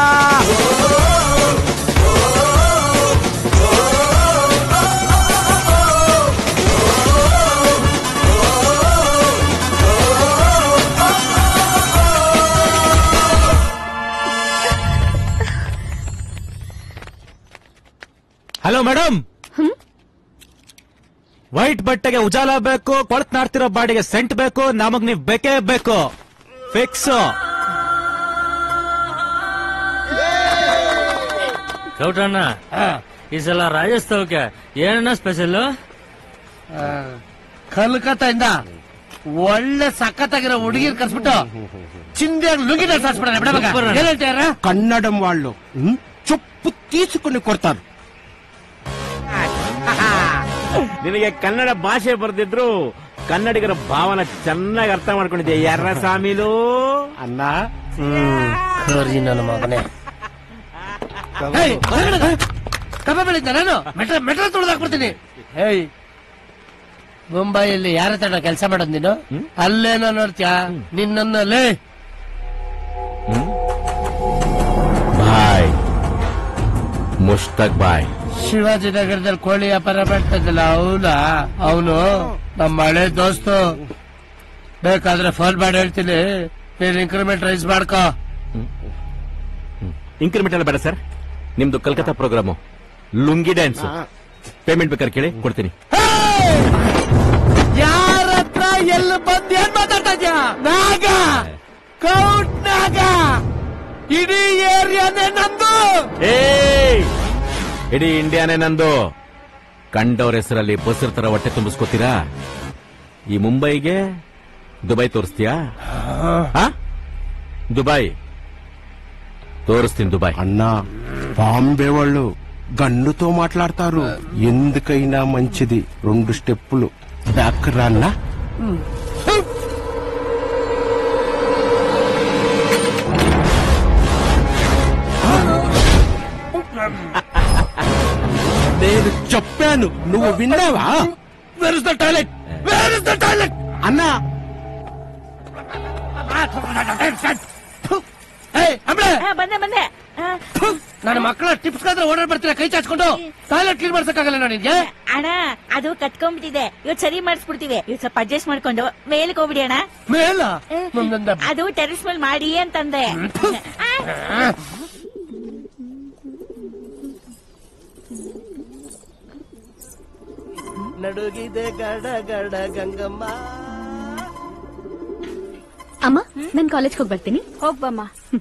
[SPEAKER 2] ಹಲೋ ಮೇಡಮ್ ವೈಟ್ ಬಟ್ಟೆಗೆ ಉಜಾಲ ಬೇಕು ಕೊಳತ್ ನಾಡ್ತಿರೋ ಬಾಡಿಗೆ ಸೆಂಟ್ ಬೇಕು ನಮಗ್ ನೀವ್ ಬೇಕೇ ಬೇಕು ಫಿಕ್ಸ್
[SPEAKER 15] ಗೌಟಣ್ಣ ಈ ಸಲ ರಾಜಸ್ಥಾನಕ್ಕೆ ಏನನ್ನ ಸ್ಪೆಷಲ್
[SPEAKER 4] ಕಲ್ಕತ್ತಾಯಿಂದ ಒಳ್ಳೆ ಸಖತ್ತಾಗಿರೋ ಹುಡುಗಿರ್ ಕರ್ಸ್ಬಿಟ್ಟು ಚಿಂದಿಯಾಗಿ ಲುಂಗಿ ಡ್ರೆಸ್ ಹಾಕ್ಸ್ಬಿಡೋಣ ಬಿಡ ಮಗ. ಏನ್ ಹೇಳ್ತೀರ
[SPEAKER 7] ಕನ್ನಡಂ వాళ్ళు ఉమ్, చొప్పు తీసుకుని కొడతారు
[SPEAKER 1] ನಿನಗೆ ಕನ್ನಡ ಭಾಷೆ ಬರ್ದಿದ್ರು ಕನ್ನಡಿಗರ ಭಾವನ ಚೆನ್ನಾಗಿ ಅರ್ಥ ಮಾಡ್ಕೊಂಡಿದ್ದೆ ಎರ್ರ ಸಾಮಿಲು
[SPEAKER 4] ಅಣ್ಣ ಕರ್ಜಿ ನನ್ನ ಮಗನೇ ಕಬ್ಬ ಬೆಳಿದ್ದ ನಾನು ಮೆಟ್ರ ಮೆಟ್ರ ತುಳಿದು ಹಾಕ್ಬಿಡ್ತೀನಿ ಹೇಯ್ ಮುಂಬೈಯಲ್ಲಿ ಯಾರ ಹತ್ರ ಕೆಲಸ ಮಾಡೋದು ನೀನು ಅಲ್ಲೇನೋ ನೋಡ್ತ್ಯಾ ನಿನ್ನಲ್ಲೇ
[SPEAKER 1] ಬಾಯ್ ಮುಸ್ತಕ್ ಬಾಯ್
[SPEAKER 4] ಶಿವಾಜಿನಗರದಲ್ಲಿ ಕೋಳಿ ವ್ಯಾಪಾರ ಮಾಡ್ತಾ ಇದ್ದಲ್ಲ ಅವನ ಅವನು ನಮ್ಮ ಹಳೆ ದೋಸ್ತು ಬೇಕಾದ್ರೆ ಫೋನ್ ಮಾಡಿ ಹೇಳ್ತೀನಿ ನೀನ್ ಇನ್ಕ್ರಿಮೆಂಟ್ ರೈಸ್ ಮಾಡ್ಕೋ
[SPEAKER 1] ಇನ್ಕ್ರಿಮೆಂಟ್ ಎಲ್ಲ ಬೇಡ ಸರ್ ನಿಮ್ದು Calcutta programme lungi dance payment ಬೇಕಾದ್ರೆ ಕೇಳಿ ಕೊಡ್ತೀನಿ
[SPEAKER 4] ಯಾರ ಹತ್ರ ಎಲ್ಲಿ ಬಂದು ಏನ್ ಮಾತಾಡ್ತಾ ಇದ್ಯಾ ನಾಗ ಕೌಟ್ ನಾಗ ಇಡೀ ಏರಿಯಾನೇ ನಂದು
[SPEAKER 1] ಏಯ್! ಇಡೀ ಇಂಡಿಯಾನೇ ನಂದು ಕಂಡವ್ರ ಹೆಸರಲ್ಲಿ ಬಸ್ರ ತರ ಹೊಟ್ಟೆ ತುಂಬಿಸ್ಕೋತೀರಾ ಈ ಮುಂಬೈಗೆ ದುಬೈ ತೋರಿಸ್ತೀಯಾ ಆ? ದುಬೈ తోరుస్తుంది దుబాయ్
[SPEAKER 7] అన్నా బాంబే వాళ్ళు గన్నుతో మాట్లాడతారు ఎందుకైనా మంచిది రెండు స్టెప్పులు బ్యాక్ రాన్నా నేను చెప్పాను నువ్వు విన్నావా
[SPEAKER 4] Where is the toilet? Where is the toilet?
[SPEAKER 7] అన్నా
[SPEAKER 4] ಏಯ್, ಅಂಬ್ಳೆ!
[SPEAKER 16] ಬಂದೆ ಬಂದೆ ಆ,
[SPEAKER 4] ನನ್ನ ಮಕ್ಕಳ ಟಿಪ್ಸ್ ಕಾದ್ರೆ ಓಡಾಡ್ ಬರ್ತೀರಾ ಕೈ ಚಾಚ್ಕೊಂಡು ಟಾಯ್ಲೆಟ್ ಕ್ಲೀನ್ ಮಾಡ್ಸಕ್ಕಾಗಲ್ಲ ನೋಡಿ ನಿನ್ಗೆ
[SPEAKER 16] ಅಣ್ಣ ಅದು ಕತ್ಕೊಂಡ್ಬಿಟ್ಟಿದೆ ಇವತ್ತು ಸರಿ ಮಾಡಿಸ್ಬಿಡ್ತೀವಿ ಇವತ್ತು ಸ್ವಲ್ಪ ಅಡ್ಜಸ್ಟ್ ಮಾಡ್ಕೊಂಡು ಮೇಲಕ್ಕೆ ಹೋಗ್ಬಿಡಿ ಅಣ್ಣ
[SPEAKER 4] ಮೇಲ
[SPEAKER 16] ಅದು ಟೆರೆಸ್ ಮೇಲೆ ಮಾಡಿ ಅಂತಂದೆ
[SPEAKER 4] ನಡುಗಿದೆ ಗಡ ಗಡ ಗಂಗಮ್ಮ
[SPEAKER 13] ಅಮ್ಮ ನಾನ್ ಕಾಲೇಜ್ಗೆ ಹೋಗಿ ಬರ್ತೀನಿ
[SPEAKER 14] ಹೋಗ್ಬಮ್ಮ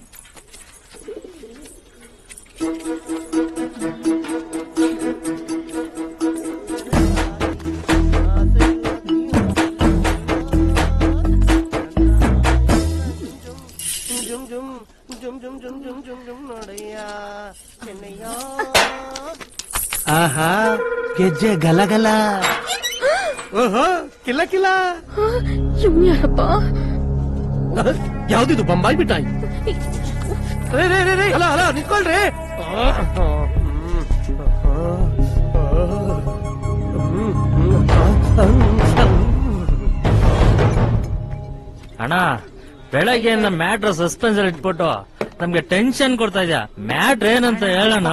[SPEAKER 4] ಆಹಾ ಗೆಜ್ಜೆ ಗಲಗಲ ಓಹೋ ಕಿಲ್ಲ ಕಿಲ್ಲ
[SPEAKER 13] ಇವ್ನು ಯಾರಪ್ಪ
[SPEAKER 4] ಯಾವ್ದಿದು ಬೊಂಬಾಯಿ ಮಿಠಾಯಿ ರೇ ರೇ ರೇ ರೇ ಅಲ್ಲ ಅಲ್ಲ ನಿಂತ್ಕೊಳ್ರಿ
[SPEAKER 15] ಅಣ್ಣ ಬೆಳಗ್ಗೆಯಿಂದ ಮ್ಯಾಟ್ರ್ ಸಸ್ಪೆನ್ಸ್ ಅಲ್ಲಿ ಇಟ್ಬಿಟ್ಟು ನಮ್ಗೆ ಟೆನ್ಷನ್ ಕೊಡ್ತಾ ಇದ್ಯಾ ಮ್ಯಾಟ್ರ್ ಏನಂತ ಹೇಳೋಣ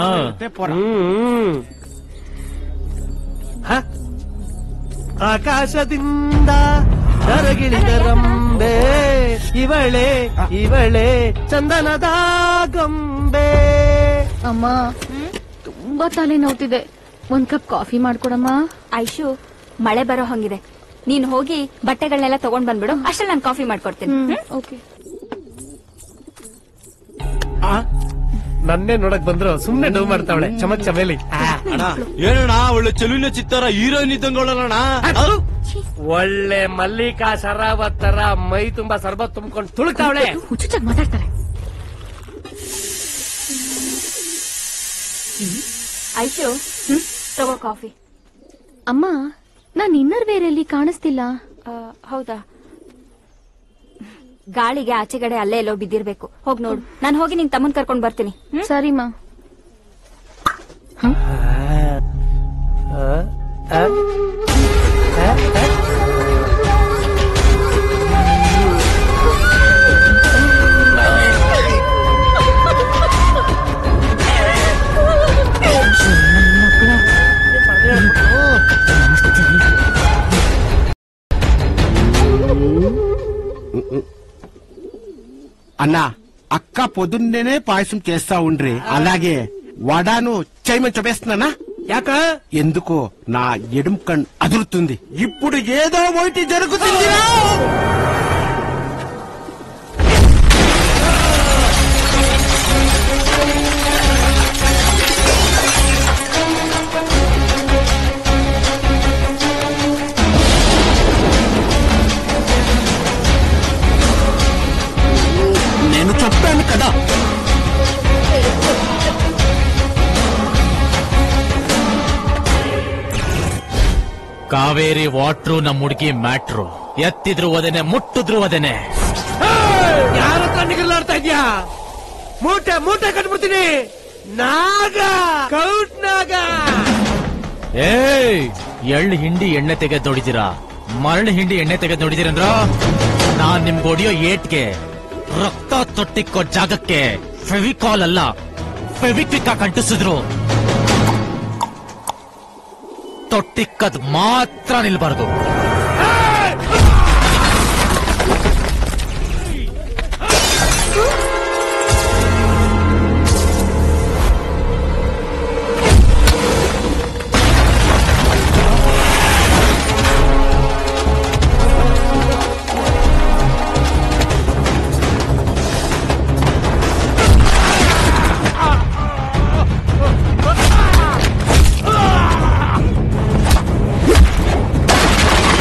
[SPEAKER 4] ಆಕಾಶದಿಂದ ಕರಗಿಳಿದ ರಂಬೆ ಇವಳೆ ಇವಳೆ ಚಂದನದ ಗೊಂಬೆ
[SPEAKER 13] ಅಮ್ಮ ತುಂಬಾ ತಲೆ ನೋವ್ತಿದೆ ಒಂದ್ ಕಪ್ ಕಾಫಿ ಮಾಡ್ಕೊಡಮ್ಮ
[SPEAKER 14] ಐಶು ಮಳೆ ಬರೋ ಹಂಗಿದೆ ನೀನ್ ಹೋಗಿ ಬಟ್ಟೆಗಳನ್ನೆಲ್ಲ ತಗೊಂಡ್ ಬಂದ್ಬಿಡು ಅಷ್ಟ್ರಲ್ಲಿ ನಾನು ಕಾಫಿ ಮಾಡ್ಕೊಡ್ತೀನಿ ಹ್ಮ್?
[SPEAKER 13] ಓಕೆ
[SPEAKER 4] ನನ್ನೇ ನೋಡಕ್ ಬಂದ್ರು ಸುಮ್ನೆ ಡೌ ಮಾಡ್ತಾವಳೆ ಚಮಕ್ ಚಮೇಲಿ
[SPEAKER 1] ಅಣ್ಣ ಏನಣ್ಣ ಒಳ್ಳೆ ಚೆಲುವಿನ ಚಿತ್ತಾರ ಹೀರೋಯಿನ್ ಇದ್ದಂಗಳಣ್ಣ
[SPEAKER 4] ಒಳ್ಳೆ ಮಲ್ಲಿಕಾ ಶರಾವತ್ ತರ ಮೈ ತುಂಬಾ ಸರ್ಬತ್ ತುಂಬ್ಕೊಂಡು ತುಳುಕ್ತಾವಳೆ
[SPEAKER 19] ಹುಚ್ಚುಚ್ಚಾಗಿ ಮಾತಾಡ್ತಾರೆ
[SPEAKER 14] ಐಶು ತಗೋ ಕಾಫಿ
[SPEAKER 13] ಅಮ್ಮ ನಾನ್ ಇನ್ನರ್ ವೇರಲ್ಲಿ ಕಾಣಿಸ್ತಿಲ್ಲ
[SPEAKER 14] ಆ, ಹೌದಾ ಗಾಳಿಗೆ ಆಚೆಗಡೆ ಅಲ್ಲೇ ಎಲ್ಲೋ ಬಿದ್ದಿರ್ಬೇಕು ಹೋಗ್ ನೋಡು ನಾನು ಹೋಗಿ ನಿನ್ ತಮ್ಮನ್ ಕರ್ಕೊಂಡ್ ಬರ್ತೀನಿ
[SPEAKER 13] ಸರಿಮಾ
[SPEAKER 7] అన్న అక్క పొద్దున్నేనే పాయసం చేస్తా ఉండ్రి అలాగే వడాను చేయమని చెప్పేస్తున్నానా యాక ఎందుకో నా ఎడుం కణ్ అదురుతుంది ఇప్పుడు ఏదో ఒకటి జరుగుతుంది నేను చెప్పాను కదా
[SPEAKER 2] ಕಾವೇರಿ ವಾಟ್ರು ನಮ್ಮ ಹುಡುಗಿ ಮ್ಯಾಟ್ರು ಎತ್ತಿದ್ರು ಒದನೆ ಮುಟ್ಟಿದ್ರು ಒದನೆ
[SPEAKER 4] ಯಾರ ಹತ್ರ ನಿಗಲಾಡ್ತಾ ಇದ್ಯಾ ಮೂಟೆ ಮೂಟೆ ಕಟ್ಬಿಡ್ತೀನಿ ನಾಗ ಕೌಟ್ ನಾಗ
[SPEAKER 2] ಏಯ್ ಎಳ್ಳು ಹಿಂಡಿ ಎಣ್ಣೆ ತೆಗೆದ್ ನೋಡಿದಿರಾ ಮರಳು ಹಿಂಡಿ ಎಣ್ಣೆ ತೆಗೆದ್ ನೋಡಿದಿರಂದ್ರ ನಾನ್ ನಿಮ್ಗೆ ಹೊಡಿಯೋ ಏಟ್ಗೆ ರಕ್ತ ತೊಟ್ಟಿಕ್ಕೋ ಜಾಗಕ್ಕೆ ಫೆವಿಕಾಲ್ ಅಲ್ಲ ಫೆವಿಕ್ವಿಕ್ ಅಂಟಿಸಿದ್ರು ತೊಟ್ಟಿಕ್ಕದ್ ಮಾತ್ರ ನಿಲ್ಬಾರ್ದು
[SPEAKER 4] ಆ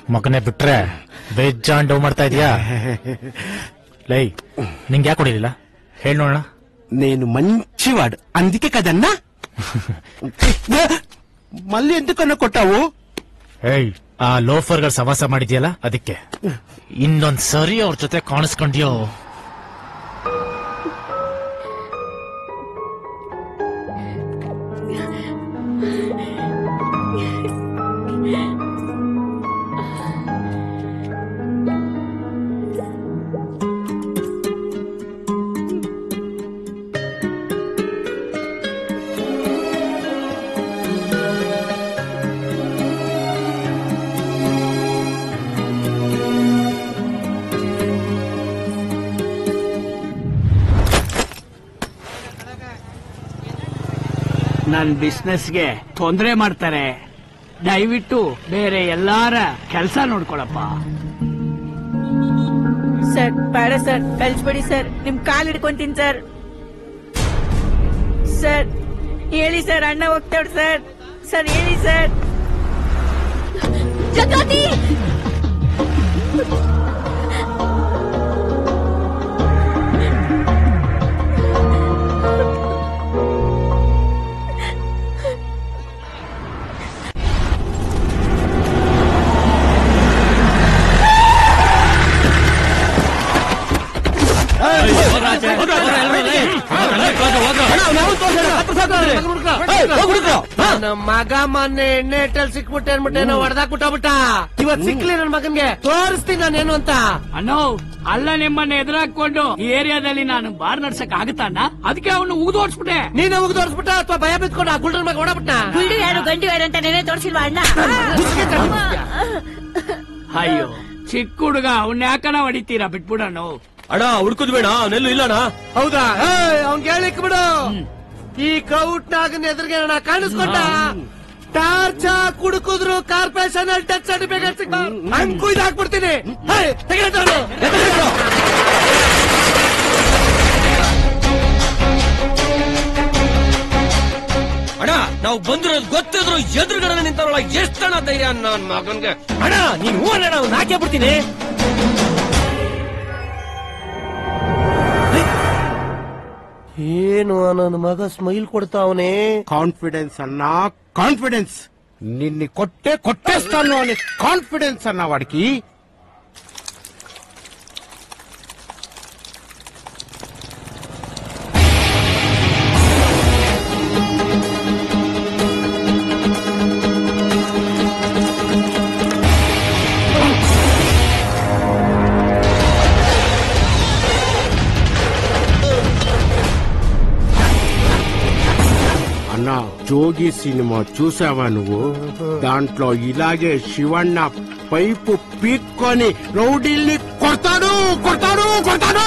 [SPEAKER 2] ಮಗನೇ ಬಿಟ್ರೆ ಬೇಜಾನ್ ಡೌ ಮಾಡ್ತಾ ಇದೀಯಾ ಲೈ ನಿಂಗೆ ಯಾಕೆ ಕೊಡಿಲಿಲ್ಲ ಹೇಳಿ ನೋಡೋಣ
[SPEAKER 7] నేను మంచివాడు అందుకే కదన్నా మళ్ళీ ఎందుకన్నా కొట్టావు
[SPEAKER 2] ಏಯ್ ಆ ಲೋಫರ್ಗಳು ಸವಾಸ ಮಾಡಿದ್ಯಲ್ಲ ಅದಕ್ಕೆ ಇನ್ನೊಂದ್ ಸರಿ ಅವ್ರ ಜೊತೆ ಕಾಣಿಸ್ಕೊಂಡ್ಯೋ
[SPEAKER 3] ನನ್ ಬಿಸ್ನೆಸ್ಗೆ ತೊಂದರೆ ಮಾಡ್ತಾರೆ ದಯವಿಟ್ಟು ಬೇರೆ ಎಲ್ಲಾರ ಕೆಲಸ ನೋಡ್ಕೊಳಪ್ಪ
[SPEAKER 16] ಸರ್ ಬೇಡ ಸರ್ ಕಳ್ಸ್ಬೇಡಿ ಸರ್ ನಿಮ್ ಕಾಲ್ ಹಿಡ್ಕೊಂತೀನಿ ಸರ್ ಸರ್ ಹೇಳಿ ಸರ್ ಅಣ್ಣ ಹೋಗ್ತಾವ್ರ ಸರ್ ಸರ್ ಹೇಳಿ ಸರ್
[SPEAKER 13] ಜಗತಿ
[SPEAKER 4] ನನ್ನ ಮಗ ಮೊನ್ನೆ ಎಣ್ಣೆ ಇಟ್ಟಲ್ಲಿ ಸಿಕ್ಬಿಟ್ಟೆ ಅನ್ಬಿಟ್ಟೆ ನಾವು ಹೊಡೆದಾಕ್ಬಿಟ್ಟ ಇವತ್ ಸಿಕ್ಲಿ ನನ್ ಮಗನ್ಗೆ ತೋರಿಸ್ತೀನಿ ನಾನೇನು ಅಂತ
[SPEAKER 3] ಅನ್ನೋ ಅಲ್ಲ ನಿಮ್ಮನ್ನ ಎದುರಾಕೊಂಡು ಈ ಏರಿಯಾದಲ್ಲಿ ನಾನು ಬಾರ್ ನಡ್ಸಕ್ ಆಗುತ್ತಾನ ಅದಕ್ಕೆ ಅವನು ಉಗಿದು ಓಡಿಸ್ಬಿಟ್ಟೆ
[SPEAKER 4] ನೀನ್ ಹೋಗಿ ತೋರಿಸ್ಬಿಟ್ಟ ಅಥವಾ ಭಯ ಬಿತ್ಕೊಂಡ ಗುಲ್ಡನ್ ಮಗ ಹೊಡಬಿಟ್ಟ
[SPEAKER 16] ಬಿಡು ಯಾರು ಗಂಡು ಯಾರು ಅಂತ ನೆನೆ ತೋರಿಸಿಲ್ವಾ ಅಣ್ಣ
[SPEAKER 3] ಅಯ್ಯೋ ಚಿಕ್ಕ ಹುಡುಗ ಅವನ್ ಯಾಕನ ಹೊಡಿತೀರಾ ಬಿಟ್ಬಿಡನು
[SPEAKER 4] ಅಣ್ಣ ಹುಡ್ಕುದ್ ಬೇಡ ಅವನೆಲ್ಲೂ ಇಲ್ಲಣ್ಣ ಹೌದಾ ಅವ್ನ್ ಕೇಳಿಕ್ ಬಿಡು ಈ ಕೌಟ್ನಾಗನ್ ಎದುರಿಗೆ ಅಣ್ಣ ಕಾಣಿಸ್ಕೊಂಡ ಟಾರ್ಚ್ ಕುಡುಕುದ್ರು ಕಾರ್ಪೊರೇಷನ್ ಅಲ್ಲಿ ಟಚ್ ಸರ್ಟಿಫಿಕೇಟ್ ಸಿಗ್ತಾ ಹಂಗ್ ಕುಯ್ದು ಹಾಕ್ಬಿಡ್ತೀನಿ ಹೇ, ತೆಗೆದು
[SPEAKER 22] ಅಣ್ಣ ನಾವು ಬಂದಿರೋದು ಗೊತ್ತಿದ್ರು ಎದುರುಗಡೆ ನಿಂತವಳ ಎಷ್ಟಣ ಧೈರ್ಯ ನನ್ನ ಮಗನ್ಗೆ
[SPEAKER 4] ಅಣ್ಣ ನೀನ್ ಹೂ ಅಣ್ಣ ಅವ್ನ್ ಹಾಕೇ ಬಿಡ್ತೀನಿ ಏನು ನನ್ನ ಮಗ ಸ್ಮೈಲ್ ಕೊಡ್ತಾವನೆ
[SPEAKER 7] కాన్ఫిడెన్స్ అన్నా కాన్ఫిడెన్స్ నిన్ను కొట్టే కొట్టేస్తాను అని కాన్ఫిడెన్స్ అన్నా వాడికి అన్నా జోగి సినిమా చూసావా నువ్వు దాంట్లో ఇలాగే శివಣ್ణ పైపు పీక్కొని రౌడీల్ని కొడతాడు కొడతాడు కొడతాడు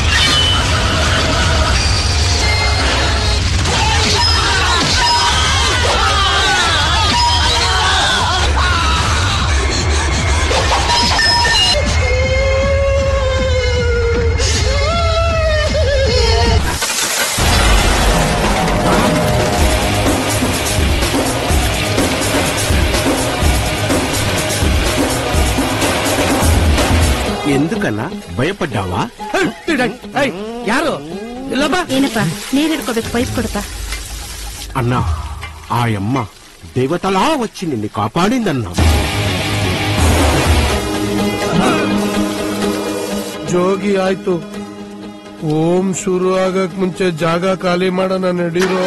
[SPEAKER 7] ఎందుకన్నా భయపడ్డావా
[SPEAKER 4] ಯಾರು ಇಲ್ಲಪ್ಪ
[SPEAKER 5] ಏನಪ್ಪ ನೀರ್ ಹಿಡ್ಕೋಬೇಕು ಪೈಪ್ ಕೊಡಪ್ಪ
[SPEAKER 7] అన్నా ఆ అమ్మ దేవతలా వచ్చి నిన్ను కాపాడిందన్నా
[SPEAKER 4] ಜೋಗಿ ಆಯ್ತು ಓಂ ಶುರು ಆಗಕ್ ಮುಂಚೆ ಜಾಗ ಖಾಲಿ ಮಾಡೋಣ ನಡೀರೋ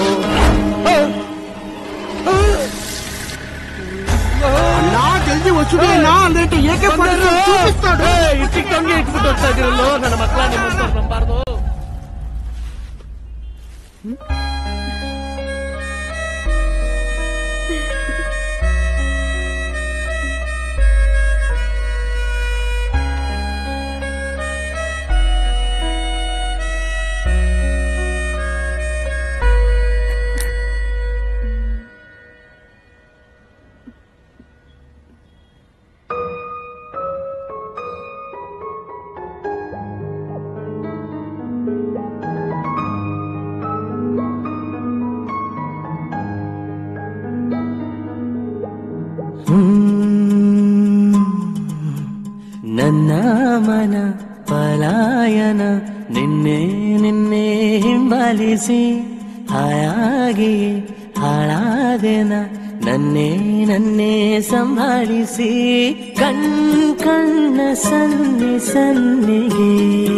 [SPEAKER 7] అన్నా జల్దీ వచ్చుడేనా లేదంటే ఏకే పడతాడు చూపిస్తాడు
[SPEAKER 4] ಇಟ್ಟಿಟ್ಟಂಗೆ ಇಟ್ಬಿಟ್ಟು ಹೋಗ್ತಾ ಇದೀರಲ್ಲೋ ನನ್ನ ಮಕ್ಕಳ ನಿಮ್ಮ ನಂಬಾರ್ದು
[SPEAKER 8] ನನ್ನ ಮನ ಪಲಾಯನ ನಿನ್ನೆ ನಿನ್ನೆ ಹಿಂಬಾಲಿಸಿ ಹಾಯಾಗಿ ಹಾಳಾದೆನ ನನ್ನೇ ನನ್ನೇ ಸಂಭಾಳಿಸಿ ಕಣ್ ಕಣ್ಣ ಸನ್ನೆ ಸನ್ನೆಗೆ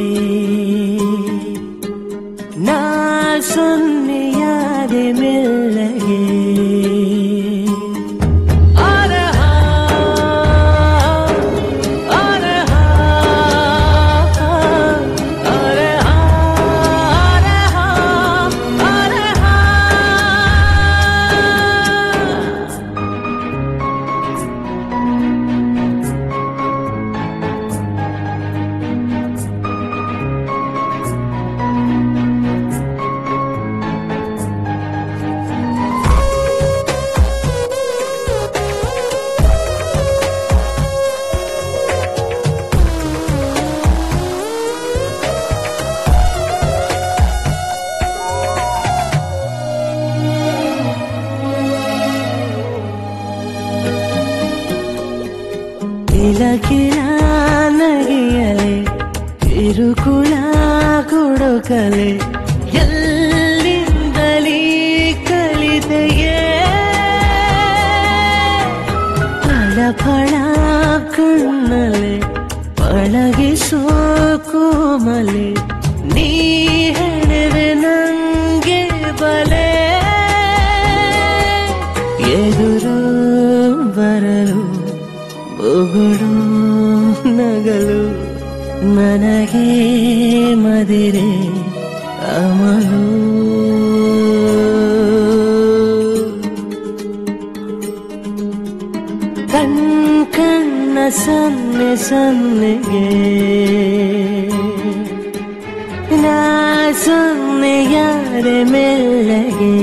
[SPEAKER 8] ನಾ ಸೊನ್ನೆಯಾದೆ ಮೆಲ್ಲಗೆ ಆರಹ, ಆರಹ, ಆರಹ, ಆರಹ, ಆರಹ. ಕಿಲ ನಗಿಯಲೆ ಕಿರುಕುಳ ಕೊಡುಕಲೆ ಎಲ್ಲಿಂದಲೀ ಕಲಿತೆಯೇ ಫಳ ಫಳ ಕಣ್ಣಲೆ ಪಳಗಿಸೋ ಕೋಮಲೆ ನೀ ಹೆಣೆವೆ ನಂಗೆ ಬಲೆ ಎದುರು ಬರಲು ಬೊಗಳು ನಗಲು ನನಗೆ ಮದಿರೆ ಅಮಲು ಕಣ್ ಕಣ್ಣ ಸನ್ನೆ ಸನ್ನೆಗೆ ನಾ ಸೊನ್ನೆ ಯಾರೆ ಮೆಲ್ಲಗೆ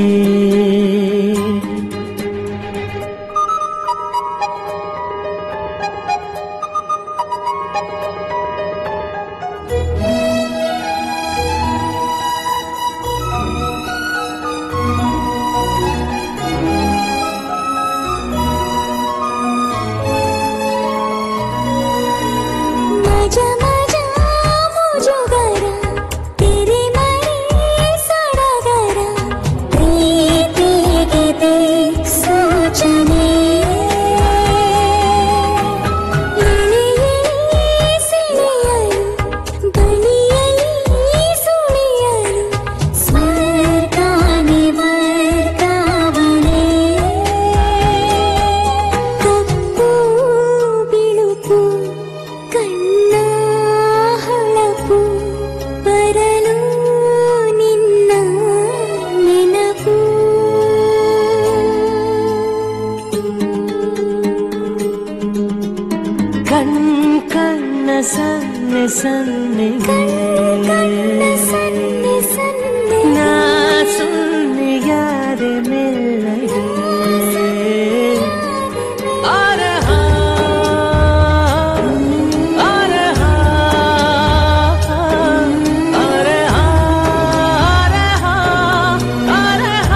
[SPEAKER 21] मजा मजा मुजुगरा तेरी मरे सडागरा प्रीति गीते सोचने ಎಳೆ ಎಳೆ ಸೆಳೆಯಲು ಬಳಿಯಲಿ ಸುಳಿಯಲು ಸ್ವರ್ಗಾನೆ ವರ್ಗಾವಣೆ ಕಪ್ಪು ಬಿಳುಪು ಕಣ್ಣ ಹೊಳಪು ಬರಲು ನಿನ್ನ ನೆನಪು
[SPEAKER 8] ಕಣ್ ಕಣ್ಣ ಸನ್ನೆ ಸನ್ನೆಗೆ
[SPEAKER 21] ಸನ್ನೆ ಸನ್ನೆ
[SPEAKER 8] ನಾ ಸೊನ್ನೆಯಾದೆ ಮೆಲ್ಲಗೆ ಆರಹ, ಆರಹ, ಆರಹ, ಆರಹ, ಆರಹ.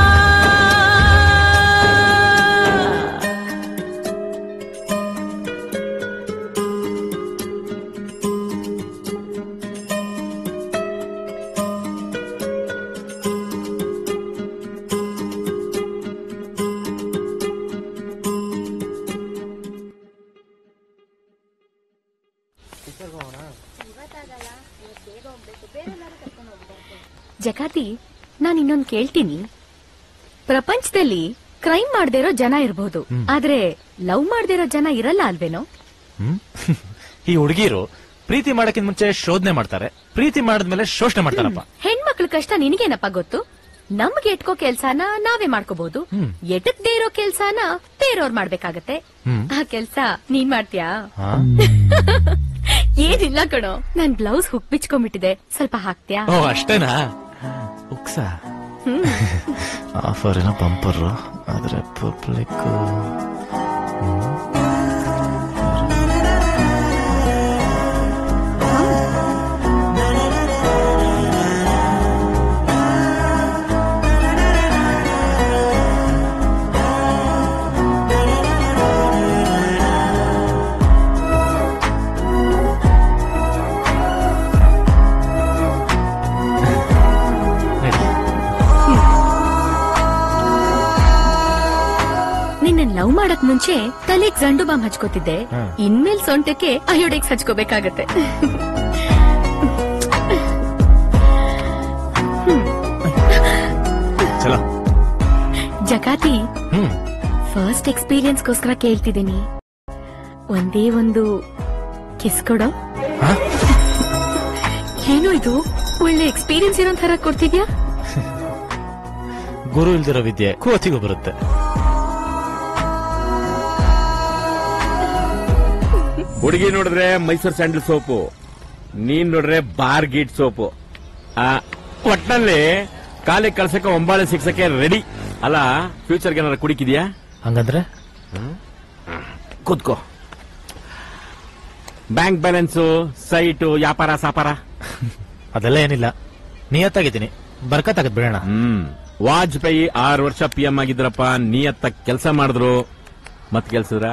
[SPEAKER 13] ಜಕಾತಿ ನಾನ್ ಇನ್ನೊಂದ್ ಕೇಳ್ತೀನಿ ಪ್ರಪಂಚದಲ್ಲಿ ಕ್ರೈಮ್ ಮಾಡದೇ ಇರೋ ಜನ ಇರ್ಬೋದು ಆದ್ರೆ ಲವ್ ಮಾಡದೇ ಇರೋ ಜನ ಇರಲ್ಲ ಅಲ್ವೇನೋ
[SPEAKER 2] ಹ್ಮ್? ಈ ಹುಡುಗಿರು ಪ್ರೀತಿ ಮಾಡಕ್ಕಿಂತ ಮುಂಚೆ ಶೋಧನೆ ಮಾಡ್ತಾರೆ ಪ್ರೀತಿ ಮಾಡಿದ್ಮೇಲೆ ಶೋಷಣೆ ಮಾಡ್ತಾರಪ್ಪ
[SPEAKER 13] ಹೆಣ್ಮಕ್ಳ ಕಷ್ಟ ನಿನಗೇನಪ್ಪ ಗೊತ್ತು ನಮ್ಗೆ ಎಟ್ಕೋ ಕೆಲ್ಸಾನ ನಾವೇ ಮಾಡ್ಕೋಬಹುದು
[SPEAKER 2] ಹ್ಮ್.
[SPEAKER 13] ಎಟಕ್ದೇ ಇರೋ ಕೆಲ್ಸಾನ ಬೇರೆಯವ್ರ್ ಮಾಡ್ಬೇಕಾಗತ್ತೆ
[SPEAKER 2] ಹ್ಮ್.
[SPEAKER 13] ಆ ಕೆಲ್ಸ ನೀನ್ ಮಾಡ್ತೀಯಾ
[SPEAKER 2] ಹಾ?
[SPEAKER 13] ಏನಿಲ್ಲ ಕಣೋ ನನ್ ಬ್ಲೌಸ್ ಹುಕ್ ಬಿಚ್ಕೊಂಡ್ಬಿಟ್ಟಿದೆ ಸ್ವಲ್ಪ ಹಾಕ್ತ್ಯಾ
[SPEAKER 2] ಓ ಅಷ್ಟೇನಾ ಉಕ್ಸ
[SPEAKER 13] ಹ್ಮ್
[SPEAKER 2] ಆಫರ್ ಏನೋ ಬಂಪರ್ ಆದ್ರೆ ಪಬ್ಲಿಕ್
[SPEAKER 13] ಲವ್ ಮಾಡಕ್ ಮುಂಚೆ ತಲೆಗ್ ಜಂಡು ಬಾಂಬ್ ಹಚ್ಕೋತಿದ್ದೆ
[SPEAKER 2] ಹ್ಮ್.
[SPEAKER 13] ಇನ್ಮೇಲ್ ಸೊಂಟಕ್ಕೆ ಅಯೋಡೆಕ್ಸ್ ಹಚ್ಕೋಬೇಕಾಗತ್ತೆ
[SPEAKER 2] ಚಲೋ
[SPEAKER 13] ಜಕಾತಿ
[SPEAKER 2] ಹ್ಮ್
[SPEAKER 13] ಫಸ್ಟ್ ಎಕ್ಸ್ಪೀರಿಯನ್ಸ್ಗೋಸ್ಕರ ಕೇಳ್ತಿದ್ದೀನಿ ಒಂದೇ ಒಂದು ಕಿಸ್ ಕೊಡೋ ಏನು ಇದು ಒಳ್ಳೆ ಎಕ್ಸ್ಪೀರಿಯನ್ಸ್ ಇರೋ ತರ ಕೊಡ್ತಿದ್ಯಾ
[SPEAKER 2] ಗುರು ಇಲ್ದಿರೋ ವಿದ್ಯೆ ಕೋತಿಗೂ ಬರುತ್ತೆ
[SPEAKER 1] ಹುಡುಗಿ ನೋಡಿದ್ರೆ ಮೈಸೂರ್ ಸ್ಯಾಂಡಲ್ ಸೋಪು ನೀನ್ ನೋಡ್ರೆ ಬಾರ್ ಗೀಟ್ ಸೋಪು ಆ, ಒಟ್ನಲ್ಲಿ ಕಾಲಿಗೆ ಕಳ್ಸಕ್ಕೆ ಒಂಬಾಳೆ ಸಿಕ್ಸಕ್ಕೆ ರೆಡಿ ಅಲ್ಲ ಫ್ಯೂಚರ್ಗೆ ಏನಾರ ಕುಡಿಕಿದ್ಯಾ
[SPEAKER 2] ಹಂಗಂದ್ರೆ
[SPEAKER 1] ಕೂತ್ಕೋ ಬ್ಯಾಂಕ್ ಬ್ಯಾಲೆನ್ಸು ಸೈಟು ವ್ಯಾಪಾರ ಸಾಪಾರ
[SPEAKER 2] ಅದೆಲ್ಲ ಏನಿಲ್ಲ ನಿಯತ್ತಾಗಿದ್ದೀನಿ ಬರ್ಕತ್ತಾಗದ್ ಬಿಡೋಣ
[SPEAKER 1] ಹ್ಮ್ ವಾಜಪೇಯಿ ಆರು ವರ್ಷ ಪಿ ಎಂ ಆಗಿದ್ರಪ್ಪ ನಿಯತ್ತ ಕೆಲಸ ಮಾಡಿದ್ರು ಮತ್ ಕೆಲ್ಸದ್ರ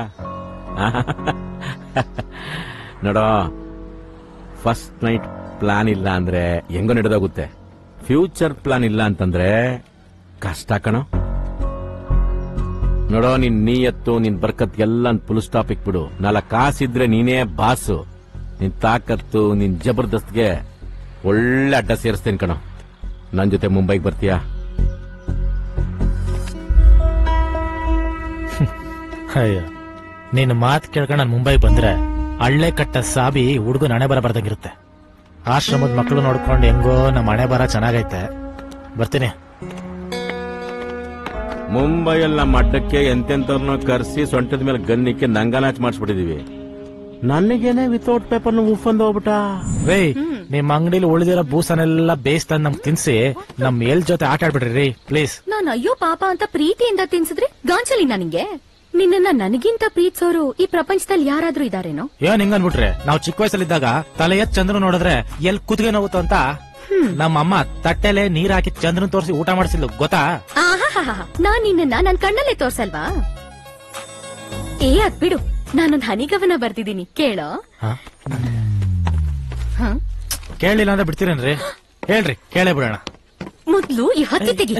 [SPEAKER 1] ನೋಡೋ ಫಸ್ಟ್ ನೈಟ್ ಪ್ಲಾನ್ ಇಲ್ಲ ಅಂದ್ರೆ ಹೆಂಗೋ ನಡೆದೋಗುತ್ತೆ ಫ್ಯೂಚರ್ ಪ್ಲಾನ್ ಇಲ್ಲ ಅಂತಂದ್ರೆ ಕಷ್ಟ ಕಣೋ ನೋಡೋ ನಿನ್ ನೀಯತ್ತು ನಿನ್ ಬರ್ಕತ್ ಎಲ್ಲ ಫುಲ್ ಸ್ಟಾಪ್ ಇಕ್ಬಿಡು ನಾಲ್ಕು ಕಾಸಿದ್ರೆ ನೀನೇ ಬಾಸು ನಿನ್ ತಾಕತ್ತು ನಿನ್ ಜಬರ್ದಸ್ತ್ಗೆ ಒಳ್ಳೆ ಅಡ್ಡ ಸೇರಿಸ್ತೇನೆ ಕಣೋ ನನ್ ಜೊತೆ ಮುಂಬೈಗೆ ಬರ್ತೀಯಾ
[SPEAKER 2] ಅಯ್ಯೋ ನೀನ್ ಮಾತ್ ಕೇಳ್ಕೊಂಡು ನಾನು ಮುಂಬೈ ಬಂದ್ರೆ ಹಳ್ಳೆ ಕಟ್ಟ ಸಾಬಿ ಹುಡುಗನ ಹಣೆ ಬರ ಬರ್ದಂಗಿರುತ್ತೆ ಆಶ್ರಮದ ಮಕ್ಕಳು ನೋಡ್ಕೊಂಡು ಹೆಂಗೋ ನಮ್ಮ ಹಣೆ ಬರ ಚೆನ್ನಾಗೈತೆ ಬರ್ತೀನಿ
[SPEAKER 1] ಮುಂಬೈಯಲ್ಲಿ ನಮ್ಮ ಅಡ್ಡಕ್ಕೆ ಎಂತೆಂತವ್ರನ್ನ ಕರ್ಸಿ ಸೊಂಟದ ಮೇಲೆ ಗನ್ನಿಕ್ಕೆ ನಂಗನಾಚ್ ಮಾಡಿಸ್ಬಿಟ್ಟಿದೀವಿ ನನಗೇನೆ ವಿತೌಟ್ ಪೇಪರ್ ಉಫ್ ಅಂದ್ ಹೋಗ್ಬಿಟ್ಟ
[SPEAKER 2] ರೇ ನಿಮ್ ಅಂಗಡಿಲಿ ಉಳಿದಿರೋ ಬೂಸನೆಲ್ಲ ಬೇಯಿಸ್ತಂದ್ ನಮ್ಗೆ ತಿನ್ಸಿ ನಮ್ ಎಲ್ ಜೊತೆ ಆಟ ಆಡ್ಬಿಡ್ರಿ ರೀ ಪ್ಲೀಸ್
[SPEAKER 13] ನಾನು ಅಯ್ಯೋ ಪಾಪ ಅಂತ ಪ್ರೀತಿಯಿಂದ ತಿನ್ಸಿದ್ರೆ ಗಾಂಚಲಿ ನನಗೆ ನಿನ್ನನ್ನ ನನಗಿಂತ ಪ್ರೀತಿಸೋರು ಈ ಪ್ರಪಂಚದಲ್ಲಿ ಯಾರಾದ್ರೂ ಇದಾರೇನೋ
[SPEAKER 2] ಏನ್ ಹಿಂಗ್ ಅನ್ಬಿಟ್ರೆ ನಾವು ಚಿಕ್ಕ ವಯಸ್ಸಲ್ಲಿದ್ದಾಗ ತಲೆ ಎತ್ ಚಂದ್ರ ನೋಡಿದ್ರೆ ಎಲ್ ಕುತ್ತಿಗೆ ನೋವುತ್ತು ಅಂತ ನಮ್ಮ ಅಮ್ಮ ತಟ್ಟೆಲೆ ನೀರ್ ಹಾಕಿ ಚಂದ್ರನ್ ತೋರಿಸಿ ಊಟ ಮಾಡಿಸಿದ್ಲು ಗೊತ್ತಾ
[SPEAKER 13] ಆಹಾಹಾಹಾ. ನಾನ್ ನಿನ್ನನ್ನ ನನ್ ಕಣ್ಣಲ್ಲೇ ತೋರ್ಸಲ್ವಾ ಏ ಅದ್ ಬಿಡು ನಾನೊಂದ್ ಹನಿಗವನ ಬರ್ದಿದ್ದೀನಿ ಕೇಳೋ
[SPEAKER 2] ಹ?
[SPEAKER 13] ಹ?
[SPEAKER 2] ಕೇಳಿಲ್ಲ ಅಂದ್ರೆ ಬಿಡ್ತೀರೇನ್ರಿ ಹೇಳ್ರಿ ಕೇಳೇ ಬಿಡೋಣ
[SPEAKER 13] ಮೊದ್ಲು ಈ ಹತ್ತಿ ತೆಗಿ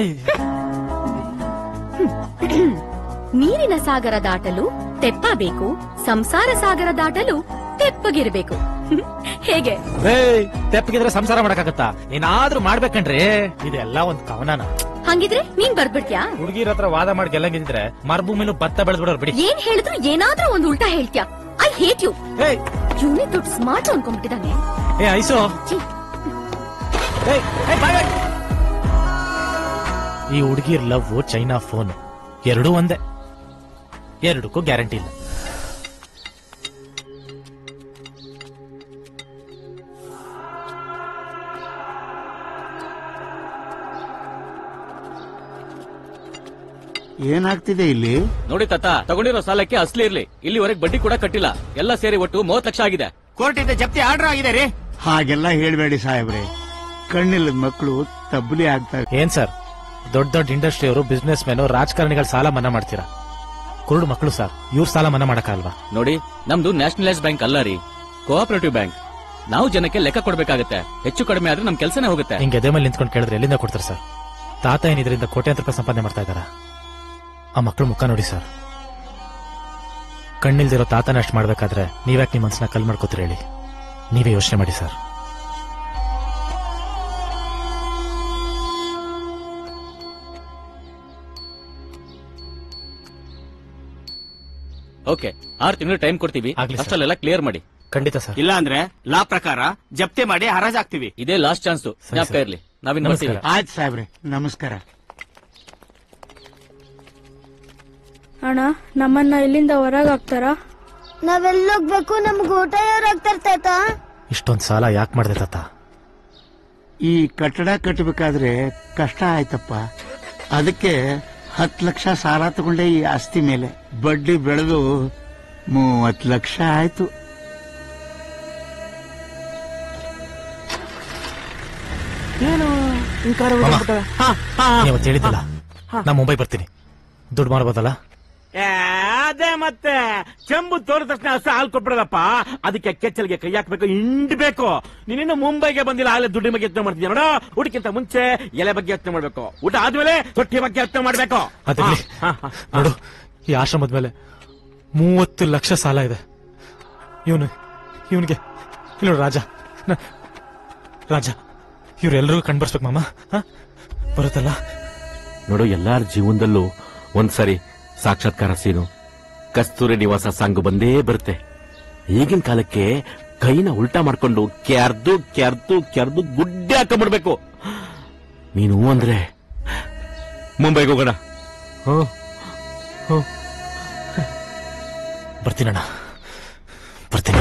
[SPEAKER 13] ನೀರಿನ ಸಾಗರ ದಾಟಲು ತೆಪ್ಪ ಬೇಕು ಸಂಸಾರ ಸಾಗರ ದಾಟಲು ತೆಪ್ಪಗಿರ್ಬೇಕು ಹೇಗೆ
[SPEAKER 2] ರೇ ತೆಪ್ಪಗಿದ್ರೆ ಸಂಸಾರ ಮಾಡಕ್ಕಾಗತ್ತಾ ಏನಾದ್ರೂ ಮಾಡ್ಬೇಕನ್ರಿ ಇದೆಲ್ಲ ಒಂದ್ ಕವನನ
[SPEAKER 13] ಹಂಗಿದ್ರೆ ನೀನ್ ಬರ್ಬಿಡ್ತ್ಯಾ
[SPEAKER 2] ಹುಡುಗಿರ ಹತ್ರ ವಾದ ಮಾಡಿ ಗೆಲ್ಲಂಗಿದ್ರೆ ಮರುಭೂಮಿಲೂ ಭತ್ತ ಬೆಳೆದ್ಬಿಡೋರು ಬಿಡಿ
[SPEAKER 13] ಏನ್ ಹೇಳಿದ್ರು ಏನಾದ್ರೂ ಒಂದ್ ಉಲ್ಟಾ ಹೇಳ್ತ್ಯಾ ಐ ಹೇಟ್ ಯು ಇವನೇ ದೊಡ್ಡ ಸ್ಮಾರ್ಟ್ ಅನ್ಕೊಂಡ್ಬಿಟ್ಟಿದ್ದಾನೆ
[SPEAKER 2] ಏ ಐಸೋ ಏಯ್, ಏಯ್, ಬಾಯ್, ಬಾಯ್. ಈ ಹುಡುಗಿರ್ ಲವ್ ಚೈನಾ ಫೋನ್ ಎರಡೂ ಒಂದೇ ಎರಡಕ್ಕೂ ಗ್ಯಾರಂಟಿ ಇಲ್ಲ
[SPEAKER 18] ಏನಾಗ್ತಿದೆ ಇಲ್ಲಿ
[SPEAKER 11] ನೋಡಿ ತಾತ ತಗೊಂಡಿರೋ ಸಾಲಕ್ಕೆ ಅಸ್ಲಿ ಇರ್ಲಿ ಇಲ್ಲಿವರೆಗೆ ಬಡ್ಡಿ ಕೂಡ ಕಟ್ಟಿಲ್ಲ ಎಲ್ಲ ಸೇರಿ ಒಟ್ಟು ಮೂವತ್ತು ಲಕ್ಷ ಆಗಿದೆ
[SPEAKER 18] ಕೋರ್ಟ್ ಇಂದ ಜಪ್ತಿ ಆರ್ಡರ್ ಆಗಿದೆ ರೀ ಹಾಗೆಲ್ಲ ಹೇಳ್ಬೇಡಿ ಸಾಹೇಬ್ರೆ ಕಣ್ಣಿಲ್ಲದ ಮಕ್ಕಳು ತಬ್ಬಲಿ ಆಗ್ತಾರೆ
[SPEAKER 2] ಏನ್ ಸರ್ ದೊಡ್ಡ ದೊಡ್ಡ ಇಂಡಸ್ಟ್ರಿ ಅವರು ಬಿಸ್ನೆಸ್ ಮ್ಯಾನ್ ರಾಜಕಾರಣಿಗಳ ಸಾಲ ಮನ್ನಾ ಮಾಡ್ತೀರಾ ಕುರುಡು ಮಕ್ಕಳು ಸರ್ ಇವ್ರ ಸಾಲ ಮನ್ನಾ ಮಾಡಕ್ಕಾಲ್ವಾ
[SPEAKER 11] ನೋಡಿ ನಮ್ದು ನ್ಯಾಷನಲೈಸ್ ಬ್ಯಾಂಕ್ ಅಲ್ಲ ರೀ ಕೋಆಪರೇಟಿವ್ ಬ್ಯಾಂಕ್ ನಾವು ಜನಕ್ಕೆ ಲೆಕ್ಕ ಕೊಡ್ಬೇಕಾಗತ್ತೆ ಹೆಚ್ಚು ಕಡಿಮೆ ಆದ್ರೆ ನಮ್ ಕೆಲಸನೇ ಹೋಗುತ್ತೆ
[SPEAKER 2] ಹಿಂಗೆ ಎದೆ ಮೇಲೆ ನಿಂತ್ಕೊಂಡು ಕೇಳಿದ್ರೆ ಎಲ್ಲಿಂದ ಕೊಡ್ತಾರೆ ಸರ್ ತಾತ ಏನ್ ಇದರಿಂದ ಕೋಟ್ಯಾಂತರ ರೂಪಾಯಿ ಸಂಪಾದನೆ ಮಾಡ್ತಾ ಇದಾರ ಆ ಮಕ್ಕಳು ಮುಖ ನೋಡಿ ಸರ್ ಕಣ್ಣಿಲ್ದಿರೋ ತಾತನ ಅಷ್ಟು ಮಾಡ್ಬೇಕಾದ್ರೆ ನೀವ್ಯಾಕೆ ನಿಮ್ಮ ಮನಸ್ಸನ್ನ ಕಲ್ ಮಾಡ್ಕೋತೀರಿ ಹೇಳಿ ನೀವೇ ಯೋಚನೆ ಮಾಡಿ ಸರ್
[SPEAKER 11] ಓಕೆ ಆರು ತಿಂಗಳು ಟೈಮ್ ಕೊಡ್ತೀವಿ ಅಷ್ಟಲ್ಲೆಲ್ಲ ಕ್ಲಿಯರ್ ಮಾಡಿ
[SPEAKER 2] ಖಂಡಿತ ಸರ್
[SPEAKER 11] ಇಲ್ಲ ಅಂದ್ರೆ ಲಾ ಪ್ರಕಾರ ಜಪ್ತಿ ಮಾಡಿ ಹರಾಜಾಗ್ತೀವಿ ಇದೇ ಲಾಸ್ಟ್ ಚಾನ್ಸ್ ಜ್ಞಾಪಕ ಇರ್ಲಿ ನಾವಿನ್ ಬರ್ತೀವಿ
[SPEAKER 18] ಆಯ್ತು ಸಾಹೇಬ್ರೆ ನಮಸ್ಕಾರ
[SPEAKER 9] ಅಣ್ಣ ನಮ್ಮನ್ನ ಇಲ್ಲಿಂದ ಹೊರಗೆ ಹಾಕ್ತಾರಾ
[SPEAKER 12] ನಾವೆಲ್ಲೋಗ್ಬೇಕು ನಮ್ಗೆ ಊಟ ಯಾರು ಆಗ್ತಾರ ತಾತ
[SPEAKER 2] ಇಷ್ಟೊಂದ್ ಸಾಲ ಯಾಕೆ ಮಾಡಿದೆ ತಾತ
[SPEAKER 18] ಈ ಕಟ್ಟಡ ಕಟ್ಟಬೇಕಾದ್ರೆ ಕಷ್ಟ ಆಯ್ತಪ್ಪ ಅದಕ್ಕೆ ಹತ್ತು ಲಕ್ಷ ಸಾಲ ತಗೊಂಡೆ ಈ ಆಸ್ತಿ ಮೇಲೆ ಬಡ್ಡಿ ಬೆಳೆದು ಮೂವತ್ತು ಲಕ್ಷ ಆಯ್ತು
[SPEAKER 7] ಏನು
[SPEAKER 2] ಇವತ್ತು ಹೇಳಿದ್ದಲ್ಲ ನಾ ಮುಂಬೈ ಬರ್ತೀನಿ ದುಡ್ಡು ಮಾಡ್ಬೋದಲ್ಲ
[SPEAKER 1] ಏ, ಅದೇ ಮತ್ತೆ ಚೆಂಬು ತೋರಿದ ತಕ್ಷಣ ಹಸು ಹಾಲು ಕೊಟ್ಬಿಡದಪ್ಪ ಅದಕ್ಕೆ ಕೆಚ್ಚಲ್ಗೆ ಕೈ ಹಾಕ್ಬೇಕು ಹಿಂಡ್ಬೇಕು ನೀನಿನ್ನು ಮುಂಬೈಗೆ ಬಂದಿಲ್ಲ ಆಗಲೇ ದುಡ್ಡಿನ ಬಗ್ಗೆ ಯೋಚನೆ ಮಾಡ್ತಿದ್ಯಾ ನೋಡ ಊಟಕ್ಕಿಂತ ಮುಂಚೆ ಎಲೆ ಬಗ್ಗೆ ಯೋಚನೆ ಮಾಡ್ಬೇಕು ಊಟ ಆದ್ಮೇಲೆ ತೊಟ್ಟಿ ಬಗ್ಗೆ ಯೋಚನೆ ಮಾಡ್ಬೇಕು
[SPEAKER 2] ಅದಿರ್ಲಿ ನೋಡು ಈ ಆಶ್ರಮದ ಮೇಲೆ ಮೂವತ್ತು ಲಕ್ಷ ಸಾಲ ಇದೆ ಇವನು ಇವನಿಗೆ ಇಲ್ಲ ರಾಜ ನ- ರಾಜ ಇವ್ರೆಲ್ರಿಗೂ ಕಣ್ಬರ್ಸ್ಬೇಕು ಮಾಮ ಹ? ಬರುತ್ತಲ್ಲ
[SPEAKER 1] ನೋಡು ಎಲ್ಲಾರ ಜೀವನದಲ್ಲೂ ಒಂದ್ಸರಿ ಸಾಕ್ಷಾತ್ಕಾರ ಸೀನು ಕಸ್ತೂರಿ ನಿವಾಸ ಸಾಂಗ್ ಬಂದೇ ಬರುತ್ತೆ ಈಗಿನ ಕಾಲಕ್ಕೆ ಕೈನ ಉಲ್ಟಾ ಮಾಡ್ಕೊಂಡು ಕೆರ್ದು ಕೆರ್ದು ಕೆರ್ದು ಗುಡ್ಡೆ ಹಾಕೊಂಡ್ಬಿಡ್ಬೇಕು ನೀನು ಹ್ಞೂ ಅಂದ್ರೆ ಮುಂಬೈಗೆ ಹೋಗೋಣ ಹ್ಮ್ ಹ್ಮ್
[SPEAKER 2] ಬರ್ತೀನಣ್ಣ ಬರ್ತೀನಿ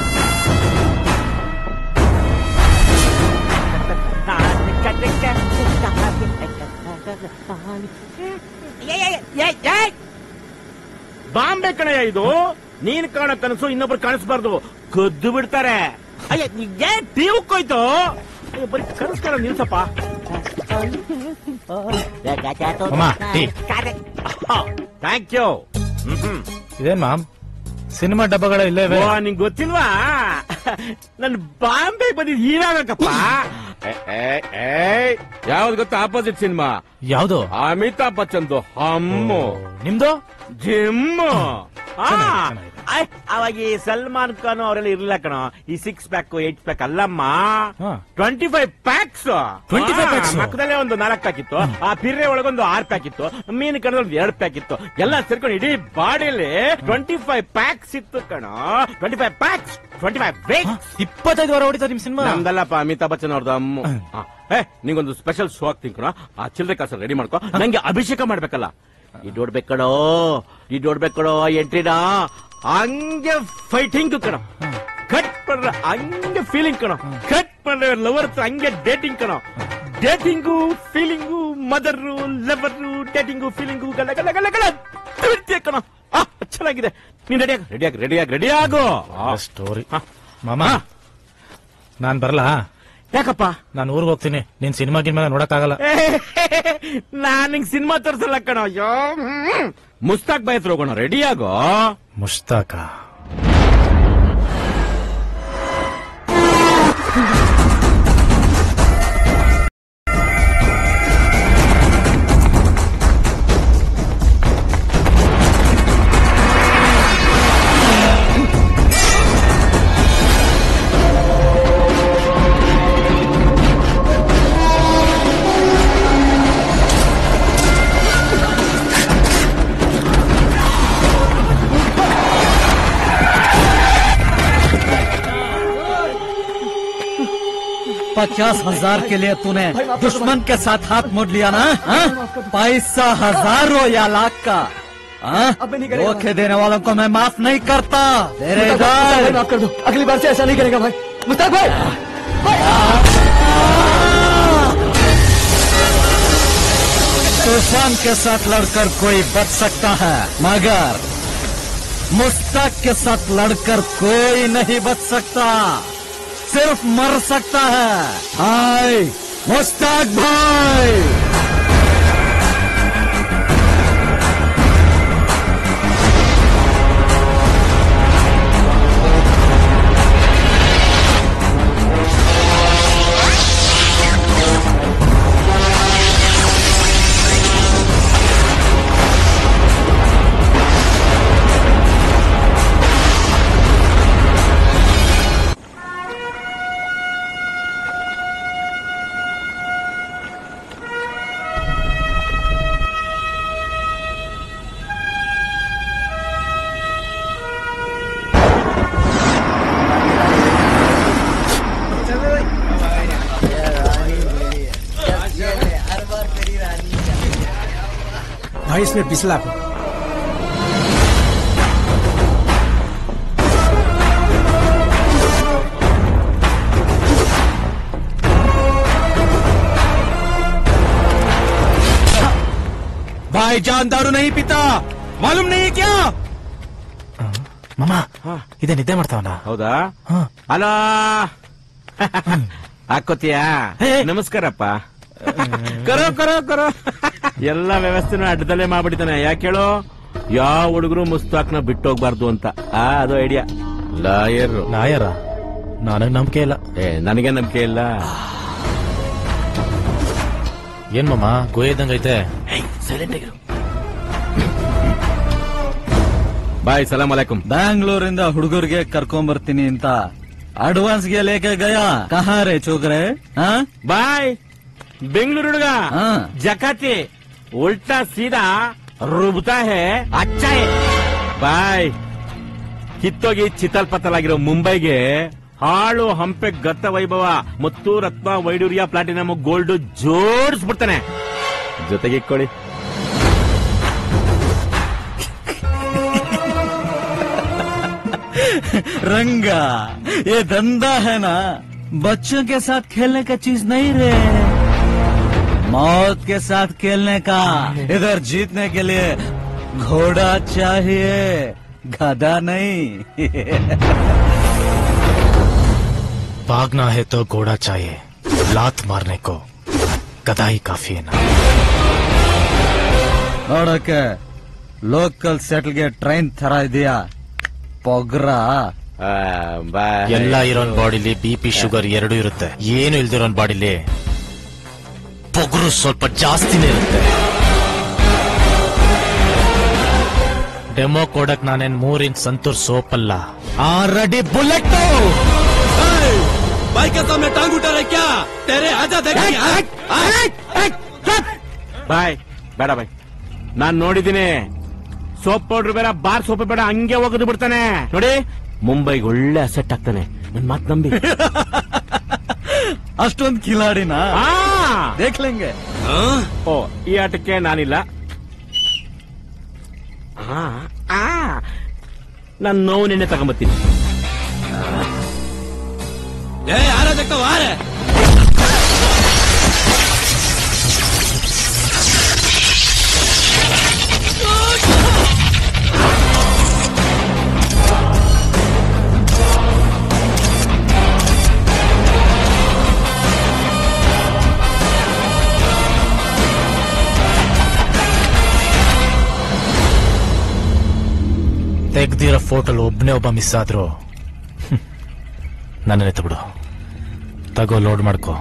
[SPEAKER 1] ಬಾಂಬೆ ಕಣಯ್ಯ ಇದು ನೀನ್ ಕಾಣೋ ಕನಸು ಇನ್ನೊಬ್ರು ಕಾಣಿಸ್ಬಾರ್ದು ಕದ್ದು ಬಿಡ್ತಾರೆ ಅಯ್ಯ ಏನ್ ತೀವಕ್ಕೋಯ್ತು ಅಯ್ಯೋ, ಬರೀ ಕನಸು ಕಾಣ ನಿಲ್ಸಪ್ಪ
[SPEAKER 2] ಅಮ್ಮ, ಟೀ.
[SPEAKER 1] ಥ್ಯಾಂಕ್ ಯು
[SPEAKER 2] ಇದೇನ್ ಮಾಮ್ ಸಿನಿಮಾ ಡಬ್ಬಗಳ ಇಲ್ಲೇ ಇವೆ
[SPEAKER 1] ಓ ನಿಂಗ್ ಗೊತ್ತಿಲ್ವಾ ನನ್ ಬಾಂಬೆ ಬಂದಿದ್ ಹೀರಾಗಕ್ಕಪ್ಪ ಯಾವ್ದು ಗೊತ್ತಾ ಆಪೋಸಿಟ್ ಸಿನಿಮಾ
[SPEAKER 2] ಯಾವ್ದು
[SPEAKER 1] ಅಮಿತಾಬ್ ಬಚ್ಚನ್ದು ಹಮ್ಮು
[SPEAKER 2] ನಿಮ್ದು
[SPEAKER 1] ಜಿಮ್ಮು ಆ,
[SPEAKER 2] ಚೆನ್ನಾಗಿದೆ,
[SPEAKER 1] ಆಯ್, ಅವಾಗ ಈ ಸಲ್ಮಾನ್ ಖಾನ್ ಅವರೆಲ್ಲ ಇರ್ಲಿಲ್ಲ ಕಣ ಈ ಸಿಕ್ಸ್ ಪ್ಯಾಕ್ ಏಟ್ ಪ್ಯಾಕ್ ಅಲ್ಲಮ್ಮ ಟ್ವೆಂಟಿ ಫೈವ್ ಪ್ಯಾಕ್ಸ್
[SPEAKER 2] 25 packs?
[SPEAKER 1] ಮಕ್ಕದಲ್ಲೇ ಒಂದು ನಾಲ್ಕು ಪ್ಯಾಕ್ ಇತ್ತು ಆ ಪಿರ್ರೆ ಒಳಗೊಂದು ಆರ್ ಪ್ಯಾಕ್ ಇತ್ತು ಮೀನು ಕಣದ ಒಂದು ಎರಡು ಪ್ಯಾಕ್ ಇತ್ತು ಎಲ್ಲ ಸೇರ್ಕೊಂಡು ಇಡೀ ಬಾಡಿಯಲ್ಲಿ ಟ್ವೆಂಟಿ ಫೈವ್ ಪ್ಯಾಕ್ಸ್ ಇತ್ತು ಕಣ twenty five packs twenty five packs
[SPEAKER 2] ಇಪ್ಪತ್ತೈದು ವಾರ ಹೊಡಿತಾ ನಿಮ್ ಸಿನಿಮಾ
[SPEAKER 1] ನಮ್ದಲ್ಲಪ್ಪ ಅಮಿತಾಬ್ ಬಚ್ಚನ್ ಅವ್ರದ್ದು ಅಮ್ಮ ಆ, ಏ ನಿಂಗೊಂದು ಸ್ಪೆಷಲ್ ಶೋ ಆಗ್ತೀನಿ ಕಣ ಆ ಚಿಲ್ಲರೆ ಕಾಸು ರೆಡಿ ಮಾಡ್ಕೊ ನಂಗೆ ಅಭಿಷೇಕ ಮಾಡ್ಬೇಕಲ್ಲ ಇದು ನೋಡ್ಬೇಕು ಕಣೋ ಇದು ನೋಡ್ಬೇಕು ಕಣೋ ಎಂಟ್ರಿನ ಹಂಗೆ ಫೈಟಿಂಗ್ ಕಣ ಕಟ್ ಮಾಡ್ರೆ ಹಂಗೆ ಫೀಲಿಂಗ್ ಕಣ ಕಟ್ ಮಾಡ್ರೆ ಲವರ್ ಹಂಗೆ ಡೇಟಿಂಗ್ ಕಣ dating feeling mother lover dating feeling ಗಲ ಗಲ ಗಲ ಗಲ ತಿರ್ತಿಯ ಕಣ ಆ, ಚೆನ್ನಾಗಿದೆ ನೀನ್ ರೆಡಿ ಆಗ ರೆಡಿ ಆಗ ರೆಡಿ ಆಗ ರೆಡಿ ಆಗೋ
[SPEAKER 2] ಸ್ಟೋರಿ ಮಾಮ ನಾನ್ ಬರಲ್ಲ
[SPEAKER 1] ಯಾಕಪ್ಪ
[SPEAKER 2] ನಾನು ಊರಿಗೆ ಹೋಗ್ತೀನಿ ನೀನ್ ಸಿನಿಮಾ ಗಿನ್ಮೇಲೆ ನೋಡಕ್ಕಾಗಲ್ಲ
[SPEAKER 1] ನಾನ್ ನಿಂಗ್ ಸಿನಿಮಾ ತೋರ್ಸಲ್ಲ ಕಣ ಅಯ್ಯೋ ಹ್ಮ್. ಮುಸ್ತಾಕ್ ಬಾಯ್ ಹತ್ರ ಹೋಗೋಣ ರೆಡಿ ಆಗೋ
[SPEAKER 2] ಮುಷ್ತಾಕ
[SPEAKER 6] पचास हजार के लिए तूने दुश्मन के साथ हाथ मोड़ लिया ना हाँ? पैसा हजारों या लाख का हाँ? धोखे देने वालों को मैं माफ नहीं करता तेरे इधर
[SPEAKER 20] माफ कर दो अगली बार से ऐसा नहीं करेगा भाई मुस्ताक भाई
[SPEAKER 6] तूफान के साथ लड़कर कोई बच सकता है मगर मुस्ताक के साथ लड़कर कोई नहीं बच सकता सिर्फ मर सकता है हाय मुस्ताक भाई
[SPEAKER 20] भाई इसमें पिछला पे
[SPEAKER 2] भाई जान दारू नहीं पीता मालूम नहीं क्या ಮಾಮ ಇದೇ ನಿದ್ದೆ ಮಾಡ್ತಾವನ
[SPEAKER 1] ಹೌದಾ ಹಲೋ ಹಾಕೋತೀಯಾ ನಮಸ್ಕಾರಪ್ಪ ಕರೋ ಕರೋ ಕರೋ ಎಲ್ಲ ವ್ಯವಸ್ಥೆನೂ ಅಡ್ಡದಲ್ಲೇ ಮಾಡ್ಬಿಟ್ಟಿದ್ದಾನೆ ಯಾಕೆ ಹೇಳು ಯಾವ ಹುಡುಗರು ಮುಸ್ತಾಕ್ನ ಬಿಟ್ಟು ಹೋಗ್ಬಾರ್ದು ಅಂತ ಆ ಅದು ಐಡಿಯಾ ಲಾಯರ್
[SPEAKER 2] ಲಾಯರ ನನಗ್ ನಂಬಿಕೆ ಇಲ್ಲ
[SPEAKER 1] ಏ ನನಗೆ ನಂಬಿಕೆ ಇಲ್ಲ
[SPEAKER 2] ಏನ್ ಮಾಮ ಗೋಯ್ ಇದ್ದಂಗೈತೆ
[SPEAKER 1] ಸೈಲೆಂಟ್ ಆಗಿರು ಬಾಯ್ ಸಲಾಂ ಅಲೈಕುಂ
[SPEAKER 6] ಬ್ಯಾಂಗ್ಳೂರಿಂದ ಹುಡುಗರಿಗೆ ಕರ್ಕೊಂಡ್ ಬರ್ತೀನಿ ಅಂತ ಅಡ್ವಾನ್ಸ್ ಗೆ ಲೇಕೆ ಗಯಾ ಕಹಾ ರೇ ಚೋಕ್ರೆ ಹಾ
[SPEAKER 1] ಬಾಯ್ ಬೆಂಗಳೂರು ಹುಡುಗ ಜಕಾತಿ ಉಲ್ಟಾ ಸೀದಾ ರುಬ್ತಾ ಹೇ ಅಚ್ಚ ಹೇ ಬಾಯ್ ಕಿತ್ತೋಗಿ ಚಿತ್ತಲ್ಪತ್ತಲಾಗಿರೋ ಮುಂಬೈಗೆ ಹಾಳು ಹಂಪೆ ಗತ್ತ ವೈಭವ ಮತ್ತು ರತ್ನ ವೈಡೂರ್ಯ ಪ್ಲಾಟಿನಮ್ ಗೋಲ್ಡ್ ಜೋಡಿಸ್ಬಿಡ್ತಾನೆ ಜೊತೆಗೆ ಇಕ್ಕೊಳ್ಳಿ
[SPEAKER 6] रंगा ये धंधा है ना बच्चों के साथ खेलने का चीज नहीं रे मौत के साथ खेलने का इधर जीतने के लिए घोड़ा चाहिए गधा नहीं
[SPEAKER 2] भागना है तो घोड़ा चाहिए लात मारने को गदा ही काफी है ना
[SPEAKER 6] ನೋಡಕ್ಕೆ ಲೋಕಲ್ ಸೆಟ್ಲ್ಗೆ ಟ್ರೈನ್ ತರ ಇದೆಯಾ ಪೊಗ್ರ
[SPEAKER 2] ಎಲ್ಲ ಇರೋನ್ ಬಾಡಿಲಿ ಬಿ ಪಿ ಶುಗರ್ ಎರಡು ಇರುತ್ತೆ ಏನು ಇಲ್ದಿರೋನ್ ಬಾಡಿಲಿ ಪೊಗರು ಸ್ವಲ್ಪ ಜಾಸ್ತಿನೇ ಇರುತ್ತೆ ಡೆಮೋ ಕೊಡಕ್ ನಾನೇನ್ ಮೂರ್ ಇಂಚ್ ಸಂತೂರ್ ಸೋಪ್ ಅಲ್ಲ ಆಲ್ರೆಡಿ ಬುಲೆಟ್
[SPEAKER 22] भाई के सामने टांग उठा रहे क्या तेरे आजा देखिए
[SPEAKER 1] ಬಾಯ್ ಬೇಡ ಬಾಯ್ ನಾನ್ ನೋಡಿದ್ದೀನಿ ಸೋಪ್ ಪೌಡರ್ ಬೇಡ ಬಾರ್ ಸೋಪ್ ಬೇಡ ಹಂಗೆ ಹೋಗದು ಬಿಡ್ತಾನೆ ನೋಡಿ ಮುಂಬೈಗೆ ಒಳ್ಳೆ ಅಸೆಟ್ ಆಗ್ತಾನೆ ನನ್ ಮಾತ್ ನಂಬಿ
[SPEAKER 6] ಅಷ್ಟೊಂದು ಕಿಲಾಡಿನ
[SPEAKER 1] ಆ!
[SPEAKER 6] ದೇಖ್ಲೆಂಗೆ
[SPEAKER 1] ಓ ಈ ಆಟಕ್ಕೆ ನಾನಿಲ್ಲ ಆ, ಆ. ನಾನ್ ನೋವು ನಿನ್ನೆ ತಗೊಂಬತ್ತೀನಿ
[SPEAKER 22] ए आ रहा देखता आ रहा
[SPEAKER 2] ತೆಗ್ದಿರೋ ಫೋಟೋಲ್ ಒಬ್ನೇ ಒಬ್ಬ ಮಿಸ್ ಆದ್ರು ನನ್ನ ಬಿಡು ತಗೋ ಲೋಡ್ ಮಾಡ್ಕೋ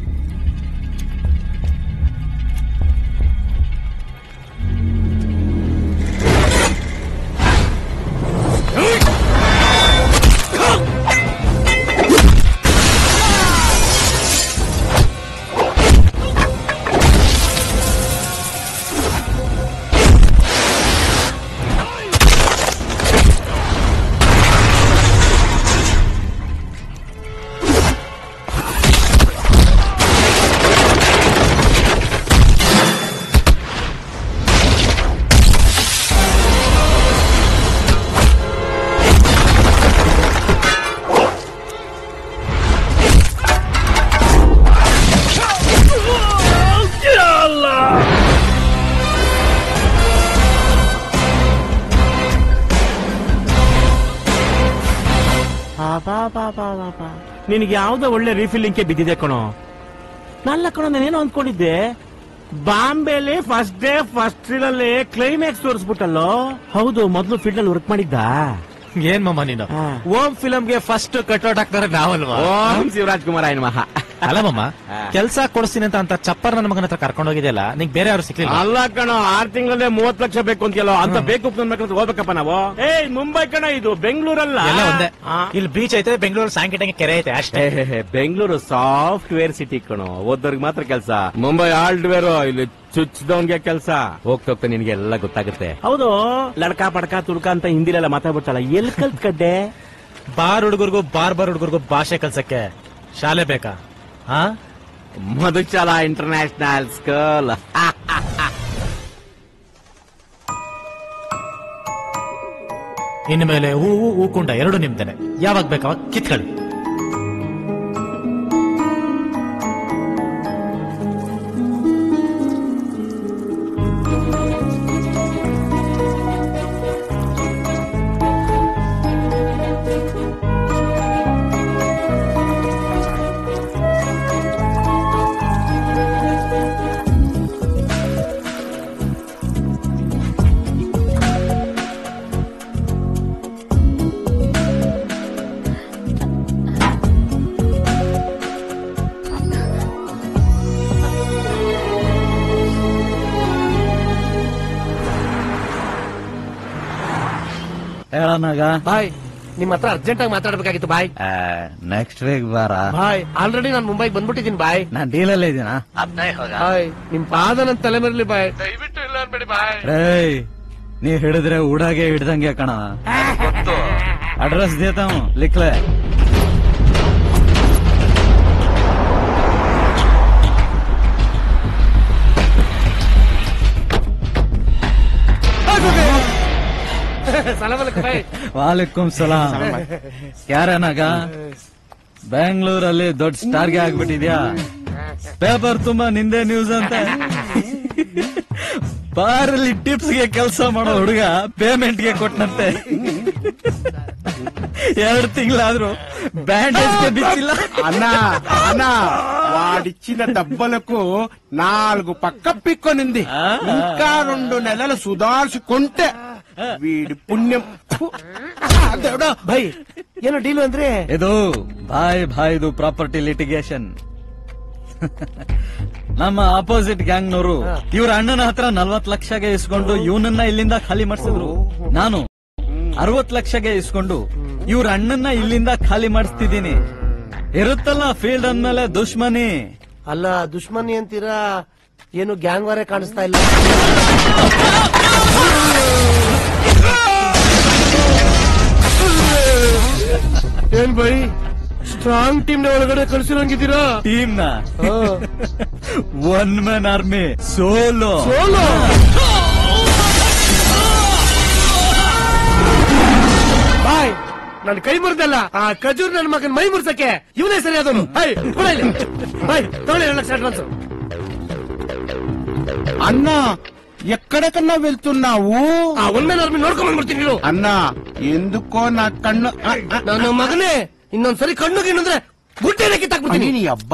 [SPEAKER 1] ನಿನಗೆ ಯಾವ್ದೋ ಒಳ್ಳೆ ರೀಫಿಲ್ಲಿಂಗ್ ಬಿದ್ದಿದೆ ಕಣೋ ನಲ್ಲ ಕಣೋ ನಾನೇನೋ ಅಂದ್ಕೊಂಡಿದ್ದೆ ಬಾಂಬೆಲಿ ಫಸ್ಟ್ ಡೇ ಫಸ್ಟ್ ಅಲ್ಲಿ ಕ್ಲೈಮ್ಯಾಕ್ಸ್ ತೋರಿಸ್ಬಿಟ್ಟಲ್ಲೋ ಹೌದು ಮೊದ್ಲು ಫೀಲ್ಡ್ ಅಲ್ಲಿ ವರ್ಕ್ ಮಾಡಿದ್ದ
[SPEAKER 2] ಏನ್ ಮಮ್ಮ ನೀನು ಓಂ ಫಿಲಂಗೆ ಫಸ್ಟ್ ಕಟ್ಔಟ್ ಹಾಕ್ತಾರೆ ನಾವಲ್ವಾ
[SPEAKER 1] ಓಂ ಶಿವರಾಜ್ ಕುಮಾರ್ ಆಯ್ನ ಮಹಾ
[SPEAKER 2] ಅಲ್ಲ ಮಮ್ಮ ಕೆಲ್ಸ ಕೊಡಿಸ್ತೀನಿ ಅಂತ ಅಂತ ಚಪ್ಪರ್ ನನ್ನ ಮಗನ ಹತ್ರ ಕರ್ಕೊಂಡು ಹೋಗಿದೆಯಲ್ಲ ನಿಂಗೆ ಬೇರೆ ಯಾರು ಸಿಕ್ಲಿಲ್ಲ
[SPEAKER 1] ಅಲ್ಲ ಕಣೋ ಆರ್ ತಿಂಗಳಲ್ಲೇ ಮೂವತ್ ಲಕ್ಷ ಬೇಕು ಅಂತೀಯಲ್ಲೋ ಅಂತ ಬೇಕು ನನ್ ಹೋಗ್ಬೇಕಪ್ಪ ನಾವು ಏಯ್ ಮುಂಬೈ ಕಣ ಇದು ಬೆಂಗಳೂರಲ್ಲ
[SPEAKER 2] ಎಲ್ಲ ಒಂದೇ ಇಲ್ಲಿ ಬೀಚ್ ಐತೆ ಬೆಂಗಳೂರು ಸಾಯಂಕಿಟಂಗೆ ಕೆರೆ ಐತೆ ಅಷ್ಟೇ
[SPEAKER 1] ಏ, ಹೇ, ಹೇ, ಬೆಂಗಳೂರು ಸಾಫ್ಟ್ವೇರ್ ಸಿಟಿ ಕಣೋ ಓದೋರ್ಗೆ ಮಾತ್ರ ಕೆಲಸ ಮುಂಬೈ ಹಾರ್ಡ್ವೇರ್ ಇಲ್ಲಿ ಚುಚ್ಚದವನ್ಗೆ ಕೆಲಸ ಹೋಗ್ತಾ ಹೋಗ್ತಾ ನಿನ್ಗೆ ಎಲ್ಲ ಗೊತ್ತಾಗುತ್ತೆ ಹೌದು ಲಡ್ಕಾ ಪಡ್ಕಾ ತುಡ್ಕ ಅಂತ ಹಿಂದಿಲೆಲ್ಲ ಮಾತಾಡ್ಬಿಡ್ತಲ್ಲ ಎಲ್ ಕಲ್ತ್ ಕಡ್ಡೆ
[SPEAKER 2] ಬಾರ್ ಹುಡುಗರಿಗೂ ಬಾರ್ ಬಾರ್ ಹುಡುಗರಿಗೂ ಭಾಷೆ ಕಲ್ಸಕ್ಕೆ ಶಾಲೆ ಬೇಕಾ ಹಾ
[SPEAKER 1] ಮಧುಚಲ ಇಂಟರ್ನ್ಯಾಷನಲ್ ಸ್ಕೂಲ್
[SPEAKER 2] ಇನ್ಮೇಲೆ ಹೂವು ಹೂಕುಂಡ ಎರಡು ನಿಮ್ದೇನೆ ಯಾವಾಗ ಬೇಕಾವಾಗ ಕಿತ್ಕೊಳ್ಳಿ
[SPEAKER 6] ಹೇಳನಾಗ
[SPEAKER 4] ಬಾಯ್ ನಿಮ್ ಹತ್ರ ಅರ್ಜೆಂಟ್ ಆಗಿ ಮಾತಾಡ್ಬೇಕಾಗಿತ್ತು ಬಾಯ್
[SPEAKER 6] ನೆಕ್ಸ್ಟ್ ವೀಕ್ ಬಾರ
[SPEAKER 4] ಬಾಯ್ ಆಲ್ರೆಡಿ ನಾನು ಮುಂಬೈಗೆ ಬಂದ್ಬಿಟ್ಟಿದ್ದೀನಿ ಬಾಯ್
[SPEAKER 6] ನಾನ್ ಡೀಲಲ್ಲೇ ಇದೀನಾ
[SPEAKER 4] ಬಾಯ್ ನಿಮ್ ಪಾದ ನನ್ ತಲೆ ಮೇರ್ಲಿ ಬಾಯ್ ದಯವಿಟ್ಟು ಇಲ್ಲ ಅನ್ಬೇಡಿ ಬಾಯ್
[SPEAKER 6] ರೇಯ್ ನೀ ಹಿಡಿದ್ರೆ ಉಡಾಗೆ ಹಿಡ್ದಂಗೆ ಕಣ ಅಡ್ರೆಸ್ ದೇತಾವ್ ಲಿಕ್ಲೆ
[SPEAKER 4] ಸಲಾಮ್ ಅಲೈಕುಂ ಬಾಯ್
[SPEAKER 6] ವಾಲೇಕುಂ ಸಲಾಂ ಯಾರನಾಗ ಬೆಂಗಳೂರಲ್ಲಿ ದೊಡ್ಡ ಸ್ಟಾರ್ಗೆ ಆಗ್ಬಿಟ್ಟಿದ್ಯಾ ಪೇಪರ್ ತುಂಬಾ ನಿಂದೆ ನ್ಯೂಸ್ ಅಂತ ಬಾರಲ್ಲಿ ಟಿಪ್ಸ್ ಗೆ ಕೆಲಸ ಮಾಡೋ ಹುಡುಗ ಪೇಮೆಂಟ್ ಗೆ ಕೊಟ್ಟನಂತೆ ಎರಡು ತಿಂಗಳಾದ್ರೂ ಬ್ಯಾಂಡೇಜ್ ಗೆ ಬಿಚ್ಚಿಲ್ಲ
[SPEAKER 7] అన్న అన్న వాడిచ్చిన డబ్బులకు నాలుగు పక్క పిక్కొనింది ఇంకా రెండు నెలలు సుధార్చుకుంటే వీడి పుణ్యం ఫు. దేవుడా
[SPEAKER 4] ಭೈ ಏನೋ ಡೀಲು ಅಂದ್ರೆ
[SPEAKER 6] ಇದು ಭಾಯ್ ಭಾಯ್ದು ಪ್ರಾಪರ್ಟಿ ಲಿಟಿಗೇಷನ್ ನಮ್ಮ ಅಪೋಸಿಟ್ ಗ್ಯಾಂಗ್ನವರು ಇವ್ರ ಅಣ್ಣನ ಹತ್ರ ನಲ್ವತ್ ಲಕ್ಷಗೆ ಇಸ್ಕೊಂಡು ಇವನನ್ನ ಇಲ್ಲಿಂದ ಖಾಲಿ ಮಾಡಿಸಿದ್ರು ನಾನು ಅರವತ್ ಲಕ್ಷಗೆ ಇಸ್ಕೊಂಡು ಇವ್ರ ಅಣ್ಣನ್ನ ಇಲ್ಲಿಂದ ಖಾಲಿ ಮಾಡಿಸ್ತಿದ್ದೀನಿ ಇರುತ್ತಲ್ಲ ಫೀಲ್ಡ್ ಅಂದ್ಮೇಲೆ ದುಶ್ಮನಿ
[SPEAKER 4] ಅಲ್ಲ ದುಶ್ಮನಿ ಅಂತೀರಾ ಏನು ಗ್ಯಾಂಗ್ ವಾರೇ ಕಾಣಿಸ್ತಾ ಇಲ್ಲ ಏನ್ ಬೈ ಸ್ಟ್ರಾಂಗ್ ಟೀಮ್ ನ ಒಳಗಡೆ ಕಳ್ಸಿರಂಗಿದ್ದೀರಾ
[SPEAKER 6] ಟೀಮ್ ನ one man army solo
[SPEAKER 4] solo boy ನನ್ ಕೈ ಮುರಿದಲ್ಲ ಆ ಖಜೂರ್ ನನ್ನ ಮಗನ್ ಮೈ ಮುರ್ಸಕ್ಕೆ ಇವನೇ ಸರಿ ಅದನು ಬಾಯ್ ಬಾಯ್ ತಗೊಳ್ಳಿ ಎರಡು ಲಕ್ಷ ಅಡ್ವಾನ್ಸ್
[SPEAKER 7] అన్న ఎక్కడికన్నా వెళ్తున్నావు
[SPEAKER 4] ಒಮ್ಮೆ ಆರ್ಮಿ ನೋಡ್ಕೊಂಡ್ ಬಂದ್ಬಿಡ್ತೀನಿ ನೀನು
[SPEAKER 7] అన్న ఎందుకో నా కన్ను ఆ, ఆ,
[SPEAKER 4] ನನ್ನ ಮಗನೇ ಇನ್ನೊಂದ್ಸರಿ ಕಣ್ಣು ಗಿಣ್ಣು ಅಂದ್ರೆ ಗುಡ್ಡೆನ ಕಿತ್ತಾಕ್ಬಿಡ್ತೀನಿ
[SPEAKER 7] అని నీ అబ్బా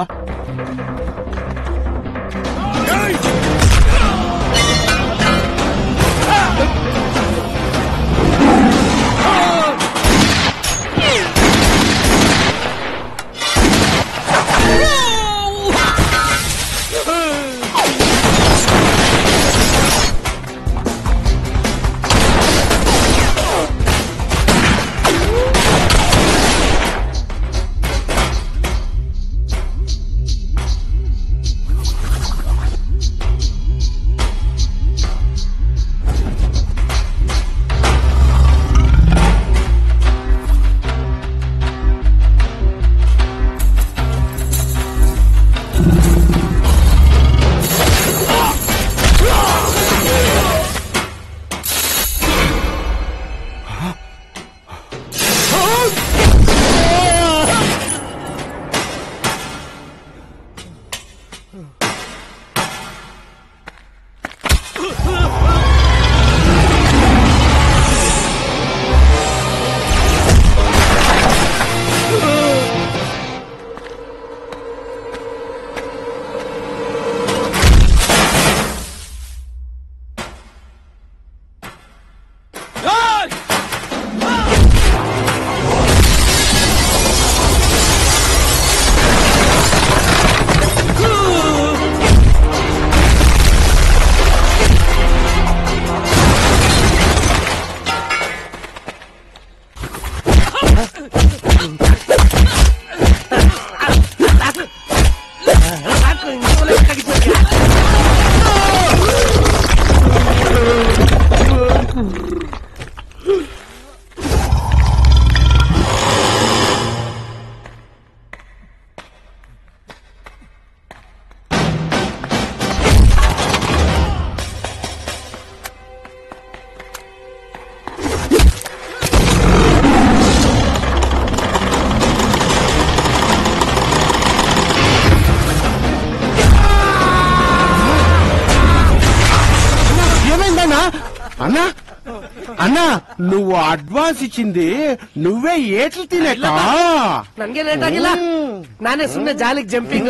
[SPEAKER 7] ఏమైందన్నా అన్నా అన్నా నువ్వు అడ్వాన్స్ ఇచ్చింది నువ్వే ఏట్లు తినేక
[SPEAKER 4] ನನ್ಗೆ ಲೇಟ್ ಆಗಿಲ್ಲ ನಾನೇ ಸುಮ್ನೆ ಜಾಲಿಗ್ ಜಂಪಿಂಗ್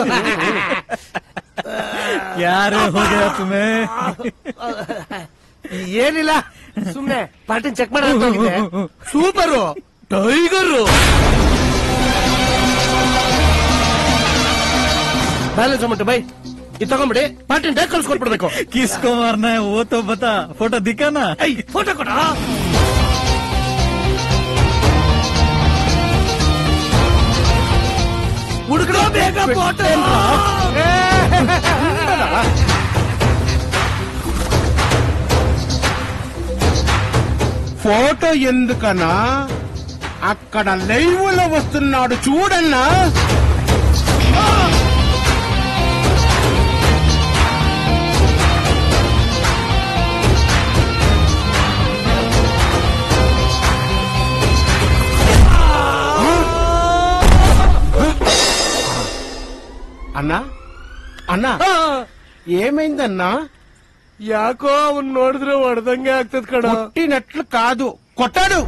[SPEAKER 6] ಯಾರೇ ಹೋಗ್ಯ ತುಮೇ
[SPEAKER 4] ಏನಿಲ್ಲ ಸುಮ್ನೆ ಪಾರ್ಟಿ ಚೆಕ್ ಮಾಡ ಸೂಪರು ಟೈಗರು ಬ್ಯಾಲೆನ್ಸ್ ಅಮೌಂಟ್ ಬೈ ಇದು ತಗೊಂಬಿಡಿ ಪಾರ್ಟಿ ಡೇ ಕಳ್ಸ್ಕೊಟ್ಬಿಡ್ಬೇಕು
[SPEAKER 6] ಕಿಸ್ಕೋ ಮಾರ್ನ ಓತೋ ಬತಾ ಫೋಟೋ ದಿಕ್ಕಾನ
[SPEAKER 4] ಫೋಟೋ ಕೊಡ ಬಿಡೋ ಬೇಗ ಫೋಟೋ
[SPEAKER 7] ఫోటో ఎందుకనా అక్కడ లైవ్ లో వస్తున్నాడు చూడన్నా అన్నా అన్నా ఏమైందన్నా
[SPEAKER 4] ಯಾಕೋ ಅವ್ನ್ ನೋಡಿದ್ರೆ ಹೊಡೆದಂಗೆ ಆಗ್ತದ ಕಣ
[SPEAKER 7] కొట్టినట్లు కాదు కొట్టాడు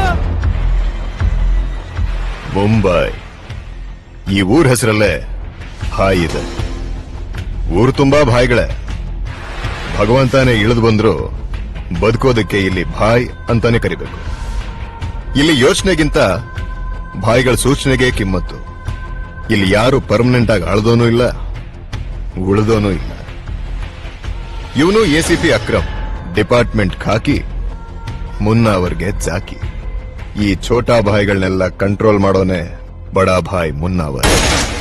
[SPEAKER 10] ಮುಂಬೈ ಈ ಊರ್ ಹೆಸರಲ್ಲೇ ಭಾಯ್ ಇದೆ ಊರು ತುಂಬಾ ಭಾಯ್ಗಳೇ ಭಗವಂತನೇ ಇಳಿದು ಬಂದ್ರು ಬದುಕೋದಕ್ಕೆ ಇಲ್ಲಿ ಭಾಯ್ ಅಂತಾನೆ ಕರಿಬೇಕು ಇಲ್ಲಿ ಯೋಚನೆಗಿಂತ ಭಾಯ್ಗಳ ಸೂಚನೆಗೆ ಕಿಮ್ಮತ್ತು ಇಲ್ಲಿ ಯಾರು ಪರ್ಮನೆಂಟ್ ಆಗಿ ಅಳ್ದೋನೂ ಇಲ್ಲ ಉಳಿದೋನೂ ಇಲ್ಲ ಇವನು ಎಸಿಪಿ ಅಕ್ರಮ್ ಡಿಪಾರ್ಟ್ಮೆಂಟ್ ಖಾಕಿ ಮುನ್ನ ಅವ್ರಿಗೆ ಜಾಕಿ ಈ ಛೋಟಾ ಭಾಯ್ಗಳನ್ನೆಲ್ಲ ಕಂಟ್ರೋಲ್ ಮಾಡೋನೆ ಬಡಾ ಭಾಯ್ ಮುನ್ನಾವರ್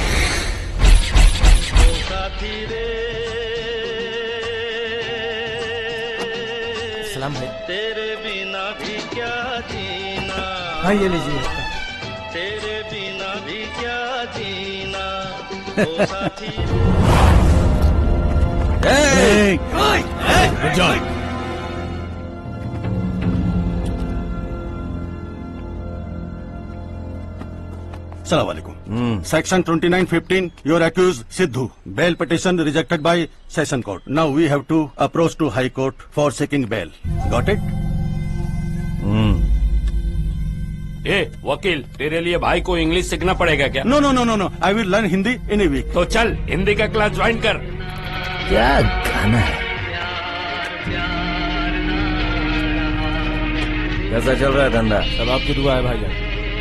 [SPEAKER 2] सलाम भाई
[SPEAKER 17] तेरे बिना भी क्या जीना
[SPEAKER 20] हाँ ये लीजिए
[SPEAKER 17] तेरे बिना भी क्या जीना ओ साथी
[SPEAKER 7] Good job.
[SPEAKER 23] Assalamu alaikum. Section 2915, you are accused Sidhu. Bail petition rejected by Session Court. Now we have to approach to High Court for seeking bail. Got it?
[SPEAKER 24] ए वकील तेरे लिए भाई को इंग्लिश सीखना पड़ेगा क्या
[SPEAKER 23] No, no, no, no, no. I will learn Hindi in a week.
[SPEAKER 24] तो चल हिंदी का क्लास ज्वाइन कर
[SPEAKER 23] क्या गाना है
[SPEAKER 25] कैसा चल रहा है धंधा
[SPEAKER 2] सब आपकी दुआ है भाईजान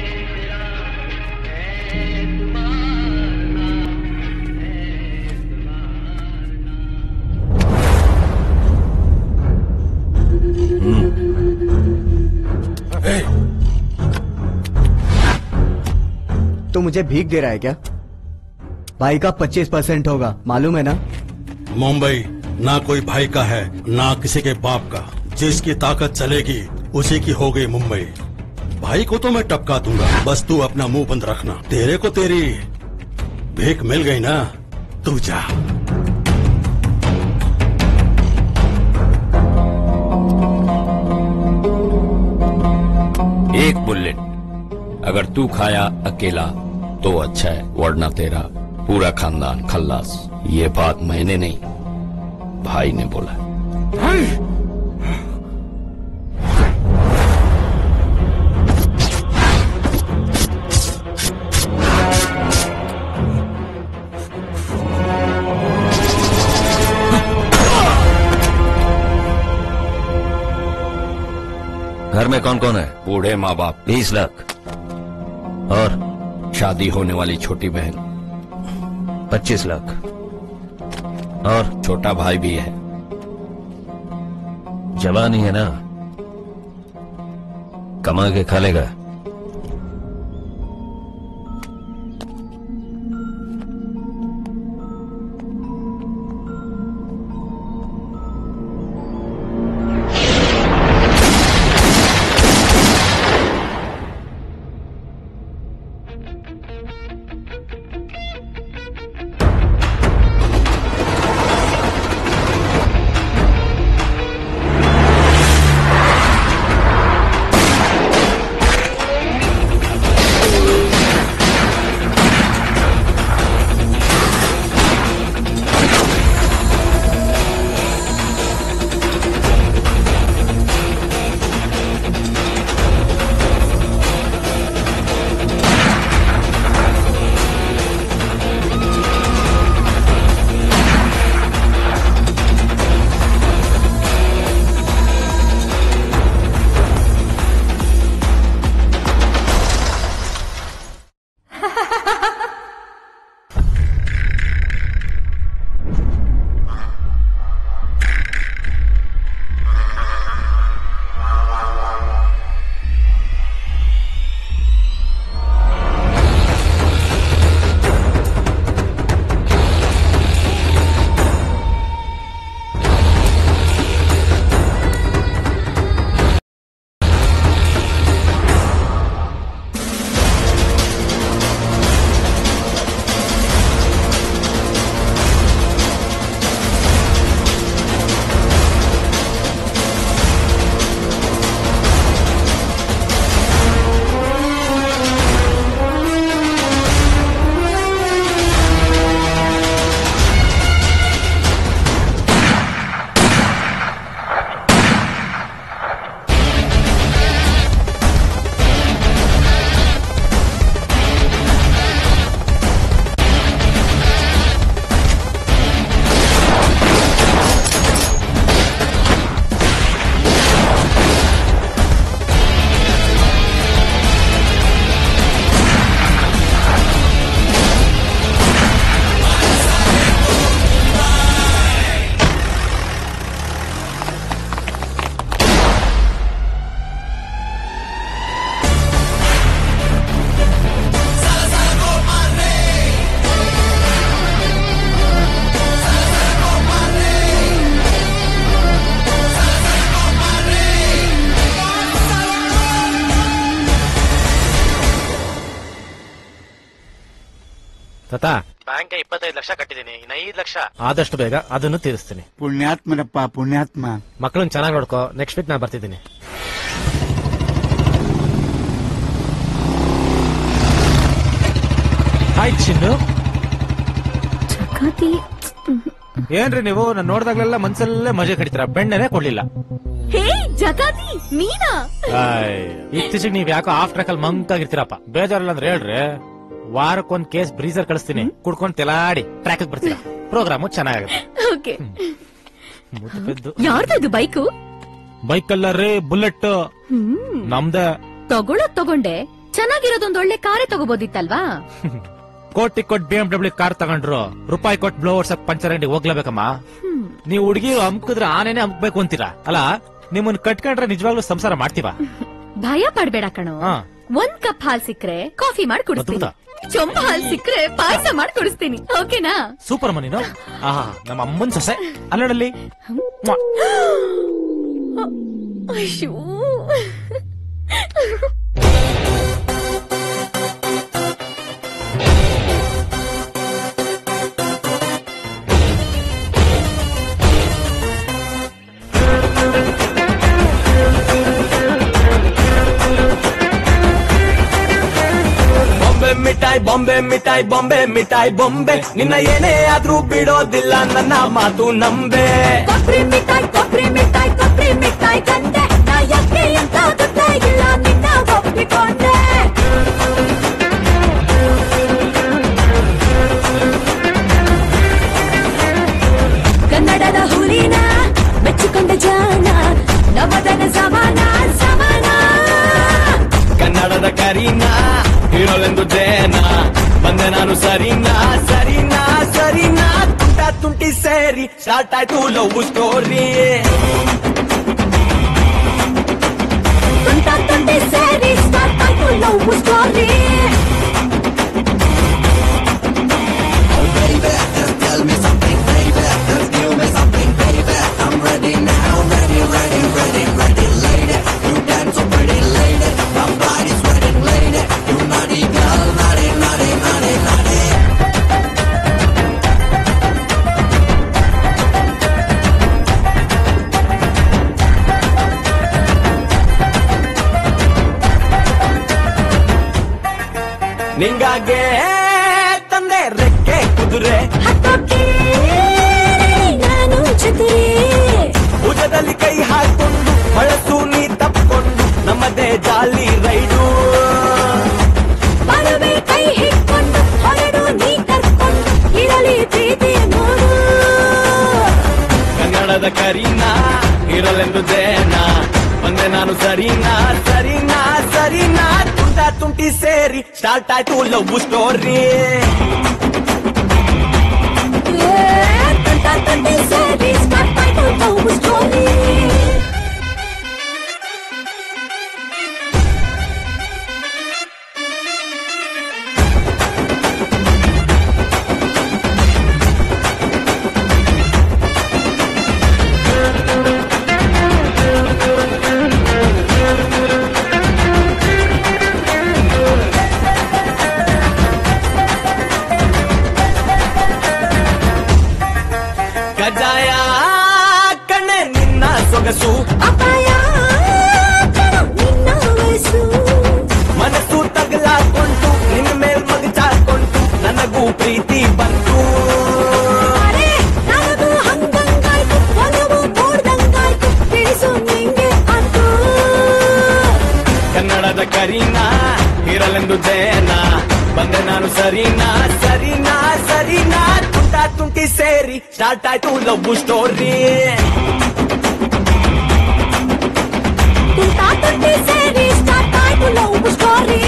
[SPEAKER 26] तो मुझे भीख दे रहा है क्या भाई का पच्चीस परसेंट होगा मालूम है ना
[SPEAKER 23] मुंबई ना कोई भाई का है ना किसी के बाप का जिसकी ताकत चलेगी उसी की हो गई मुंबई भाई को तो मैं टपका दूंगा बस तू अपना मुंह बंद रखना तेरे को तेरी भीख मिल गई ना तू जा
[SPEAKER 24] एक बुलेट अगर तू खाया अकेला तो अच्छा है वरना तेरा पूरा खानदान खल्लास ये बात मैंने नहीं भाई ने बोला
[SPEAKER 25] घर में कौन कौन है
[SPEAKER 24] बूढ़े माँ बाप
[SPEAKER 25] बीस लाख और
[SPEAKER 24] शादी होने वाली छोटी बहन
[SPEAKER 25] पच्चीस लाख और
[SPEAKER 24] छोटा भाई भी है
[SPEAKER 25] जवानी है ना कमा के खा लेगा
[SPEAKER 2] ತಾತ ಬ್ಯಾಂಕ್ ಇಪ್ಪತ್ತೈದು ಲಕ್ಷ ಕಟ್ಟಿದೀನಿ ಇನ್ನು ಐದು ಲಕ್ಷ ಆದಷ್ಟು ಬೇಗ ಅದನ್ನು ತೀರಿಸ್ತೀನಿ
[SPEAKER 18] ಪುಣ್ಯಾತ್ಮನಪ್ಪ ಪುಣ್ಯಾತ್ಮ
[SPEAKER 2] ಮಕ್ಕಳನ್ನ ಚೆನ್ನಾಗಿ ನೋಡ್ಕೋ ನೆಕ್ಸ್ಟ್ ವೀಕ್ ನಾ ಬರ್ತಿದ್ದೀನಿ ಹಾಯ್ ಚಿನ್ನು
[SPEAKER 13] ಜಕಾತಿ
[SPEAKER 2] ಏನ್ರಿ ನೀವು ನಾನು ನೋಡ್ದಾಗ್ಲೆಲ್ಲ ಮನ್ಸಲ್ಲೇ ಮಜೆ ಕಡಿತೀರ ಬೆಣ್ಣೆನೆ ಕೊಡ್ಲಿಲ್ಲ
[SPEAKER 13] ಹೇ ಜಕಾತಿ ನೀನಾ
[SPEAKER 2] ಆಯ್, ಇತ್ತೀಚೆಗೆ ನೀವ್ ಯಾಕೋ ಆಫ್ ಟ್ರ್ಯಾಕ್ ಅಲ್ಲಿ ಮಂಕಾಗಿರ್ತೀರಪ್ಪ ಬೇಜಾರಲ್ಲ ಅಂದ್ರೆ ಹೇಳ್ರಿ ವಾರಕ್ಕೊಂದ್ ಕೇಸ್ ಬ್ರೀಸರ್ ಕಳಿಸ್ತೀನಿ ಕುಡ್ಕೊಂಡ್ ತೆಲಾಡಿ ಟ್ರ್ಯಾಕ್ ಬರ್ತೀರಾ ಪ್ರೋಗ್ರಾಮು ಚೆನ್ನಾಗುತ್ತೆ
[SPEAKER 13] ಓಕೆ
[SPEAKER 2] ಮುದ್ದು ಬಿದ್ದು
[SPEAKER 13] ಯಾರ್ದು ಬೈಕು
[SPEAKER 2] ಬೈಕ್ ಅಲ್ಲ ರೀ ಬುಲೆಟ್
[SPEAKER 13] ಹ್ಮ್
[SPEAKER 2] ನಮ್ದ
[SPEAKER 13] ತಗೊಳೋದ್ ತಗೊಂಡೆ ಚೆನ್ನಾಗಿರೋದೊಂದ್ ಒಳ್ಳೆ ಕಾರೇ ತಗೋಬೋದಿತ್ತಲ್ವಾ
[SPEAKER 2] ಕೋಟಿ ಕೊಟ್ ಬಿ ಎಂ ಡಬ್ಲ್ಯೂ ಕಾರ್ ತಗೊಂಡ್ರು ರೂಪಾಯಿ ಕೊಟ್ ಬ್ಲೋವರ್ಸ್ ಪಂಚರ್ ಅಂಗಡಿ ಹೋಗ್ಲೇಬೇಕಮ್ಮ ನೀವು ಹುಡುಗಿ ಅಮ್ಕಿದ್ರೆ ಆನೇನೆ ಅಮ್ಕ್ಬೇಕು ಅಂತೀರಾ ಅಲ್ಲ ನಿಮ್ಮನ್ನ ಕಟ್ಕೊಂಡ್ರೆ ನಿಜವಾಗ್ಲೂ ಸಂಸಾರ ಮಾಡ್ತೀವ
[SPEAKER 13] ಭಯ ಪಡ್ಬೇಡ ಕಣೋ
[SPEAKER 2] ಹಾ.
[SPEAKER 13] ಒಂದ್ ಕಪ್ ಹಾಲ್ ಸಿಕ್ರೆ ಕಾಫಿ ಮಾಡಿ ಕುಡಿಸ್ತೀನಿ
[SPEAKER 2] ಅದ್ಭುತ.
[SPEAKER 13] ಚೊಂಬ ಹಾಲ್ ಸಿಕ್ರೆ ಪಾಯಸ ಮಾಡಿ ಕುಡಿಸ್ತೀನಿ ಓಕೆನಾ
[SPEAKER 2] ಸೂಪರ್ ಮನಿನು ಆಹಾ ನಮ್ಮ ಅಮ್ಮನ್ ಸೊಸೆ ಅಲ್ಲಡಲ್ಲಿ
[SPEAKER 13] ಅಯ್ಯೋ
[SPEAKER 21] ಬಾಂಬೆ ಮಿಠಾಯಿ ಬಾಂಬೆ ಮಿಠಾಯಿ ಬಾಂಬೆ ಮಿಠಾಯಿ ಬೊಂಬೆ ನಿನ್ನ ಏನೇ ಆದ್ರೂ ಬಿಡೋದಿಲ್ಲ ನನ್ನ ಮಾತು ನಂಬೆ
[SPEAKER 8] ಕೊಬ್ಬರಿ ಮಿಠಾಯಿ ಕೊಬ್ಬರಿ ಮಿಠಾಯಿ ಕೊಬ್ಬರಿ ಮಿಠಾಯಿ ಕಂಡೆ ನಾ ಯಾಕೆ ಅಂತ ಗೊತ್ತೇ ಇಲ್ಲ ನಿನ್ನ ಒಪ್ಪಿಕೊಂಡೆ ಕನ್ನಡದ ಹುಲಿನ ಮೆಚ್ಚಿಕೊಂಡ ಜಾನ ನವದನ ಸಮಾನ ಸಮಾನ
[SPEAKER 21] ಕನ್ನಡದ ಕರೀನ ಹೀರೋಲೆಂದು ಜೇನ ಬಂದೆ ನಾನು ಸರಿನಾ ಸರಿನಾ ಸರಿನಾ ತುಂಟ ತುಂಟಿ ಸೇರಿ ಸ್ಟಾರ್ಟ್ ಆಯ್ತು ಲವ್ ಸ್ಟೋರಿ
[SPEAKER 8] ತುಂಟ ತುಂಟಿ ಸೇರಿ ಸ್ಟಾರ್ಟ್ ಆಯ್ತು ಲವ್ ಸ್ಟೋರಿ
[SPEAKER 21] ನಿಂಗಾಗೆ ತಂದೆ ರೆಕ್ಕೆ ಕುದುರೆ
[SPEAKER 8] ನಾನು ಜೊತೆ
[SPEAKER 21] ಭುಜದಲ್ಲಿ ಕೈ ಹಾಕೊಂಡು ಬಳಸು ನೀ ತಪ್ಕೊಂಡು ನಮ್ಮದೇ ಜಾಲಿ ರೈಡು
[SPEAKER 8] ಬರುವೆ ಕೈ ಹಿಡ್ಕೊಂಡು ಹೊರಡು ನೀ ಕರ್ಕೊಂಡು ಇರಲಿ ಪ್ರೀತಿ ನೋಡು
[SPEAKER 21] ಕನ್ನಡದ ಕರೀನಾ ಇರಲೆಂದು ಜೇನ ಬಂದೆ ನಾನು ಸರಿನಾ ಸರಿನಾ ಸರಿನಾ ತುಂಟ ತುಂಟಿ ಸೇರಿ ಸ್ಟಾರ್ಟ್ ಆಯ್ತು ಲವ್ ಸ್ಟೋರಿ
[SPEAKER 8] ತುಂಟ ತುಂಟಿ ಸೇರಿ ಸ್ಟಾರ್ಟ್ ಆಯ್ತು ಲವ್ ಸ್ಟೋರಿ
[SPEAKER 21] ಕಜಾಯ ಕಣ್ಣೆ ನಿನ್ನ ಸೊಗಸು
[SPEAKER 8] ಅಪಾಯ ಕಣೋ ನಿನ್ನ ವಯಸ್ಸು
[SPEAKER 21] ಮನಸ್ಸು ತಗಲಾಕೊಂಡು ನಿನ್ನ ಮೇಲ್ ಮಗಚಾಕೊಂಡು ನನಗೂ ಪ್ರೀತಿ ಬಂತು
[SPEAKER 8] ಅರೆ ನನಗೂ ಹಂಗಂಗಾಯ್ತು ಒಲವು ಮೂಡ್ದಂಗಾಯ್ತು ತಿಳಿಸು ನಿಂಗೆ ಅಂತು
[SPEAKER 21] ಕನ್ನಡದ ಕರೀನಾ ಇರಲೆಂದು ಜೇನ ಬಂದೆ ನಾನು ಸರಿನಾ ಸರಿನಾ ಸರಿನಾ ತುಂಟ ತುಂಟಿ ಸೇರಿ ಸ್ಟಾರ್ಟ್ ಆಯ್ತು ಲವ್ ಸ್ಟೋರಿ
[SPEAKER 8] ತುಂಟ ತುಂಟಿ ಸೇರಿ ಸ್ಟಾರ್ಟ್ ಆಯ್ತು ಲವ್ ಸ್ಟೋರಿ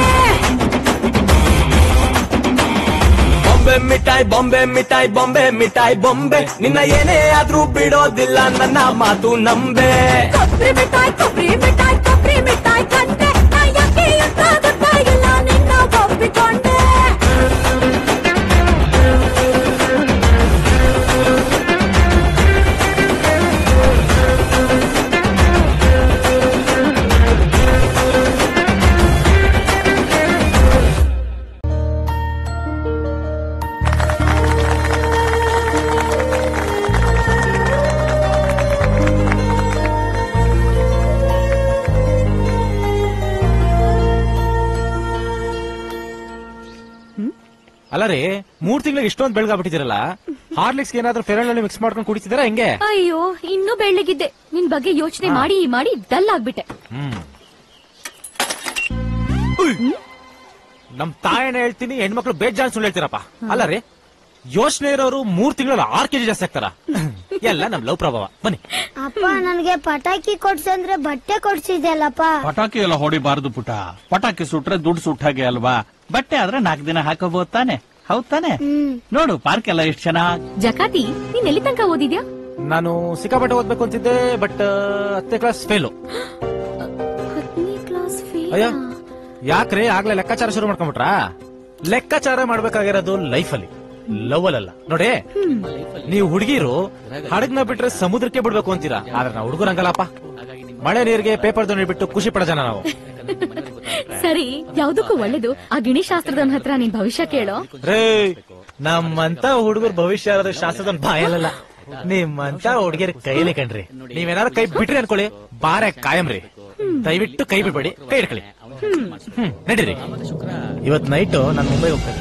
[SPEAKER 21] ಬಾಂಬೆ ಮಿಠಾಯಿ ಬಾಂಬೆ ಮಿಠಾಯಿ ಬಾಂಬೆ ಮಿಠಾಯಿ ಬೊಂಬೆ ನಿನ್ನ ಏನೇ ಆದ್ರೂ ಬಿಡೋದಿಲ್ಲ ನನ್ನ ಮಾತು ನಂಬೆ
[SPEAKER 8] ಕೊಬ್ಬರಿ ಮಿಠಾಯಿ ಕೊಬ್ಬರಿ ಮಿಠಾಯಿ ಕೊಬ್ಬರಿ ಮಿಠಾಯಿ ಕಂಡೆ ನಾ ಯಾಕೆ ಅಂತ ಗೊತ್ತಾಗಿಲ್ಲ ನಿನ್ನ ಒಪ್ಪಿಕೊಂಡೆ
[SPEAKER 2] ಅಲ್ಲ ರೀ ಮೂರ್ ತಿಂಗಳಿಗೆ ಇಷ್ಟೊಂದು ಬೆಳಗಾಗ್ಬಿಟ್ಟಿದ್ದೀರಲ್ಲ ಹಾರ್ಲಿಕ್ಸ್ ಏನಾದ್ರೂ ಫೆರಲ್ ಮಿಕ್ಸ್ ಮಾಡ್ಕೊಂಡು ಕುಡಿತಿದ್ದೀರಾ ಹೆಂಗೆ
[SPEAKER 13] ಅಯ್ಯೋ ಇನ್ನೂ ಬೆಳ್ಳಗಿದ್ದೆ ನಿನ್ ಬಗ್ಗೆ ಯೋಚನೆ ಮಾಡಿ ಮಾಡಿ ಡಲ್ ಆಗ್ಬಿಟ್ಟೆ
[SPEAKER 2] ಹ್ಮ್ ನಮ್ ತಾಯಣ್ಣ ಹೇಳ್ತೀನಿ ಹೆಣ್ಮಕ್ಳು ಬೇಜಾನ್ ಸುಳ್ಳು ಹೇಳ್ತೀರಪ್ಪ ಅಲ್ಲ ರೀ ಯೋಚನೆ ಇರೋರು ಮೂರ್ ತಿಂಗಳಲ್ಲಿ ಆರ್ ಕೆಜಿ ಜಾಸ್ತಿ ಆಗ್ತಾರ ಎಲ್ಲ ನಮ್ ಲವ್ ಪ್ರಭಾವ ಬನ್ನಿ
[SPEAKER 12] ಅಪ್ಪ ನನ್ಗೆ ಪಟಾಕಿ ಕೊಡ್ಸಂದ್ರೆ ಬಟ್ಟೆ ಕೊಡ್ಸಿದ್ಯಲ್ಲಪ್ಪ
[SPEAKER 18] ಪಟಾಕಿ ಎಲ್ಲ ಹೊಡಿಬಾರದು ಪುಟ ಪಟಾಕಿ ಸುಟ್ರೆ ದುಡ್ಡು ಸುಟ್ಟಾಗೆ ಅಲ್ವಾ ಬಟ್ಟೆ ಆದ್ರೆ ನಾಲ್ಕು ದಿನ ಹಾಕೋಬಹುದು ತಾನೆ ಹೌದ್ ತಾನೆ ನೋಡು ಪಾರ್ಕ್ ಎಲ್ಲ ಎಷ್ಟು ಚೆನ್ನಾಗ್
[SPEAKER 13] ಜಕಾತಿ ನೀನ್ ಎಲ್ಲಿ ತನಕ ಓದಿದ್ಯಾ
[SPEAKER 2] ನಾನು ಸಿಕ್ಕಾಪಟ್ಟೆ ಓದ್ಬೇಕು ಅಂತಿದ್ದೆ ಬಟ್ ಹತ್ತನೇ ಕ್ಲಾಸ್ ಫೇಲು
[SPEAKER 13] ಕ್ಲಾಸ್
[SPEAKER 2] ಅಯ್ಯ ಯಾಕ್ರೆ ಆಗ್ಲೇ ಲೆಕ್ಕಾಚಾರ ಶುರು ಮಾಡ್ಕೊಂಡ್ಬಿಟ್ರಾ ಲೆಕ್ಕಾಚಾರ ಮಾಡ್ಬೇಕಾಗಿರೋದು ಲೈಫ್ ಅಲ್ಲಿ ಲವ್ ಅಲ್ಲ ನೋಡಿ ನೀವು ಹುಡುಗಿರು ಹಡಗ್ನ ಬಿಟ್ರೆ ಸಮುದ್ರಕ್ಕೆ ಬಿಡ್ಬೇಕು ಅಂತೀರಾ ಆದ್ರೆ ನಾವು ಹುಡುಗರು ಹಂಗಲ್ಲಪ್ಪ ಮಳೆ ನೀರಿಗೆ ಪೇಪರ್ ದೋಣಿ ಬಿಟ್ಟು ಖುಷಿ ಪಡೋ ಜನ ನಾವು
[SPEAKER 13] ಸರಿ ಯಾವ್ದಕ್ಕೂ ಒಳ್ಳೇದು ಆ ಗಿಣಿಶಾಸ್ತ್ರದವನ ಹತ್ರ ನಿನ್ ಭವಿಷ್ಯ ಕೇಳೋ
[SPEAKER 2] ರೇ ನಮ್ಮಂತ ಹುಡುಗರ ಭವಿಷ್ಯ ಇರೋದು ಶಾಸ್ತ್ರದ ಬಾಯಲ್ಲ ನಿಮ್ಮಂತ ಹುಡುಗಿಯರ ಕೈಲಿ ಕಣ್ರಿ ನೀವೇನಾದ್ರು ಕೈ ಬಿಟ್ರಿ ಅನ್ಕೊಳ್ಳಿ ಬಾರೆ ಕಾಯಂರಿ ದಯವಿಟ್ಟು ಕೈ ಬಿಡ್ಬೇಡಿ ಕೈ ಹಿಡ್ಕೊಳ್ಳಿ ಹ್ಮ್ ನಡೀರಿ ಇವತ್ ನೈಟ್ ನಾನು ಮುಂಬೈ ಹೋಗ್ತೇನೆ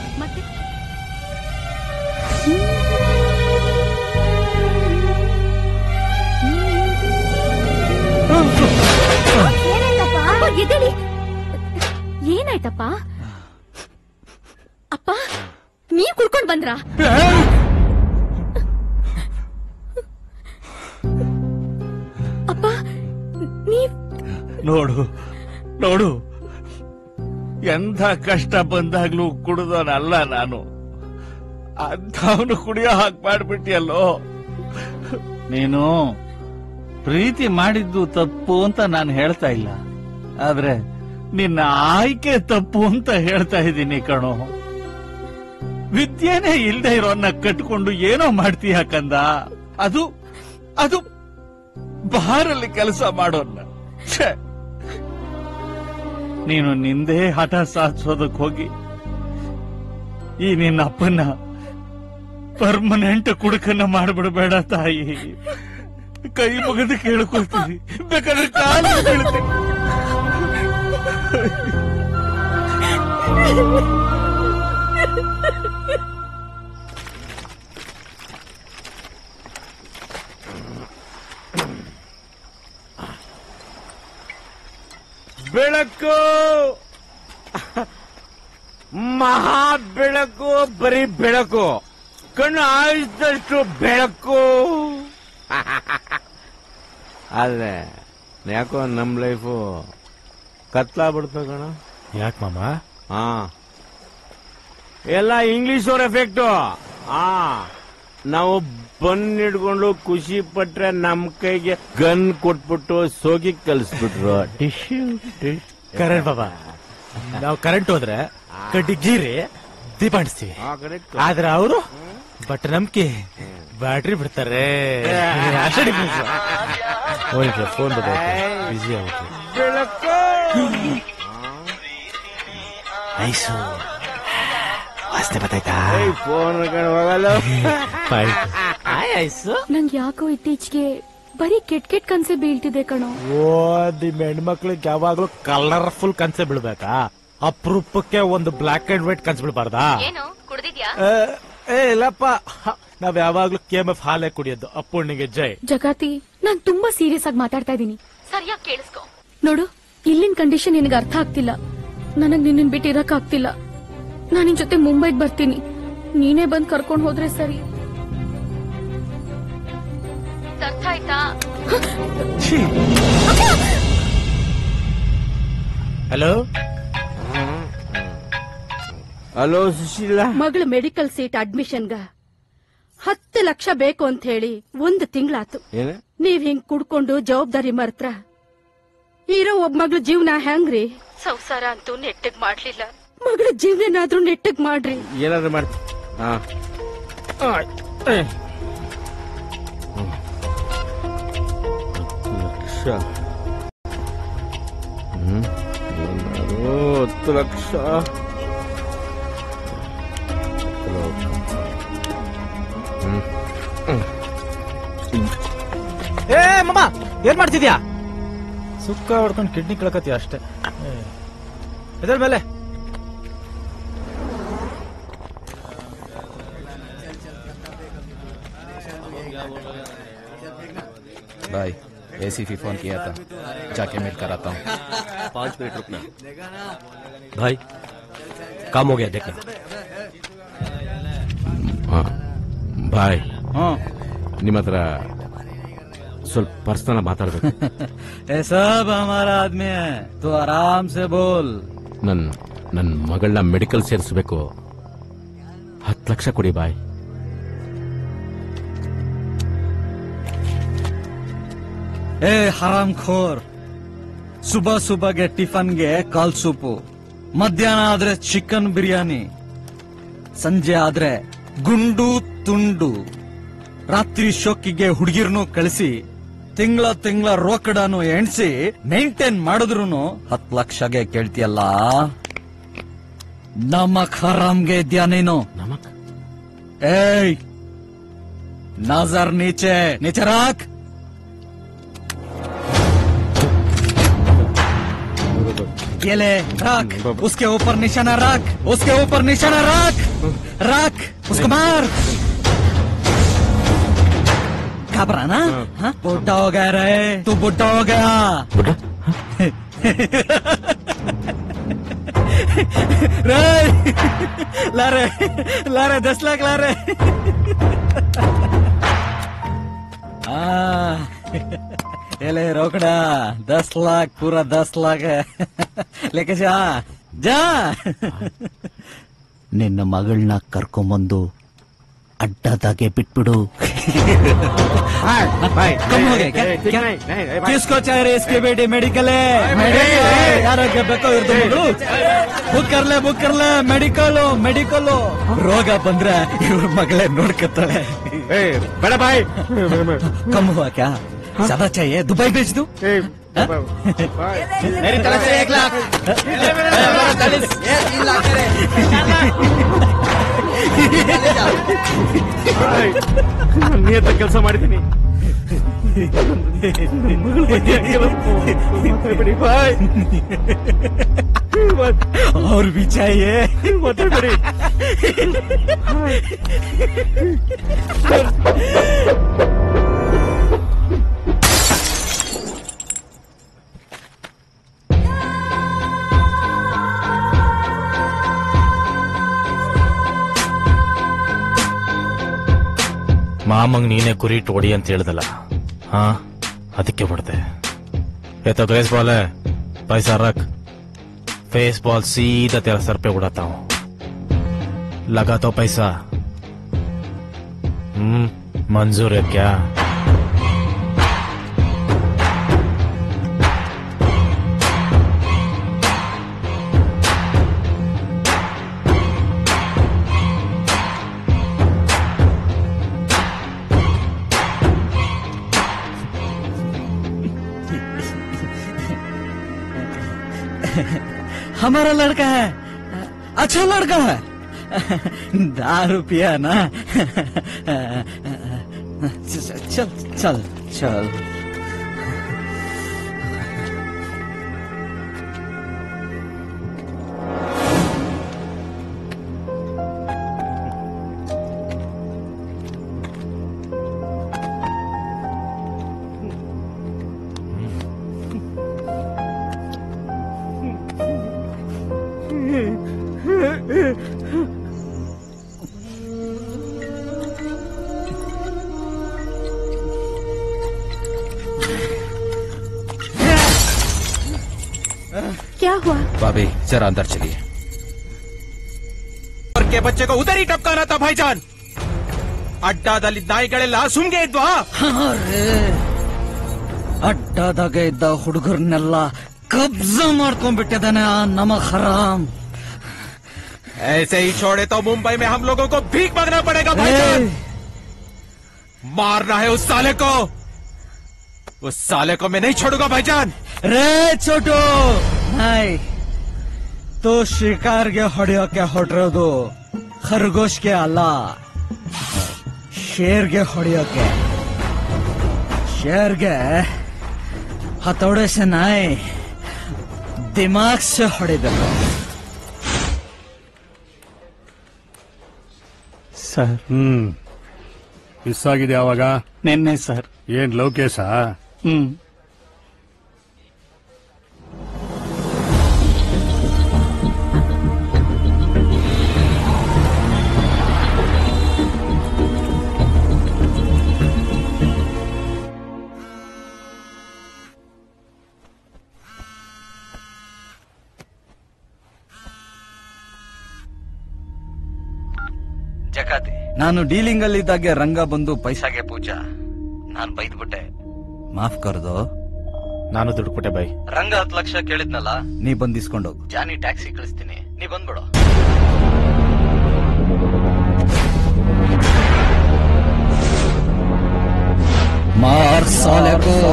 [SPEAKER 13] ಅಪ್ಪ, ಎದ್ದೇಳಿ. ಏನಾಯ್ತಪ್ಪ ಅಪ್ಪ ನೀವ್ ಕುಡ್ಕೊಂಡ್ ಬಂದ್ರಾ ಅಪ್ಪ ನೀವ್
[SPEAKER 18] ನೋಡು ನೋಡು ಎಂಥ ಕಷ್ಟ ಬಂದಾಗ್ಲೂ ಕುಡಿದವನಲ್ಲ ನಾನು ಅಂಥವನು ಕುಡಿಯೋ ಹಾಗೆ ಮಾಡ್ಬಿಟ್ಟಿಯಲ್ಲೋ ನೀನು ಪ್ರೀತಿ ಮಾಡಿದ್ದು ತಪ್ಪು ಅಂತ ನಾನು ಹೇಳ್ತಾ ಇಲ್ಲ ಆದ್ರೆ ನಿನ್ನ ಆಯ್ಕೆ ತಪ್ಪು ಅಂತ ಹೇಳ್ತಾ ಇದ್ದೀನಿ ಕಣೋ ವಿದ್ಯೆನೇ ಇಲ್ದೇ ಇರೋನ್ನ ಕಟ್ಕೊಂಡು ಏನೋ ಮಾಡ್ತೀಯ ಕಂದ ಅದು ಅದು ಬಾರಲ್ಲಿ ಕೆಲಸ ಮಾಡೋನ್ನ ಛೆ! ನೀನು ನಿಂದೇ ಹಠ ಸಾಧಿಸೋದಕ್ ಹೋಗಿ ಈ ನಿನ್ನ ಅಪ್ಪನ ಪರ್ಮನೆಂಟ್ ಕುಡುಕನ್ನ ಮಾಡ್ಬಿಡ್ಬೇಡ ತಾಯಿ ಕೈ ಮುಗಿದು ಕೇಳ್ಕೊಳ್ತೀನಿ ಬೇಕಾದ್ರೆ ಕಾಲು ಬೀಳ್ತೀನಿ
[SPEAKER 1] ಬೆಳಕು ಮಹಾ ಬೆಳಕು ಬರೀ ಬೆಳಕು ಕಣ್ಣು ಆಯಿಸಿದಷ್ಟು ಬೆಳಕು ಆದ್ರೆ ಯಾಕೋ ನಮ್ ಲೈಫು ಕತ್ಲಾಗ್ಬಿಡ್ತ ಕಣ
[SPEAKER 2] ಯಾಕೆ ಮಾಮ
[SPEAKER 1] ಹಾ ಎಲ್ಲ ಇಂಗ್ಲಿಷ್ ಅವ್ರ ಎಫೆಕ್ಟು ಹಾ ನಾವು ಬನ್ ಹಿಡ್ಕೊಂಡು ಖುಷಿ ಪಟ್ರೆ ನಮ್ ಕೈಗೆ ಗನ್ ಕೊಟ್ಬಿಟ್ಟು ಸೋಗಿ ಕಲಿಸ್ಬಿಟ್ರು ಟಿಶ್ಯೂ
[SPEAKER 2] ಕರೆಂಟ್ ಬಾಬಾ ನಾವು ಕರೆಂಟ್ ಹೋದ್ರೆ ಕಡ್ಡಿ ಗೀರಿ ದೀಪ ಅಂಟಿಸ್ತೀವಿ ಆದ್ರೆ ಅವರು ಬಟ್ ನಂಬಿಕೆ ಬ್ಯಾಟ್ರಿ ಬಿಡ್ತಾರೆ ಅಷ್ಟೇ difference. ಹೋಯ್ತು ಫೋನ್ ಬಿಸಿ ಆಗುತ್ತೆ
[SPEAKER 1] ಬೆಳಕು
[SPEAKER 2] ಐಸು ವಾಸನೆ ಬತ್ತಾಯ್ತಾ
[SPEAKER 1] ಫೋನ್ ಹೋಗಲ್ಲ
[SPEAKER 13] ನಂಗ್ ಯಾಕೋ ಇತ್ತೀಚೆಗೆ ಬರೀ ಕೆಟ್ ಕೆಟ್ ಕನ್ಸೆ ಬೀಳ್ತಿದೆ ಕಣೋ
[SPEAKER 2] ಓ ನಿಮ್ ಹೆಣ್ಮಕ್ಳಿಗೆ ಯಾವಾಗ್ಲೂ ಕಲರ್ಫುಲ್ ಕನ್ಸೆ ಬೀಳ್ಬೇಕಾ ಅಪರೂಪಕ್ಕೆ ಒಂದು ಬ್ಲಾಕ್ ಅಂಡ್ ವೈಟ್ ಕನ್ಸ್ ಬೀಳ್ಬಾರ್ದಾ
[SPEAKER 13] ಏನು ಕುಡ್ದಿದ್ಯಾ
[SPEAKER 2] ಏ, ಏ ಇಲ್ಲಪ್ಪ ಹ, ನಾವ್ ಯಾವಾಗ್ಲೂ ಕೆ ಎಫ್ ಹಾಲೇ ಕುಡಿಯೋದು ಅಪ್ಪುಣ್ಣಿಗೆ ಜೈ
[SPEAKER 13] ಜಗಾತಿ ನಾನ್ ತುಂಬಾ ಸೀರಿಯಸ್ ಆಗಿ ಮಾತಾಡ್ತಾ ಇದ್ದೀನಿ ಸರಿಯಾಗಿ ಕೇಳಿಸ್ಕೊ ನೋಡು ಇಲ್ಲಿನ ಕಂಡೀಷನ್ ನಿನಗೆ ಅರ್ಥ ಆಗ್ತಿಲ್ಲ ನನಗ್ ನಿನ್ನ ಬಿಟ್ಟು ಇರಕ್ ಆಗ್ತಿಲ್ಲ ನಾನ್ ನಿನ್ ಜೊತೆ ಮುಂಬೈಗ್ ಬರ್ತೀನಿ ನೀನೇ ಬಂದ್ ಕರ್ಕೊಂಡ್ ಹೋದ್ರೆ ಸರಿ ಅರ್ಥ ಆಯ್ತಾ
[SPEAKER 2] ಹಲೋ
[SPEAKER 1] ಹಲೋ ಸುಶೀಲಾ
[SPEAKER 3] ಮಗಳ ಮೆಡಿಕಲ್ ಸೀಟ್ ಅಡ್ಮಿಷನ್ಗ ಹತ್ತು ಲಕ್ಷ ಬೇಕು ಅಂತ ಹೇಳಿ ಒಂದು ತಿಂಗಳಾತು
[SPEAKER 1] ಏನ
[SPEAKER 3] ನೀವ್ ಹಿಂಗ್ ಕುಡ್ಕೊಂಡು ಜವಾಬ್ದಾರಿ ಮರ್ತ್ರ ಇರೋ ಒಬ್ಬ ಮಗಳ ಜೀವನ ಹೆಂಗ್ರಿ ಸಂಸಾರ ಅಂತೂ ನೆಟ್ಟಗ್ ಮಾಡ್ಲಿಲ್ಲ ಮಗಳ ಜೀವನನಾದ್ರೂ ನೆಟ್ಟಗ್ ಮಾಡ್ರಿ
[SPEAKER 1] ಏನಾದ್ರು ಮಾಡ್ತಿ ಹಾ ಲಕ್ಷ ಹ್ಮ್ ಏನಾದ್ರು ಹತ್ತು ಲಕ್ಷ ಹ್ಮ್
[SPEAKER 2] ಏ ಮಮ್ಮ ಏನ್ ಮಾಡ್ತಿದ್ಯಾ ಸುಕ್ಕ ಹೊಡ್ಕೊಂಡು ಕಿಡ್ನಿ ಕಳ್ಕತ್ತೀಯ ಅಷ್ಟೇ ಎದ್ರ ಮೇಲೆ एसीफी फोन किया था जाके मिल कर आता हूँ
[SPEAKER 22] पाँच मिनट रुकना भाई काम हो गया देखना
[SPEAKER 1] ಬಾಯ್ ನಿಮ್ಮ ಹತ್ರ ಸ್ವಲ್ಪ ಪರ್ಸನಲ್ ಮಾತಾಡ್ಬೇಕು
[SPEAKER 6] ये सब हमारा आदमी है तो आराम से बोल
[SPEAKER 1] ನನ್ ನನ್ ಮಗಳನ್ನ ಮೆಡಿಕಲ್ ಸೇರಿಸ್ಬೇಕು ಹತ್ತು ಲಕ್ಷ ಕೊಡಿ ಬಾಯ್
[SPEAKER 6] ಏ ಹರಾಮ್ ಖೋರ್ ಸುಬಹ ಸುಬಹಗೆ ಟಿಫನ್ಗೆ ಕಾಲ್ ಸೂಪು ಮಧ್ಯಾಹ್ನ ಆದ್ರೆ ಚಿಕನ್ ಬಿರಿಯಾನಿ ಸಂಜೆ ಆದ್ರೆ ಗುಂಡು ತುಂಡು ರಾತ್ರಿ ಶೋಕಿಗೆ ಹುಡುಗಿರ್ನು ಕಳಿಸಿ ತಿಂಗಳ ತಿಂಗಳ ರೋಕಡನು ಎಣ್ಸಿ ಮೇಂಟೈನ್ ಮಾಡಿದ್ರು ಹತ್ ಲಕ್ಷಗೆ ಕೇಳ್ತಿಯಲ್ಲ ನಮಕ್ ಹರಾಮ್ಗೆ ಇದ್ಯಾ ನೀನು
[SPEAKER 1] ನಮಕ್
[SPEAKER 6] ಏಯ್ नजर नीचे नीचे रख ये ले रख उसके ऊपर निशाना रख उसके ऊपर निशाना रख रख उसको मार घबराना हाँ? बुढ़ा हो गया रे तू बुढ़ा हो गया रे ला रे ला रे दस लाख ला रे हाँ, ये ले रोकड़ा दस लाख पूरा दस लाख है लेके जा जा ನಿನ್ನ ಮಗಳನ್ನ ಕರ್ಕೊಂಬಂದು ಅಡ್ಡದಾಗೆ ಬಿಟ್ಬಿಡು कम हो गया क्या? क्या? किसको चाह रहे इसके बेटे मेडिकल है मेडिकल ಯಾರಿಗೆ ಬೇಕೋ ಇರ್ದು ಬುಕ್ ಕರ್ಲೆ ಬುಕ್ ಕರ್ಲೆ ಮೆಡಿಕಲ್ ಮೆಡಿಕಲ್ ರೋಗ ಬಂದ್ರೆ ಇವ್ರ ಮಗಳೇ ನೋಡ್ಕತ್ತಾಳೆ
[SPEAKER 1] ಬೇಡ ಬಾಯ್
[SPEAKER 6] कम हुआ क्या ज्यादा चाहिए दुबई भेज दू
[SPEAKER 21] मेरी तरफ से एक लाख
[SPEAKER 1] ನಿಯತ್ತ ಕೆಲಸ ಮಾಡಿದ್ದೀನಿ
[SPEAKER 6] और भी चाहिए
[SPEAKER 2] ಮಾಮಂಗ್ ನೀನೇ ಗುರಿ ಇಟ್ಟು ಹೊಡಿ ಅಂತ ಹೇಳ್ದಲ್ಲ ಹಾ ಅದಕ್ಕೆ ಹೊಡೆದೆ ये तो ग्रेस बॉल है पैसा रख फेस बॉल सीधा तेरा सर पे उड़ाता हूँ लगा तो पैसा हम्म मंजूर है क्या
[SPEAKER 6] हमारा लड़का है अच्छा लड़का है दारू पिया ना चल चल चल
[SPEAKER 3] क्या हुआ
[SPEAKER 25] भाभी जरा अंदर चलिए
[SPEAKER 21] के बच्चे को उधर ही टपकाना था भाईजान ಅಡ್ಡಾದಲ್ಲಿ ನಾಯಿಗಳೆಲ್ಲ ಸುಮ್ಗೆ ಇದ್ವಾ
[SPEAKER 6] ಅಡ್ಡಾದಾಗ ಇದ್ದ ಹುಡುಗರನ್ನೆಲ್ಲ ಕಬ್ಜಾ ಮಾಡ್ಕೊಂಡ್ಬಿಟ್ಟಿದ್ದಾನೆ ಆ ನಮಕ್ ಹರಾಮ್
[SPEAKER 21] ऐसे ही छोड़े तो मुंबई में हम लोगों को भीख मांगना पड़ेगा भाईजान मारना है उस साले को उस साले को मैं नहीं छोड़ूंगा भाईजान
[SPEAKER 6] ರೇ ಚೋಟು ನಾಯ್ ತೋ ಶಿಕಾರ್ಗೆ ಹೊಡೆಯೋಕೆ ಹೊರಟಿರೋದು ಖರ್ಗೋಶ್ಗೆ ಅಲ್ಲ ಶೇರ್ಗೆ ಹೊಡೆಯೋಕೆ ಶೇರ್ಗೆ ಹತೋಡೆ ಸೆ ನಾಯ್ ದಿಮಾಗ್ ಸೆ ಹೊಡಿಬೇಕು
[SPEAKER 5] ಸರ್ ಹ್ಮ್ ಮಿಸ್ ಆಗಿದೆ ಯಾವಾಗ
[SPEAKER 6] ನಿನ್ನೆ ಸರ್
[SPEAKER 5] ಏನ್ ಲೋಕೇಶ
[SPEAKER 6] ಹ್ಮ್ ಜಕಾತಿ ನಾನು ಡೀಲಿಂಗ್ ಅಲ್ಲಿ ಇದ್ದಾಗೆ ರಂಗ ಬಂದು ಪೈಸಾಗೆ ಪೂಜಾ ನಾನ್ ಬೈದ್ಬಿಟ್ಟೆ ಮಾಫ್ ಕರ್ದು
[SPEAKER 2] ನಾನು ದುಡ್ಡು ಕೊಟ್ಟೆ ಬೈ
[SPEAKER 6] ರಂಗ ಹತ್ತು ಲಕ್ಷ ಕೇಳಿದ್ನಲ್ಲ ನೀ ಬಂದ್ ಇಸ್ಕೊಂಡೋಗು ಜಾನಿ ಟ್ಯಾಕ್ಸಿ ಕಳಿಸ್ತೀನಿ ನೀ ಬಂದ್ಬಿಡು ಮಾರ್ ಸಾಲೆ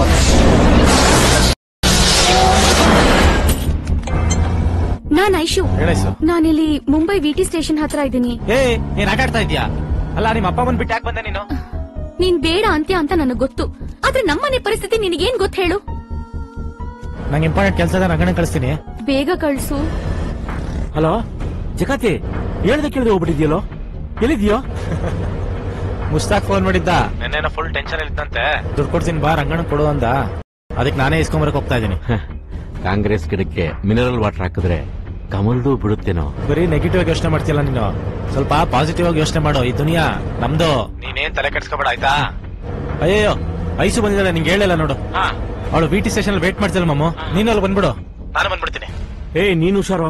[SPEAKER 13] ನಾನ್ ಐಶು
[SPEAKER 2] ಹೇಳೈಸು
[SPEAKER 13] ನಾನಿಲ್ಲಿ ಮುಂಬೈ ವಿಟಿ ಸ್ಟೇಷನ್ ಹತ್ರ ಇದ್ದೀನಿ
[SPEAKER 2] ಏ ನೀನ್ ಆಟ ಆಡ್ತಾ ಇದ್ಯಾ ಅಲ್ಲ ನಿಮ್ಮ ಅಪ್ಪ ಬಂದ್ ಬಿಟ್ಟು ಯಾಕೆ ಬಂದೆ ನೀನು
[SPEAKER 13] ನೀನ್ ಬೇಡ ಅಂತ್ಯ ಅಂತ ನನಗ್ ಗೊತ್ತು ಆದ್ರೆ ನಮ್ಮನೆ ಪರಿಸ್ಥಿತಿ ನಿನಗೇನ್ ಗೊತ್ತು ಹೇಳು
[SPEAKER 2] ನಂಗೆ ಇಂಪಾರ್ಟೆಂಟ್ ಕೆಲಸ ಇದೆ ರಂಗಣ್ಣ ಕಳಿಸ್ತೀನಿ
[SPEAKER 13] ಬೇಗ ಕಳ್ಸು
[SPEAKER 1] ಹಲೋ ಜಕಾತಿ ಹೇಳ್ದೆ ಕೇಳಿದ್ರೆ ಹೋಗ್ಬಿಟ್ಟಿದ್ಯಲ್ಲೋ ಎಲ್ಲಿದ್ಯೋ
[SPEAKER 2] ಮುಸ್ತಾಕ್ ಫೋನ್ ಮಾಡಿದ್ದ ನೆನ್ನೆನ ಫುಲ್ ಟೆನ್ಷನ್ ಇತ್ತಂತೆ ದುಡ್ಡು ಕೊಡ್ತೀನಿ ಬಾ ರಂಗಣ್ಣ ಕೊಡು ಅಂದ ಅದಕ್ಕೆ ನಾನೇ ಇಸ್ಕೊಂಬರಕ್ ಹೋಗ್ತಾ ಇದೀನಿ
[SPEAKER 1] ಕಾಂಗ್ರೆಸ್ ಗಿಡಕ್ಕೆ ಮಿನರಲ್ ವಾಟರ್ ಹಾಕಿದ್ರೆ ಕಮಲ್ದು ಬಿಡುತ್ತೇನೋ
[SPEAKER 2] ಬರೀ ನೆಗೆಟಿವ್ ಆಗಿ ಯೋಚನೆ ಮಾಡ್ತಿಲ್ಲ ನೀನು ಸ್ವಲ್ಪ ಪಾಸಿಟಿವ್ ಆಗಿ ಯೋಚನೆ ಮಾಡು ಈ ದುನಿಯಾ ನಮ್ದು ನೀನೇನ್ ತಲೆ ಕೆಡ್ಸ್ಕೊಬೇಡ ಆಯ್ತಾ ಅಯ್ಯೋ ಐಸು ಬಂದಿದ್ದಾಳೆ ನಿಂಗೆ ಹೇಳಿಲ್ಲ ನೋಡು ಅವಳು ಬಿ ಟಿ ಸ್ಟೇಷನ್ ವೇಟ್ ಮಾಡ್ತಿಲ್ಲ ಮಮ್ಮ ನೀನು ಅಲ್ಲಿ ಬಂದ್ಬಿಡು ನಾನು ಬಂದ್ಬಿಡ್ತೀನಿ
[SPEAKER 1] ಏಯ್ ನೀನು ಹುಷಾರು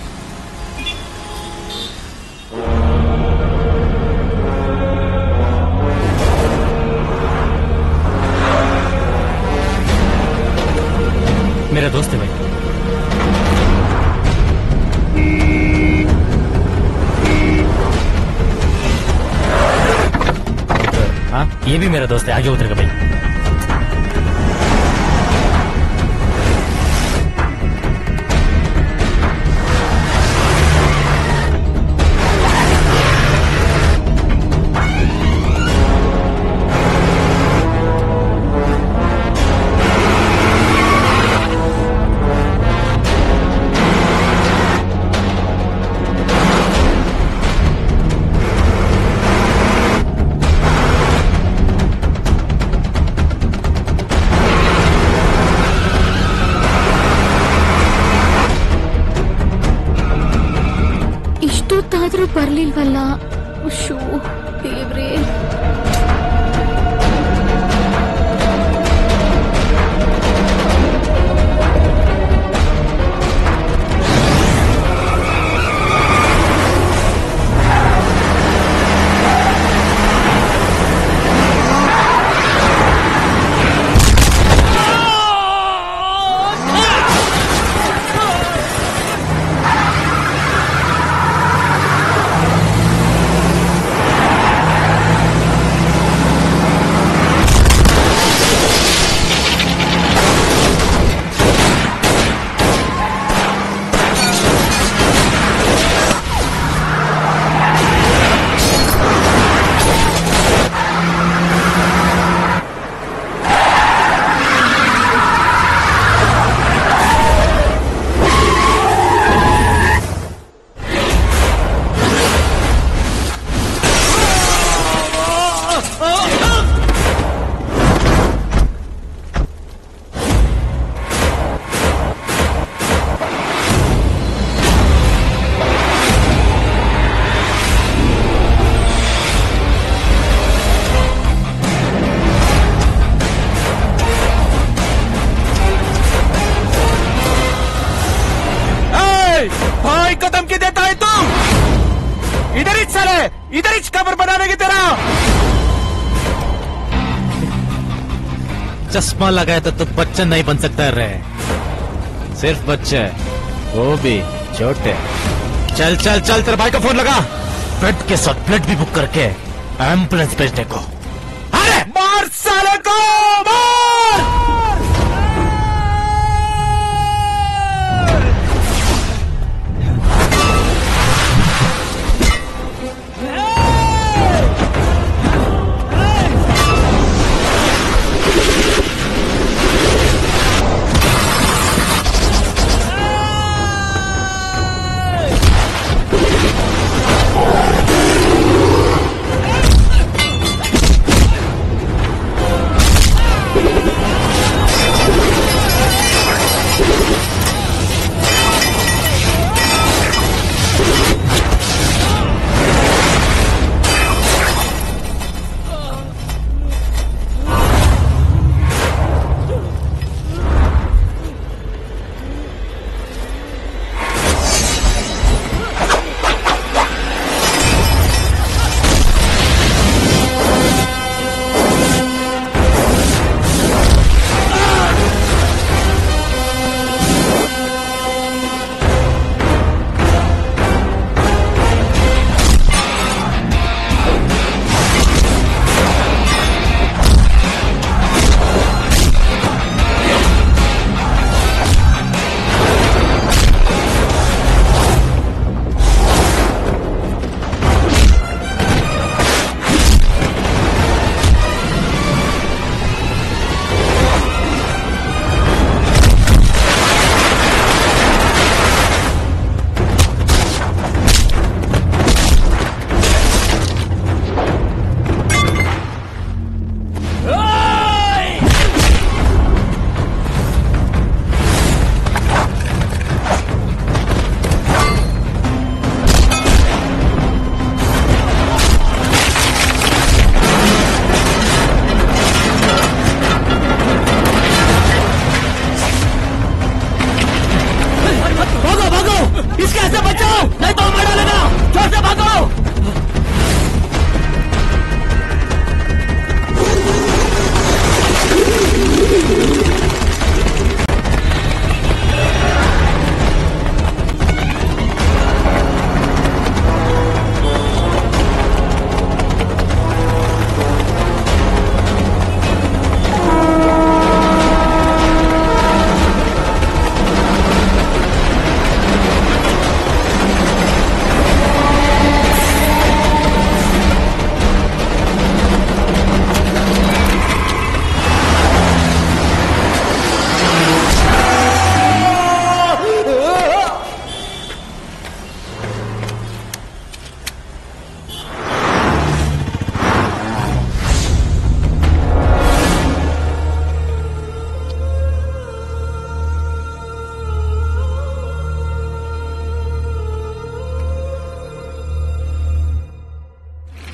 [SPEAKER 2] मेरा दोस्त है भाई हाँ ये भी मेरा दोस्त है आगे उतरेगा भाई
[SPEAKER 13] ಇಷ್ಟೊತ್ತಾದ್ರೂ ಬರ್ಲಿಲ್ವಲ್ಲ ಶೋ ದೇವ್ರೇ
[SPEAKER 21] भाई को धमकी देता है तुम इधर ही साले इधर ही कबर बनाने की तेरा
[SPEAKER 2] चश्मा लगाया तो तू बच्चन नहीं बन सकता रे सिर्फ बच्चे वो भी छोटे चल चल चल तेरे भाई का फोन लगा बेड के साथ ब्लड भी बुक करके एम्बुलेंस भेजने को अरे
[SPEAKER 21] मार साले को मार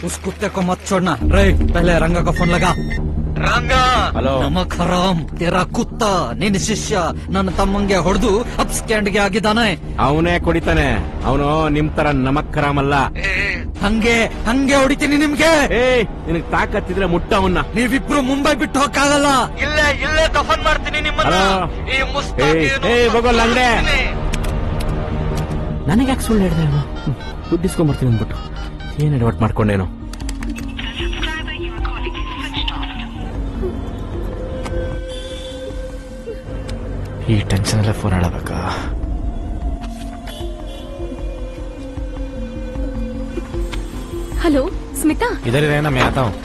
[SPEAKER 6] उस कुत्ते को मत छोड़ना रे पहले रंगा का फोन लगा ರಂಗ
[SPEAKER 1] ಹಲೋ
[SPEAKER 6] ನಮಕ್ ಹರಾಮ್ ತೆರ ಕುತ್ತ ನಿನ್ನ ಶಿಷ್ಯ ನನ್ನ ತಮ್ಮಂಗೆ ಹೊಡೆದು ಅಪ್ ಸ್ಟ್ಯಾಂಡ್ಗೆ ಆಗಿದ್ದಾನೆ
[SPEAKER 1] ಅವನೇ ಕುಡಿತಾನೆ ಅವನು ನಿಮ್ ತರ ನಮಕ್ಕರಾಮಲ್ಲ
[SPEAKER 6] ಹಂಗೆ ಹಂಗೆ ಹೊಡಿತೀನಿ ನಿಮ್ಗೆ
[SPEAKER 1] ಏ ನಿನಗ್ ತಾಕತ್ತಿದ್ರೆ ಮುಟ್ಟ ಅವನ್ನ
[SPEAKER 6] ನೀವಿಬ್ರು ಮುಂಬೈ ಬಿಟ್ಟು ಹೋಗಕ್ಕಾಗಲ್ಲ ಇಲ್ಲೇ ಇಲ್ಲೇ ದಫನ್ ಮಾಡ್ತೀನಿ ನಿಮ್ಮನ್ನ
[SPEAKER 1] ಹಲೋ
[SPEAKER 6] ಈ
[SPEAKER 1] ಏ
[SPEAKER 6] ಮುಸ್ತಾಕಿಯನ್ನು
[SPEAKER 1] ಏ ಬಗೋಲ್ಲ ಅಂಗಡೆ
[SPEAKER 6] ಮುಗಿಸ್ತೀನಿ.
[SPEAKER 1] ನನಗೆ ಯಾಕೆ ಸುಳ್ಳು ಹೇಳಿದೆ ದುಡ್ಡು ಇಸ್ಕೊಂಬರ್ತೀನಿ ಅಂದ್ಬಿಟ್ಟು ಏನ್ ಎಡವಟ್ ಮಾಡ್ಕೊಂಡೇನು ಈ ಟೆನ್ಷನ್ ಎಲ್ಲ ಫೋನ್ ಹೇಳಬೇಕಾ
[SPEAKER 13] हेलो स्मिता
[SPEAKER 2] इधर ही रहना मैं आता हूँ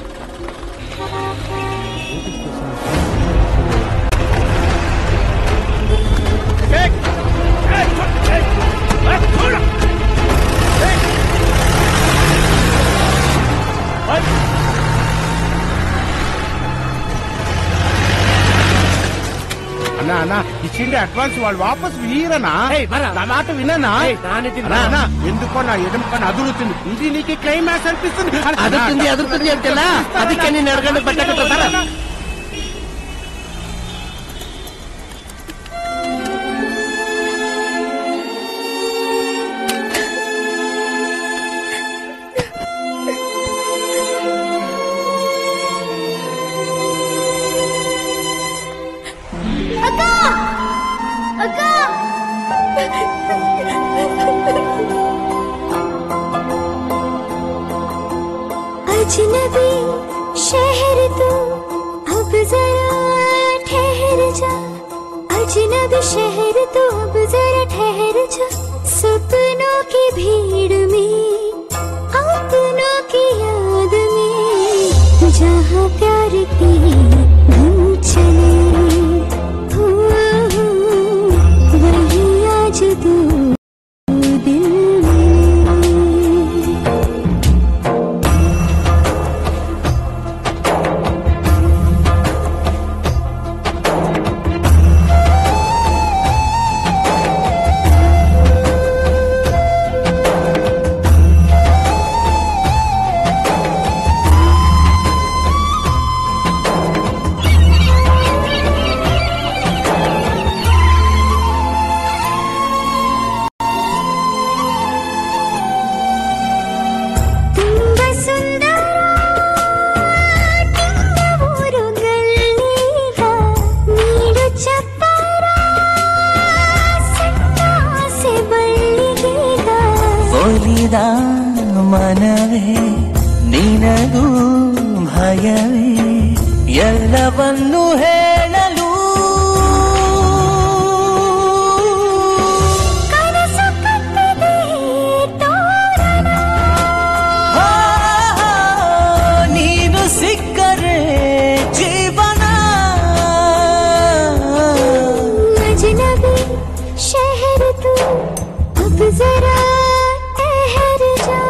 [SPEAKER 7] అన్నా అన్నా ఇచ్చిండే అడ్వాన్స్ వాళ్ళు వాపస్ వీరనా నా మాట విననా
[SPEAKER 4] నానిದ್ದೀನಿ.
[SPEAKER 7] అన్నా, అన్నా, ఎందుకో నా ఎడం కన్నా అదురుతుంది ఇది నీకు క్లైమాక్స్ అనిపిస్తుంది
[SPEAKER 4] అదురుతుంది అదురుతుంది అంటేనా ಅದಕ್ಕೆ ನೀನ್ ಎರಡು ಗಂಟೆ ಬಟ್ಟೆ ಕಟ್ಟೋದಾರ
[SPEAKER 8] ಅಕ್ಕ ಅಕ್ಕ अजनबी शहर तू अब जरा ठहर जा अजनबी शहर तू अब जरा ठहर जा सपनों की भीड़ में अपनों की याद में जहाँ प्यार की धुन चले हो, वही आज तू दिल में ತುಂಬ ಸುಂದರ ಊರುಗಳೀಗ ನೀಡು ಚಪ್ಪರ ಸಣ್ಣ ಆಸೆ ಬಳ್ಳಿಗೀಗ
[SPEAKER 21] ಒಲಿದ ಮನವೇ ನಿನಗೂ ಭಯವೇ ಎಲ್ಲವನ್ನು ಹೇಳಲು
[SPEAKER 8] ಕನಸು ಕಟ್ಟಿದೆ ತೋರಣ
[SPEAKER 21] ಆ, ನೀನು ಸಿಕ್ಕರೆ ಜೀವನ
[SPEAKER 8] अजनबी शहर तू अब जरा ठहर जा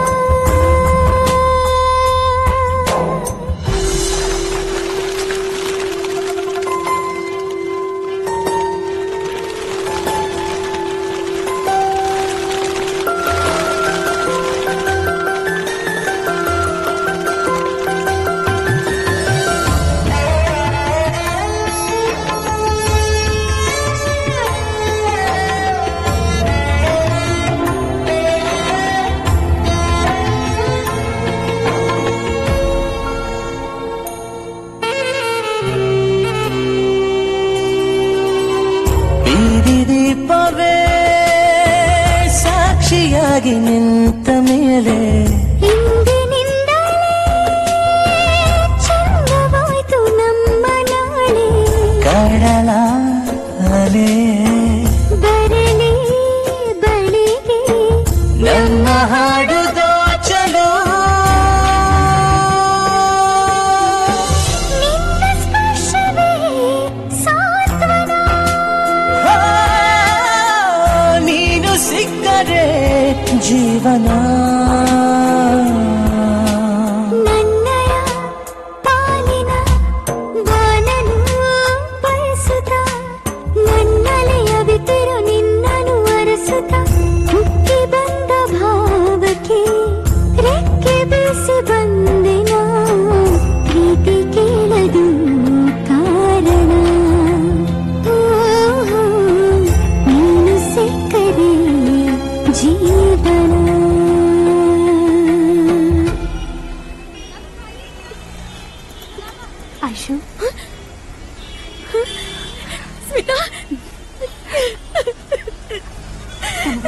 [SPEAKER 21] ಬೀದಿ ದೀಪವೇ ಸಾಕ್ಷಿಯಾಗಿ ನಿಂತ ಮೇಲೆ
[SPEAKER 8] ಇಂದಿನಿಂದಲೇ ಚಂದವಾಯ್ತು ನಮ್ಮ ನಾಳೆ
[SPEAKER 21] ಕಡಲ ಅಲೆ
[SPEAKER 8] ಬರಲಿ ಬಳಿಗೆ
[SPEAKER 21] ನಮ್ಮ ಹಾಡು ದೋಚಲು
[SPEAKER 8] ನಿನ್ನ ಸ್ಪರ್ಶವೇ ಸಾಂತ್ವನ
[SPEAKER 21] ಆ, ನೀನು ಸಿಕ್ಕರೆ ಜೀವನ
[SPEAKER 8] ನನ್ನಯ ಪಾಲಿನ ಬಾನನು ಬಯಸುತ್ತ ನನ್ನಲೆಯ ಬಿತ್ತಿರು ನಿನ್ನನು ಅರಸುತ್ತ ಹುಟ್ಟಿ ಬಂದ ಭಾವಕ್ಕೆ ರೆಕ್ಕೆ ಬೀಸಿ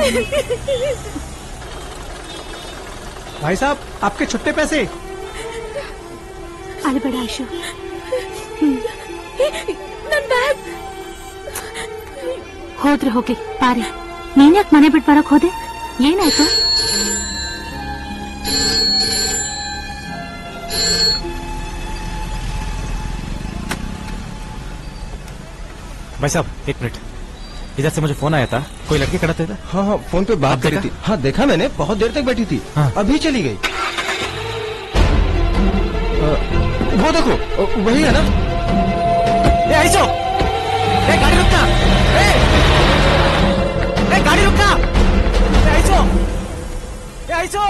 [SPEAKER 20] भाई साहब आपके छुट्टे पैसे
[SPEAKER 13] ಅಳಬೇಡ ಆಶು ನನ್ ಬ್ಯಾಗ್ ಹೋದ್ರೆ ಹೋಗಿ ಪಾರಿ ನೀನ್ಯಾಕ್ ಮನೆ ಬಿಟ್ಟು ಬರಕ್ ಹೋದೆ ಏನಾಯ್ತು
[SPEAKER 2] भाई साहब एक मिनट इधर से मुझे फोन आया था कोई लड़की खड़ा था इधर
[SPEAKER 5] हाँ हाँ फोन पे बात
[SPEAKER 2] आप
[SPEAKER 5] करी
[SPEAKER 2] देखा?
[SPEAKER 5] थी हाँ देखा मैंने बहुत देर तक बैठी थी
[SPEAKER 2] हाँ।
[SPEAKER 5] अभी चली गई अ, वो देखो अ, वही है ना
[SPEAKER 2] ए आइसो ए गाड़ी रुकना ए ए गाड़ी रुकना ए आइसो ए आइसो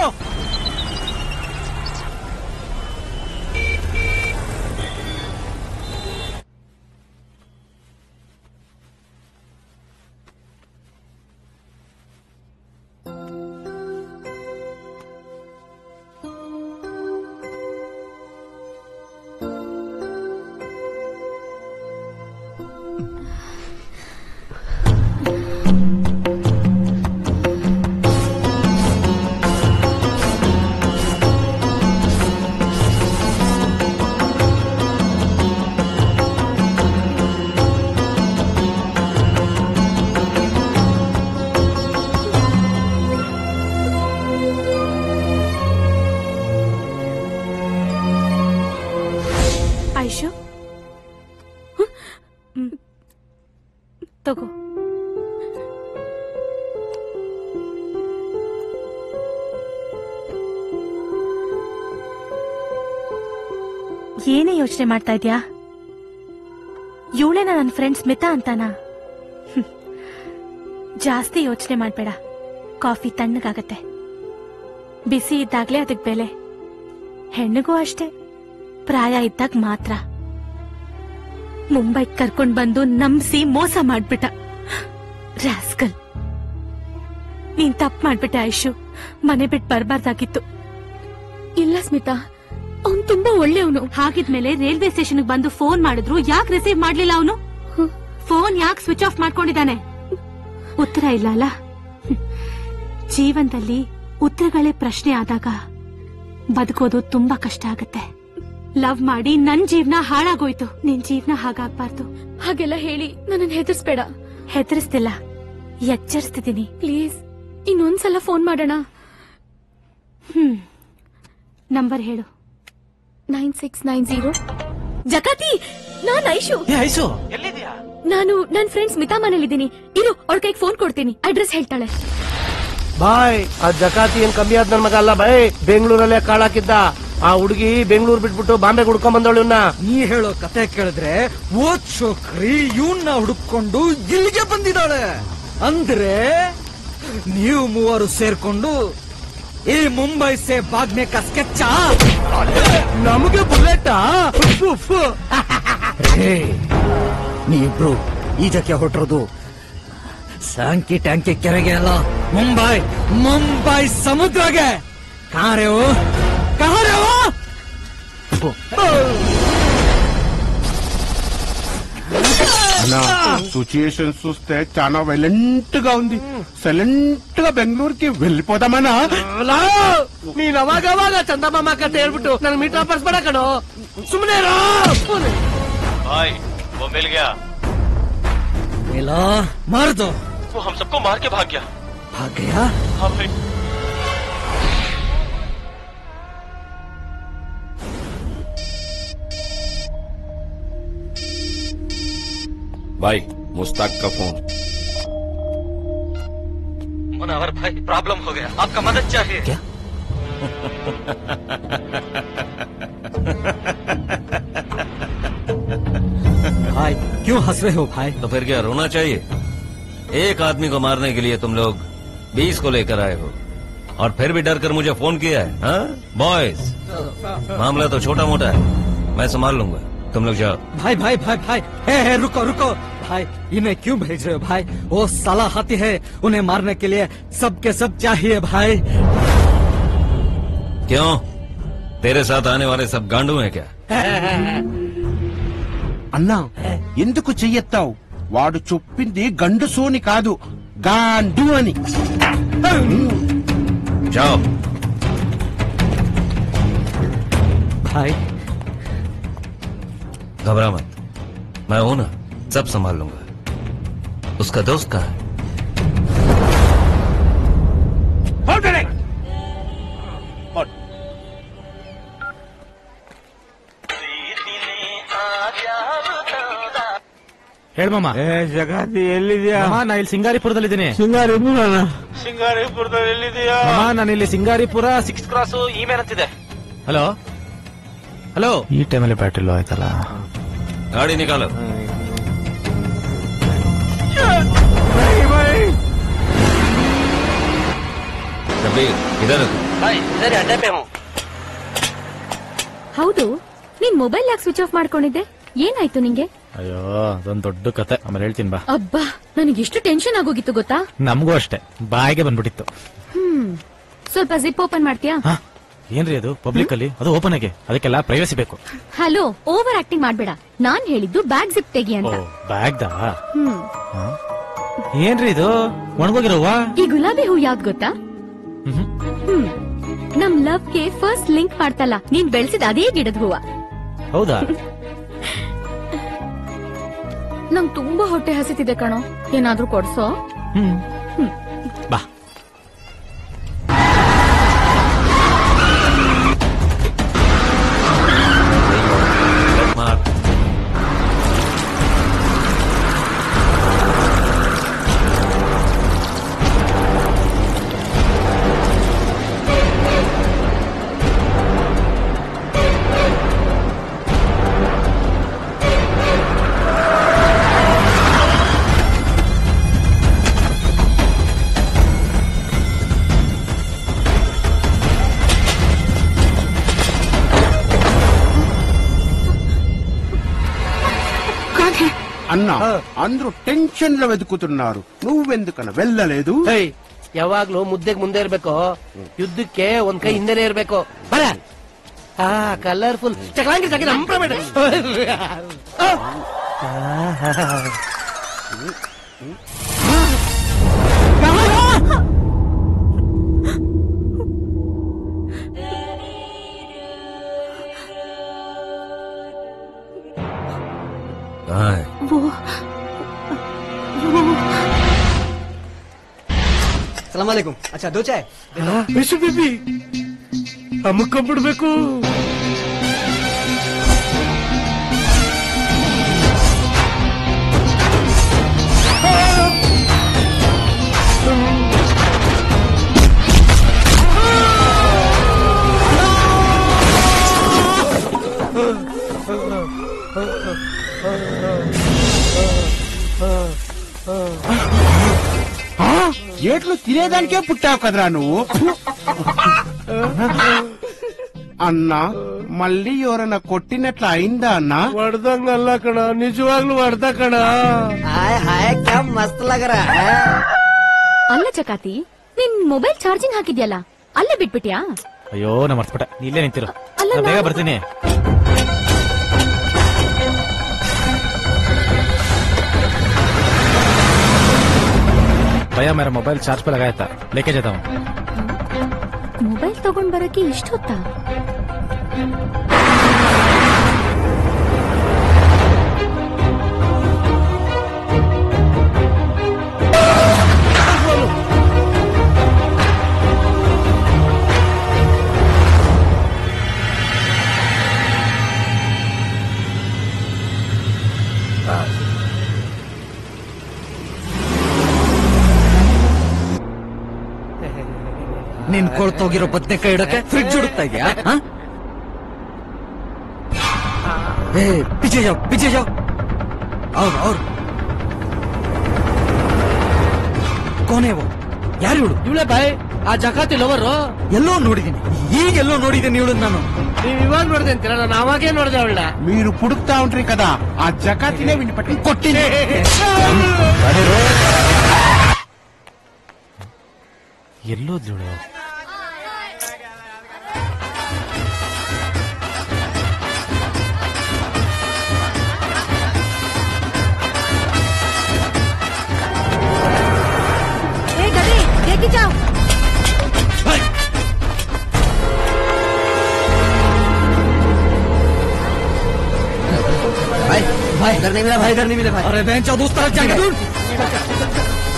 [SPEAKER 13] ಆಯುಷು ಹ್ಮ್. ತಗೋ ಏನೇ ಯೋಚನೆ ಮಾಡ್ತಾ ಇದ್ಯಾ ಇವಳೇನ ನನ್ನ ಫ್ರೆಂಡ್ ಸ್ಮಿತಾ ಅಂತಾನ ಹ್ಮ್. ಜಾಸ್ತಿ ಯೋಚನೆ ಮಾಡ್ಬೇಡ ಕಾಫಿ ತಣ್ಣಗಾಗತ್ತೆ ಬಿಸಿ ಇದ್ದಾಗ್ಲೇ ಅದಕ್ ಬೆಲೆ ಹೆಣ್ಣಿಗೂ ಅಷ್ಟೇ ಪ್ರಾಯ ಇದ್ದಾಗ ಮಾತ್ರ ಮುಂಬೈ ಕರ್ಕೊಂಡ್ ಬಂದು ನಂಬಿಸಿ ಮೋಸ ಮಾಡ್ಬಿಟ್ಟ ರಾಸ್ಕಲ್ ನೀನ್ ತಪ್ಪು ಮಾಡ್ಬಿಟ್ಟೆ ಆಯುಷು ಮನೆ ಬಿಟ್ಟು ಬರ್ಬಾರ್ದಾಗಿತ್ತು ಇಲ್ಲ ಸ್ಮಿತಾ ಅವ್ನ್ ತುಂಬಾ ಒಳ್ಳೆಯವನು ಹಾಗಿದ್ಮೇಲೆ ರೈಲ್ವೆ ಸ್ಟೇಷನ್ ಬಂದು ಫೋನ್ ಮಾಡಿದ್ರು ಯಾಕೆ ರಿಸೀವ್ ಮಾಡ್ಲಿಲ್ಲ ಅವನು ಫೋನ್ ಯಾಕೆ ಸ್ವಿಚ್ ಆಫ್ ಮಾಡ್ಕೊಂಡಿದ್ದಾನೆ ಉತ್ತರ ಇಲ್ಲ ಅಲ್ಲ ಹ್ಮ್. ಜೀವನದಲ್ಲಿ ಉತ್ತರಗಳೇ ಪ್ರಶ್ನೆ ಆದಾಗ ಬದುಕೋದು ತುಂಬಾ ಕಷ್ಟ ಆಗತ್ತೆ ಲವ್ ಮಾಡಿ ನನ್ ಜೀವನ ಹಾಳಾಗೋಯ್ತು ನಿನ್ ಜೀವನ ಹಾಗಾಗ್ಬಾರ್ದು ಹಾಗೆಲ್ಲ ಹೇಳಿ ನನ್ನ ಹೆದರ್ಸ್ಬೇಡ ಹೆದರ್ಸ್ತಿಲ್ಲ ಎಚ್ಚರಿಸ್ತಿದ್ದೀನಿ ಪ್ಲೀಸ್ ಇನ್ನೊಂದ್ಸಲ ಫೋನ್ ಮಾಡೋಣ ಹ್ಮ್ ನಂಬರ್ ಹೇಳು ನೈನ್ ಸಿಕ್ಸ್ ನೈನ್ ಜೀರೋ ಜಕಾತಿ ನಾನ್ ಐಶು
[SPEAKER 2] ಏ ಐಸು
[SPEAKER 13] ನಾನು ನನ್ ಫ್ರೆಂಡ್ ಸ್ಮಿತಾ ಮನೇಲಿದ್ದೀನಿ ಇರು ಅವಳ ಕೈಗೆ ಫೋನ್ ಕೊಡ್ತೀನಿ ಅಡ್ರೆಸ್ ಹೇಳ್ತಾಳೆ
[SPEAKER 4] ಬಾಯ್ ಆ ಜಕಾತಿ ಏನ್ ಕಮ್ಮಿ ಆದ್ ನನ್ ಮಗ ಅಲ್ಲ ಬಾಯ್ ಬೆಂಗಳೂರಲ್ಲೇ ಕಾಳಾಕಿದ್ದ ಆ ಹುಡುಗಿ ಬೆಂಗಳೂರು ಬಿಟ್ಬಿಟ್ಟು ಬಾಂಬೆ ಹುಡ್ಕೊಂಡ್ ಬಂದವಳು ಇವ್ನ
[SPEAKER 6] ನೀ ಹೇಳೋ ಕತೆ ಕೇಳಿದ್ರೆ ಓದ್ ಚೋಕ್ರಿ ಇವನ್ನ ಹುಡುಕೊಂಡು ಇಲ್ಲಿಗೆ ಬಂದಿದ್ದಾಳೆ ಅಂದ್ರೆ ನೀವು ಮೂವರು ಸೇರ್ಕೊಂಡು ಈ ಮುಂಬೈ ಸೇ ಬಾಗ್ನೆ का ಸ್ಕೆಚ್ಚ
[SPEAKER 4] ನಮಗೆ ಬುಲೆಟ್
[SPEAKER 6] ನೀವಿಬ್ರು ಈಜಕ್ಕೆ ಹೊರಟಿರೋದು ಸ್ಯಾಂಕಿ ಟ್ಯಾಂಕಿ ಕೆರೆಗೆ ಅಲ್ಲ ಮುಂಬೈ ಮುಂಬೈ ಸಮುದ್ರಗೆ ಕಾರೆ ಕಾರೆ
[SPEAKER 7] అన్నా సిచ్యుయేషన్ చూస్తే చాలా వైలెంట్ గా ఉంది సైలెంట్ గా బెంగళూరుకి వెళ్ళిపోదామనా
[SPEAKER 4] ನೀನ್ ಅವಾಗ ಅವಾಗ ಚಂದಮಾಮ ಕತೆ ಹೇಳ್ಬಿಟ್ಟು ನನ್ ಮೀಟ್ ವಾಪಸ್ ಬೇಡ ಕಣೋ ಸುಮ್ಮನೆ
[SPEAKER 11] भाई वो मिल गया
[SPEAKER 6] मिला मार दो
[SPEAKER 11] वो हम सबको मार के भाग गया
[SPEAKER 6] भाग गया
[SPEAKER 11] हाँ भाई
[SPEAKER 24] भाई मुस्ताक का फोन
[SPEAKER 11] मुनावर भाई प्रॉब्लम हो गया आपका मदद चाहिए क्या
[SPEAKER 6] भाई क्यों हंस रहे हो भाई
[SPEAKER 25] तो फिर क्या रोना चाहिए एक आदमी को मारने के लिए तुम लोग बीस को लेकर आए हो और फिर भी डर कर मुझे फोन किया है बॉयज मामला तो छोटा मोटा है मैं संभाल लूंगा तुम लोग जाओ
[SPEAKER 6] भाई भाई भाई भाई हे हे रुको रुको भाई इन्हें क्यों भेज रहे हो भाई वो साला हाथी है उन्हें मारने के लिए सबके सब चाहिए भाई
[SPEAKER 25] क्यों तेरे साथ आने वाले सब गांडू हैं क्या
[SPEAKER 7] అన్నా ఎందుకు చెయ్యెత్తావు వాడు చెప్పింది గండు సోని కాదు గాండు అని
[SPEAKER 25] जाओ
[SPEAKER 4] भाई
[SPEAKER 25] घबरा मत मैं हूं ना सब संभाल लूंगा उसका दोस्त कहाँ है
[SPEAKER 2] ಹೇಳ್ಮಮ್ಮ
[SPEAKER 1] ಜಗತಿ ಎಲ್ಲಿದ್ಯಾ
[SPEAKER 2] ಮಾಮ ನಾ ಇಲ್ಲಿ ಸಿಂಗಾರಿಪುರದಲ್ಲಿದ್ದೀನಿ
[SPEAKER 1] ಸಿಂಗಾರಿಪುರನ
[SPEAKER 25] ಸಿಂಗಾರಿಪುರದಲ್ಲಿ ಎಲ್ಲಿದೆಯಾ
[SPEAKER 2] ಮಾಮ ನಾನು ಇಲ್ಲಿ ಸಿಂಗಾರಿಪುರ ಸಿಕ್ಸ್ ಕ್ರಾಸ್ ಇಮೇಲ್ ಅಂತಿದೆ ಹಲೋ ಹಲೋ ಈ ಟೈಮಲ್ಲಿ ಬ್ಯಾಟ್ರಿ ಲೋ ಆಯ್ತಲ್ಲ
[SPEAKER 25] गाड़ी निकालो कबीर इधर
[SPEAKER 4] ಸರಿ ಅಡ್ಡ ಪೇ
[SPEAKER 13] ಹೌದು ನಿನ್ ಮೊಬೈಲ್ ಯಾಕೆ ಸ್ವಿಚ್ ಆಫ್ ಮಾಡ್ಕೊಂಡಿದ್ದೆ ಏನಾಯ್ತು ನಿಂಗೆ
[SPEAKER 2] ಅಯ್ಯೋ ಅದೊಂದ್ ದೊಡ್ಡ ಕತೆ ಆಮೇಲೆ ಹೇಳ್ತೀನಿ ಬಾ
[SPEAKER 13] ಅಬ್ಬಾ ನನಗೆ ಎಷ್ಟು ಟೆನ್ಷನ್ ಆಗೋಗಿತ್ತು ಗೊತ್ತಾ
[SPEAKER 2] ನಮಗೂ ಅಷ್ಟೇ ಬಾಯಿಗೆ ಬಂದ್ಬಿಟ್ಟಿತ್ತು
[SPEAKER 13] ಹ್ಮ್ ಸ್ವಲ್ಪ ಜಿಪ್ ಓಪನ್ ಮಾಡ್ತೀಯಾ
[SPEAKER 2] ಏನ್ರಿ ಅದು ಪಬ್ಲಿಕ್ ಅಲ್ಲಿ ಅದು ಓಪನ್ ಆಗಿ ಅದಕ್ಕೆಲ್ಲ ಪ್ರೈವಸಿ ಬೇಕು
[SPEAKER 13] ಹಲೋ ಓವರ್ ಆಕ್ಟಿಂಗ್ ಮಾಡ್ಬೇಡ ನಾನ್ ಹೇಳಿದ್ದು ಬ್ಯಾಗ್ ಜಿಪ್ ತೆಗಿ
[SPEAKER 2] ಓ
[SPEAKER 13] ಅಂತ
[SPEAKER 2] ಬ್ಯಾಗ್ದಾ
[SPEAKER 13] ಹ್ಮ್
[SPEAKER 2] ಏನ್ರಿ ಇದು ಒಣಗೋಗಿರೋವ
[SPEAKER 13] ಈ ಗುಲಾಬಿ ಹೂ ಯಾವ್ದು ಗೊತ್ತಾ ಹ್ಮ್ ನಮ್ ಲವ್ ಗೆ ಫಸ್ಟ್ ಲಿಂಕ್ ಮಾಡ್ತಲ್ಲ ನೀನ್ ಬೆಳೆಸಿದ ಅದೇ ಗಿಡದ ಹೂವ
[SPEAKER 2] ಹೌದಾ
[SPEAKER 13] ನಂಗ್ ತುಂಬಾ ಹೊಟ್ಟೆ ಹಸಿತಿದೆ ಕಣೋ ಏನಾದ್ರೂ ಕೊಡ್ಸೋ
[SPEAKER 2] ಹ್ಮ್ ಬಾ
[SPEAKER 25] मार
[SPEAKER 7] అన్న అందరూ టెన్షన్ లో వెతుకుతున్నారు నువ్వెందుకన వెళ్ళలేదు
[SPEAKER 4] ಯಾವಾಗ್ಲೂ ಮುದ್ದೆಗೆ ಮುಂದೆ ಇರ್ಬೇಕು ಯುದ್ಧಕ್ಕೆ ಒಂದ್ ಕೈ ಹಿಂದೆನೆ ಇರ್ಬೇಕು ಬರ ಆ ಕಲರ್ಫುಲ್ ಚಕ್ರಾಂಗಿ ಸಾಕಿ ನಂಬ್ರ ಬೇಡ
[SPEAKER 25] कहाँ है
[SPEAKER 26] ಸಲಾಮ್ ಅಲೈಕುಂ ಅಚ್ಚಾ ದೋ ಚಾಯ್
[SPEAKER 4] ವಿಶು ಬಿಬಿ ಅಮ್ಮಕ್ಕೊಂಡ್ಬಿಡ್ಬೇಕು
[SPEAKER 7] ఏట్లు తినేదానికే పుట్టావు కదరా నువ్వు అన్నా మళ్ళీ ఎవరైనా కొట్టినట్లు అయిందా అన్నా
[SPEAKER 4] ಹೊಡ್ದಂಗಲ್ಲ ಕಣ ನಿಜವಾಗ್ಲೂ ಹೊಡ್ದ ಕಣ
[SPEAKER 26] ಹಾಯ್ ಹಾಯ್ ಕ್ಯಾ ಮಸ್ತ್ ಲಗ ರಹಾ ಹೈ
[SPEAKER 13] ಅಲ್ಲ ಚಕಾತಿ ನಿನ್ ಮೊಬೈಲ್ ಚಾರ್ಜಿಂಗ್ ಹಾಕಿದ್ಯಲ್ಲ ಅಲ್ಲೇ ಬಿಟ್ಬಿಟ್ಯಾ
[SPEAKER 2] ಅಯ್ಯೋ ನಾ ಮರ್ತ್ಬಿಟ್ಟೆ ನೀ ಇಲ್ಲೇ ನಿಂತಿರು
[SPEAKER 13] ಅಲ್ಲ,
[SPEAKER 2] ನಾ ಬೇಗ
[SPEAKER 13] ನಾನು-
[SPEAKER 2] ಬರ್ತೀನಿ ಭಯ ಮೇರ ಮೊಬೈಲ್ ಚಾರ್ಜ್ ಪೇ लगाया था लेके जाता हूँ
[SPEAKER 13] ಮೊಬೈಲ್ ತಗೊಂಡ್ ಬರಕ್ಕೆ ಇಷ್ಟೊತ್ತಾ
[SPEAKER 6] ನಿನ್ ಕೊಳ್ತೋಗಿರೋ ಬದ್ನೆಕಾಯಿ ಇಡಕ್ಕೆ ಫ್ರಿಡ್ಜ್ ಹುಡುಕ್ತಾ ಇದ್ಯಾ ಹ? ಏ ಪಿಚೆ ಜಾವ್ ಪಿಚೆ ಜಾವ್ ಅವ್ರು ಅವ್ರು ಕೋನೆ वो ಯಾರು ಇವಳು
[SPEAKER 4] ಇವಳೆ ಬಾಯ್ ಆ ಜಕಾತಿ ಲವರು
[SPEAKER 6] ಎಲ್ಲೋ ನೋಡಿದೀನಿ ಈಗೆಲ್ಲೋ ನೋಡಿದ್ದೀನಿ ಇವಳು ನಾನು
[SPEAKER 4] ನೀವ್ ಇವಾಗ ನೋಡ್ದೆ ಅಂತೀರ ನಾನು ಅವಾಗೇ ನೋಡ್ದೆ ಅವಳ
[SPEAKER 7] మీరు పుడుకుతా ఉంటారు కదా ఆ జకాతినే విని పట్టి కొట్టింది
[SPEAKER 2] ಎಲ್ಲೋದ್ಲು
[SPEAKER 12] ए गधे देखी जाओ
[SPEAKER 6] इधर नहीं मिला भाई इधर नहीं मिला भाई अरे बहन चौधरी उस तरफ जाके ढूंढ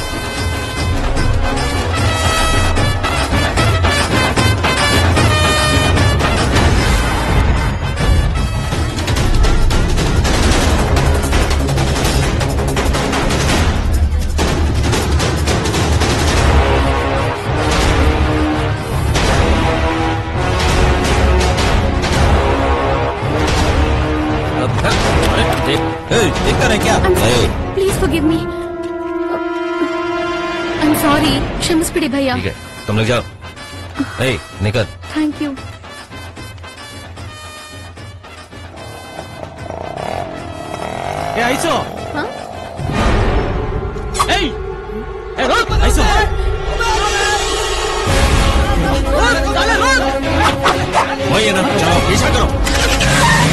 [SPEAKER 25] देख कर क्या
[SPEAKER 13] please forgive me I am sorry ಕ್ಷಮಿಸ್ಬಿಡಿ ಭಯ್ಯ
[SPEAKER 25] ठीक है तुम लोग जाओ ए निकल
[SPEAKER 13] ಥ್ಯಾಂಕ್ ಯು
[SPEAKER 2] ಏ ಐಸು
[SPEAKER 13] ಹಾ?
[SPEAKER 2] ಏಯ್ ಏ, ರೋಕ್, ಐಸು
[SPEAKER 25] वही है ना चलो पीछा करो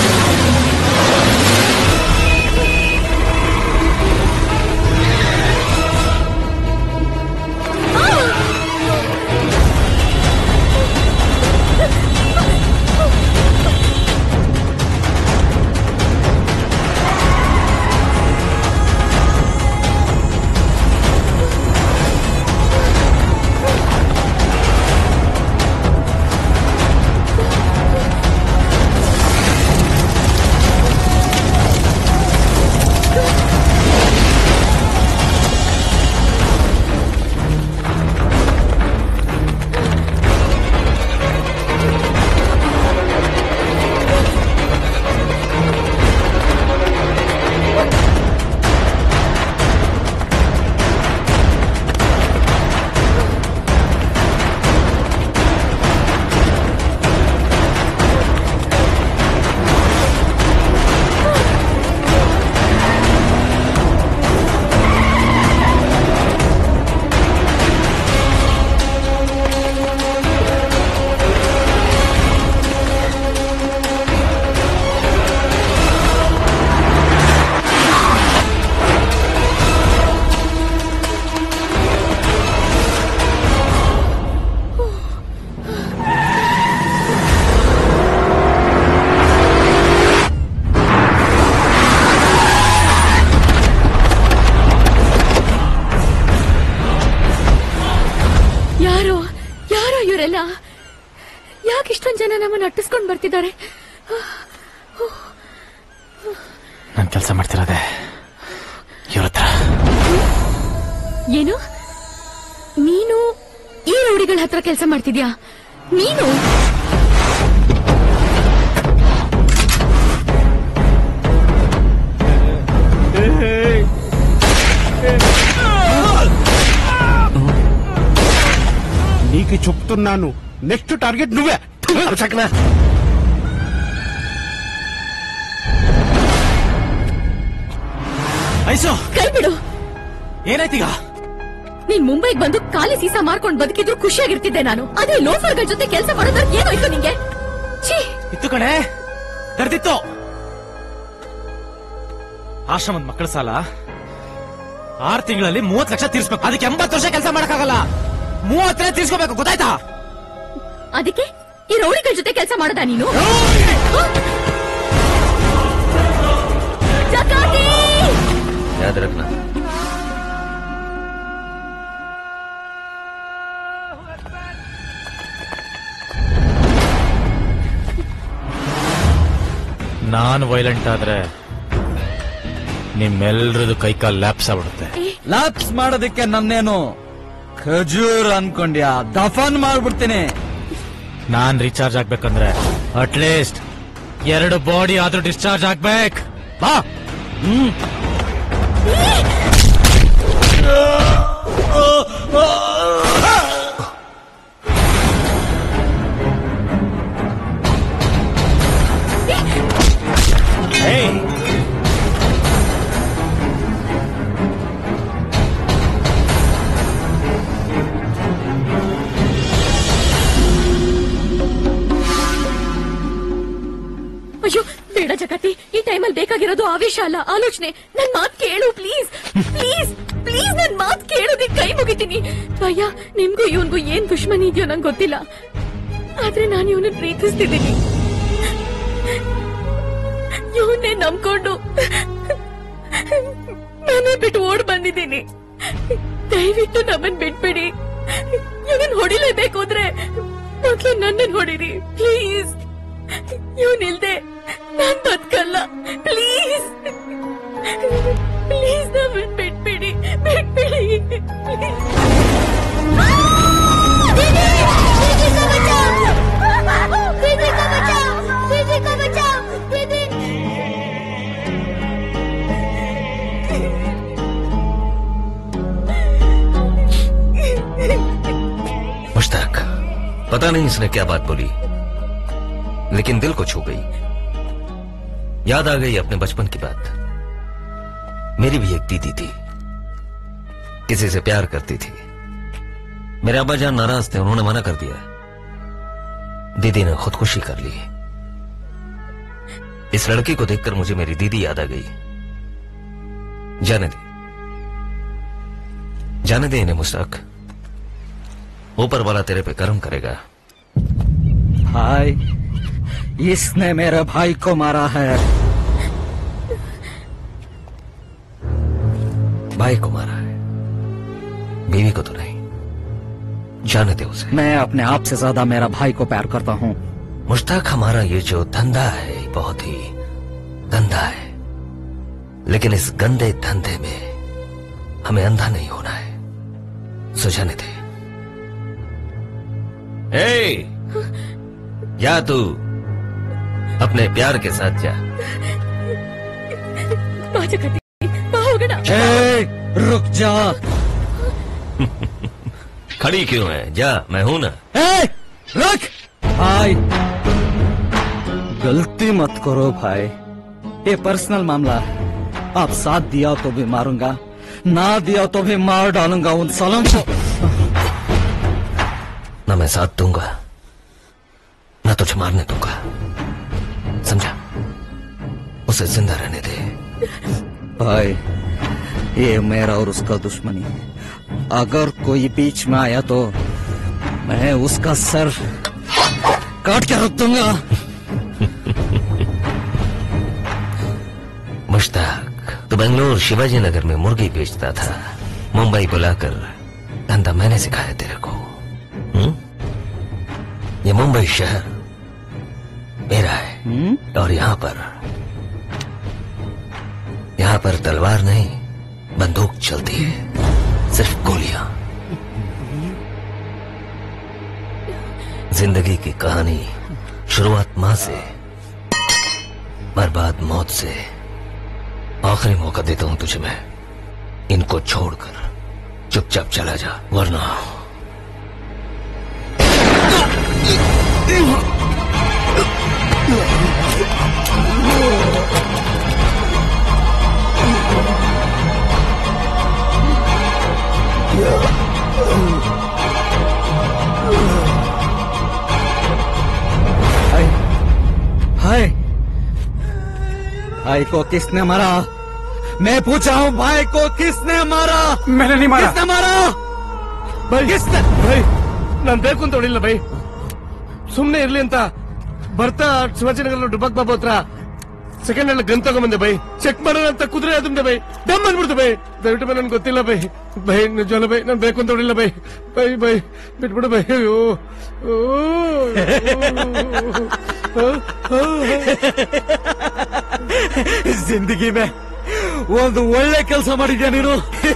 [SPEAKER 13] ಯಾರೋ ಯಾರೋ ಇವರೆಲ್ಲ ಯಾಕೆ ಇಷ್ಟೊಂದು ಜನ ನಮ್ಮನ್ನ ಅಟ್ಟಿಸ್ಕೊಂಡ್ ಬರ್ತಿದ್ದಾರೆ
[SPEAKER 2] ನಾನು ಕೆಲಸ ಮಾಡ್ತಿರೋದೆ ಇವ್ರ ಹತ್ರ
[SPEAKER 13] ಏನು ನೀನು ಈ ರೌಡಿಗಳ ಹತ್ರ ಕೆಲಸ ಮಾಡ್ತಿದ್ಯಾ ನೀನು
[SPEAKER 7] నీకు చెప్తున్నాను నెక్స్ట్ టార్గెట్ నువ్వే చక్కన
[SPEAKER 2] ಐಸು
[SPEAKER 13] ಕೈ ಬಿಡು
[SPEAKER 2] ಏನಾಯ್ತೀಗ
[SPEAKER 13] ನೀನ್ ಮುಂಬೈಗ್ ಬಂದು ಖಾಲಿ ಸೀಸಾ ಮಾರ್ಕೊಂಡ್ ಬದುಕಿದ್ರು ಖುಷಿಯಾಗಿರ್ತಿದ್ದೆ ನಾನು ಅದೇ ಲೋಫರ್ಗಳ ಜೊತೆ ಕೆಲಸ ಮಾಡೋದ್ರ ಏನೋಯ್ತು ನಿಂಗೆ ಛೀ
[SPEAKER 2] ಇತ್ತು ಕಣೆ ತರ್ದಿತ್ತು ಆಶ್ರಮದ ಮಕ್ಕಳ ಸಾಲ ಆರ್ ತಿಂಗಳಲ್ಲಿ ಮೂವತ್ ಲಕ್ಷ ತೀರ್ಸ್ಬೇಕು ಅದಕ್ಕೆ ಎಂಬತ್ತು ವರ್ಷ ಕೆಲಸ ಮಾಡಕ್ಕಾಗಲ್ಲ ಮೂವತ್ತನೇ ತೀರ್ಸ್ಕೋಬೇಕು ಗೊತ್ತಾಯ್ತಾ
[SPEAKER 13] ಅದಕ್ಕೆ ಈ ರೌಡಿಗಳ ಜೊತೆ ಕೆಲಸ ಮಾಡೋದಾ ನೀನು ಜಕಾತಿ!
[SPEAKER 25] याद रखना
[SPEAKER 2] ನಾನ್ ವೈಲೆಂಟ್ ಆದ್ರೆ ನಿಮ್ಮೆಲ್ರದು ಕೈಕಾಲ್ ಲ್ಯಾಪ್ಸ್ ಆಗ್ಬಿಡುತ್ತೆ
[SPEAKER 6] ಲ್ಯಾಪ್ಸ್ ಮಾಡೋದಕ್ಕೆ ನನ್ನೇನು ಖಜೂರ್ ಅನ್ಕೊಂಡ್ಯಾ ದಫನ್ ಮಾಡ್ಬಿಡ್ತೀನಿ
[SPEAKER 2] ನಾನ್ ರೀಚಾರ್ಜ್ ಆಗ್ಬೇಕಂದ್ರೆ ಅಟ್ಲೀಸ್ಟ್ ಎರಡು ಬಾಡಿ ಆದ್ರೂ ಡಿಸ್ಚಾರ್ಜ್ ಆಗ್ಬೇಕು ಬಾ ಹ್ಮ್ ಏಯ್
[SPEAKER 13] ಅಯ್ಯೋ ಬೇಡ ಜಗತಿ ಈ ಟೈಮಲ್ಲಿ ಬೇಕಾಗಿರೋದು ಆವೇಶ ಅಲ್ಲ ಆಲೋಚನೆ ನನ್ ಮಾತ್ ಕೇಳು ಪ್ಲೀಸ್ ಪ್ಲೀಸ್ ಪ್ಲೀಸ್ ನನ್ ಮಾತ್ ಕೇಳು ನಿನ್ ಕೈ ಮುಗಿತೀನಿ ಭಯ್ಯ ನಿಮ್ಗೂ ಇವನ್ಗೂ ಏನ್ ದುಶ್ಮನಿ ಇದೆಯೋ ನಂಗೆ ಗೊತ್ತಿಲ್ಲ ಆದ್ರೆ ನಾನು ಇವನ ಪ್ರೀತಿಸ್ತಿದ್ದೀನಿ ಇವನ್ನೇ ನಂಬ್ಕೊಂಡು ಮನೆ ಬಿಟ್ಟು ಓಡ್ ಬಂದಿದ್ದೀನಿ ದಯವಿಟ್ಟು ನಮ್ಮನ್ ಬಿಟ್ಬಿಡಿ ಇವನ್ ಹೊಡಿಲೇಬೇಕು ಅಂದ್ರೆ ಮೊದ್ಲು ನನ್ನನ್ ಹೊಡಿರಿ ಪ್ಲೀಸ್ ಇವನ್ ಇಲ್ದೆ ನಾನ್ ಬದುಕಲ್ಲ ಪ್ಲೀಸ್ ಪ್ಲೀಸ್ ನಮ್ಮನ್ ಬಿಟ್ಬಿಡಿ ಬಿಟ್ಬಿಡಿ
[SPEAKER 12] दीदी को बचाओ दीदी को बचाओ दीदी
[SPEAKER 25] मुश्ताक पता नहीं इसने क्या बात बोली लेकिन दिल को छू गई याद आ गई अपने बचपन की बात मेरी भी एक दीदी थी किसी से प्यार करती थी मेरे अब्बा जान नाराज थे उन्होंने मना कर दिया दीदी ने खुदकुशी कर ली इस लड़की को देखकर मुझे मेरी दीदी याद आ गई जाने दे जाने दे इन्हें मुश्ताक ऊपर वाला तेरे पे कर्म करेगा
[SPEAKER 6] भाई इसने मेरे भाई को मारा है
[SPEAKER 25] भाई को मारा है बीवी को तो नहीं जाने दे उसे
[SPEAKER 6] मैं अपने आप से ज्यादा मेरा भाई को प्यार करता हूँ
[SPEAKER 25] मुश्ताक हमारा ये जो धंधा है बहुत ही गंदा है लेकिन इस गंदे धंधे में हमें अंधा नहीं होना है सो जाने दे ए, जा तू अपने प्यार के साथ जा
[SPEAKER 13] माझ्या कधी पाहू ना
[SPEAKER 6] ए, रुक जा
[SPEAKER 25] खड़ी क्यों है जा मैं हूं ना
[SPEAKER 6] ए, रुक भाई गलती मत करो भाई ये पर्सनल मामला है आप साथ दिया तो भी मारूंगा ना दिया तो भी मार डालूंगा उन सालों को
[SPEAKER 25] ना मैं साथ दूंगा ना तुझे मारने दूंगा समझा उसे जिंदा रहने दे
[SPEAKER 6] भाई ये मेरा और उसका दुश्मनी अगर कोई बीच में आया तो मैं उसका सर काट के रख दूंगा
[SPEAKER 25] मुश्ताक तो बेंगलोर शिवाजी नगर में मुर्गी बेचता था मुंबई बुलाकर धंधा मैंने सिखाया तेरे को हुँ? ये मुंबई शहर मेरा है और यहाँ पर यहाँ पर तलवार नहीं बंदूक चलती है सिर्फ गोलियां जिंदगी की कहानी शुरुआत मां से बर्बाद मौत से आखिरी मौका देता हूं तुझे मैं इनको छोड़कर चुपचाप चला जा वरना
[SPEAKER 6] भाई भाई को किसने मारा मैं पूछा हूँ भाई को किसने मारा
[SPEAKER 4] मैंने नहीं मारा।
[SPEAKER 6] किसने मारा
[SPEAKER 4] ಬೈ
[SPEAKER 6] किसने
[SPEAKER 4] ಬೈ ನಾನ್ ಬೇಕು ಅಂತ ಹೊಡಿಲ್ಲ ಬೈ ಸುಮ್ನೆ ಇರ್ಲಿ ಅಂತ ಬರ್ತಾ ಶಿವಾಜಿನಗರ ಡುಬಕ್ ಬಾಬು ಹತ್ರ ಸೆಕೆಂಡ್ ಹ್ಯಾಂಡ್ ಗನ್ ತಗೊಂಬಂದೆ ಬೈ ಚೆಕ್ ಮಾಡೋಣ ಅಂತ ಕುದುರೆ ಅದುಂಡೆ ಬೈ ಡಮ್ ಅಂದ್ಬಿಡ್ತು ಬೈ ದಯವಿಟ್ಟು ಬೈ ನನ್ಗೆ ಗೊತ್ತಿಲ್ಲ ಬೈ ಬೈ ನಿಜವಲ್ಲ ಬೈ ನಾನ್ ಬೇಕು ಅಂತ ಹೊಡಿಲ್ಲ ಬೈ ಬೈ ಬೈ ಬಿಟ್ಬಿಡು ಬೈ ಅಯ್ಯೋ ಓ, ಓ, ಓ, ಓ.
[SPEAKER 6] ಜಿಂದಗಿ ಮೇ ಒಂದು ಒಳ್ಳೆ ಕೆಲಸ ಮಾಡಿದ್ಯಾ ನೀನು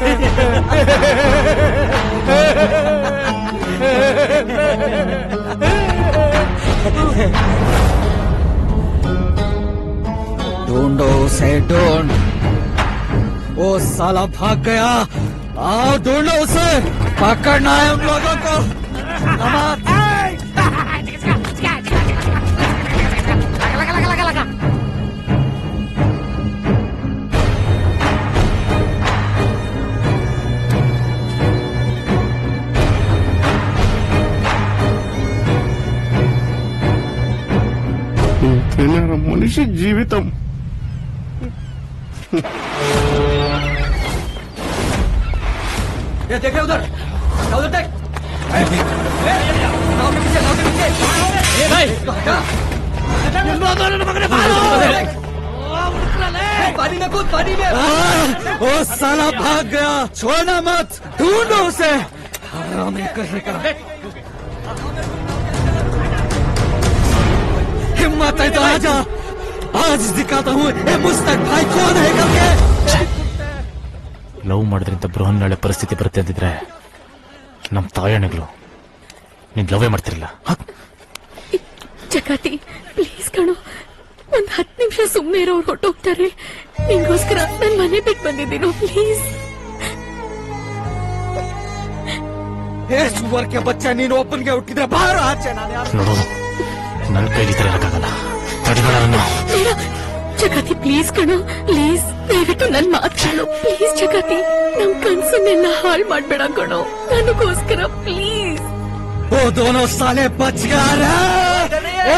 [SPEAKER 6] ढूंढो उसे ढूंढ वो साला भाग गया आओ ढूंढो उसे पकड़ना है उन लोगों को नमाज
[SPEAKER 7] తినర మనిషి జీవితం
[SPEAKER 6] ये देखे उधर उधर देख ए, ए, नाव के पीछे नाव के पीछे ए भाई
[SPEAKER 4] ಎಲ್ಲೋ ಅದನ್ನ ಮಗನೇ, ಬಾರೋ! पानी में कूद पानी में
[SPEAKER 6] ओ साला भाग गया छोड़ना मत ढूंढो उसे हरामी कहेगा हिम्मत है तो आजा आज दिखाता हूँ ये मुस्तक भाई कौन है करके
[SPEAKER 2] ಲವ್ ಮಾಡೋದ್ರಿಂದ ಬೃಹನ್ನಳೆ ಪರಿಸ್ಥಿತಿ ಬರುತ್ತೆ ಅಂದಿದ್ರೆ ನಮ್ ತಾಯಣಗಳು ನೀನ್ ಲವೇ ಮಾಡ್ತಿರಲಿಲ್ಲ
[SPEAKER 13] ಜಗತಿ ಪ್ಲೀಸ್ ಕಣೋ ಒಂದ್ ಹತ್ತು ನಿಮಿಷ ಸುಮ್ಮನೆ ಇರೋರು ಹೊಟ್ಟೋಗ್ತಾರೆ ನಿಂಗೋಸ್ಕರ ನನ್ ಮನೆ ಬಿಟ್ಟು ಬಂದಿದ್ದೀನೋ ಪ್ಲೀಸ್
[SPEAKER 6] ಏ ಸುವರ್ के बच्चा ನೀನು ಒಬ್ಬನಿಗೆ ಹುಟ್ಟಿದ್ರೆ ಬಾರ ಆಚೆ ನಾನು ಯಾರು
[SPEAKER 2] ನೋಡು ನನ್ನ ಕೈಲಿ ಈ ಥರ ಇರಕ್ಕಾಗಲ್ಲ ತಡಿಬೇಡ ನನ್ನ
[SPEAKER 13] ಬೇಡ ಜಗತಿ ಪ್ಲೀಸ್ ಕಣೋ ಪ್ಲೀಸ್ ದಯವಿಟ್ಟು ನನ್ ಮಾತು ಕೇಳು ಪ್ಲೀಸ್ ಜಗತಿ ನಮ್ ಕನ್ಸನ್ನೆಲ್ಲ ಹಾಳು ಮಾಡ್ಬೇಡ ಕಣೋ ನನಗೋಸ್ಕರ ಪ್ಲೀಸ್
[SPEAKER 6] वो दोनों साले बच गए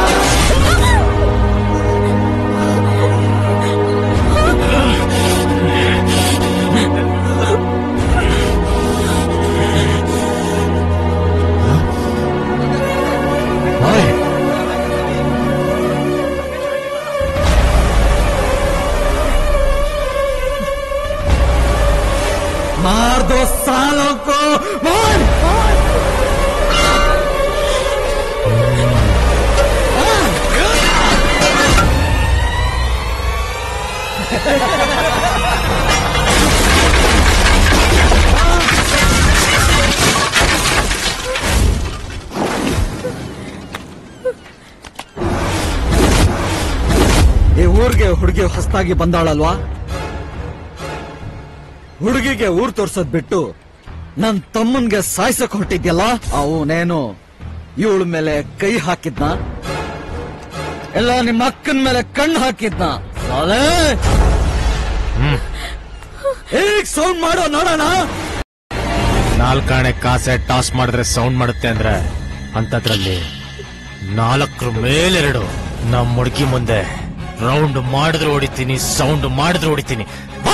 [SPEAKER 6] मार दो सालों को मार ಈ ಊರ್ಗೆ ಹುಡುಗಿ ಹೊಸದಾಗಿ ಬಂದಾಳಲ್ವಾ ಹುಡುಗಿಗೆ ಊರ್ ತೋರ್ಸೋದ್ ಬಿಟ್ಟು ನನ್ ತಮ್ಮನ್ಗೆ ಸಾಯ್ಸಕ್ ಹೊಟ್ಟಿದ್ಯಲ್ಲ ಅವನೇನು ಇವಳ ಮೇಲೆ ಕೈ ಹಾಕಿದ್ನ ಎಲ್ಲ ನಿಮ್ಮ ಅಕ್ಕನ ಮೇಲೆ ಕಣ್ಣು ಹಾಕಿದ್ನ ಸಾಲೆ ಈಗ ಸೌಂಡ್ ಮಾಡೋ ನೋಡೋಣ
[SPEAKER 2] ನಾಲ್ಕಾಣೆ ಕಾಸೆ ಟಾಸ್ ಮಾಡಿದ್ರೆ ಸೌಂಡ್ ಮಾಡುತ್ತೆ ಅಂದ್ರೆ ಅಂತದ್ರಲ್ಲಿ ನಾಲ್ಕರ ಮೇಲೆರಡು ನಮ್ ಹುಡುಗಿ ಮುಂದೆ ರೌಂಡ್ ಮಾಡಿದ್ರೆ ಹೊಡಿತೀನಿ ಸೌಂಡ್ ಮಾಡಿದ್ರೆ ಹೊಡಿತೀನಿ ಬಾ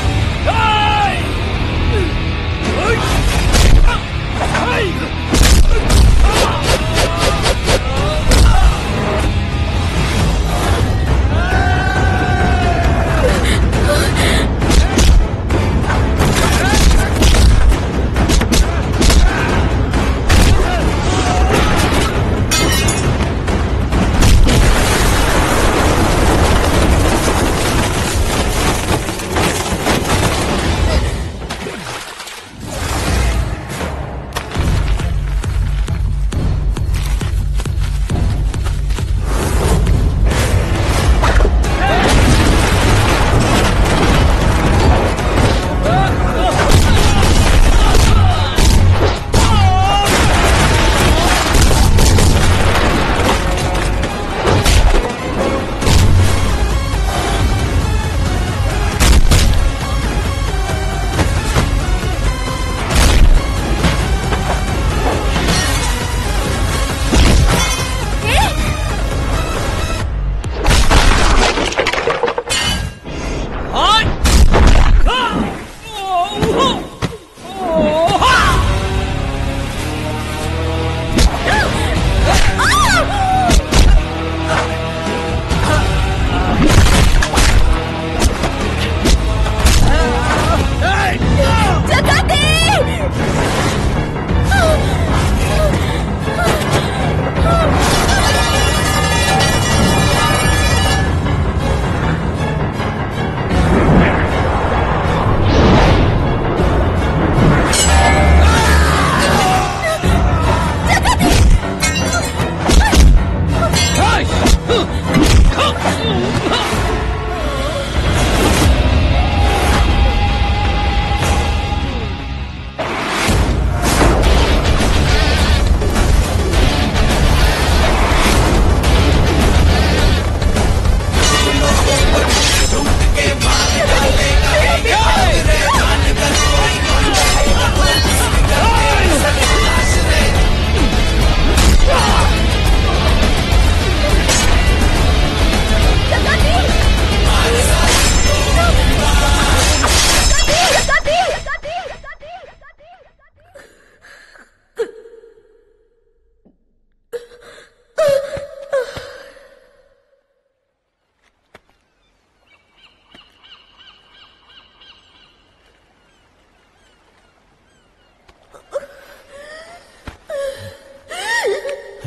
[SPEAKER 21] Hey!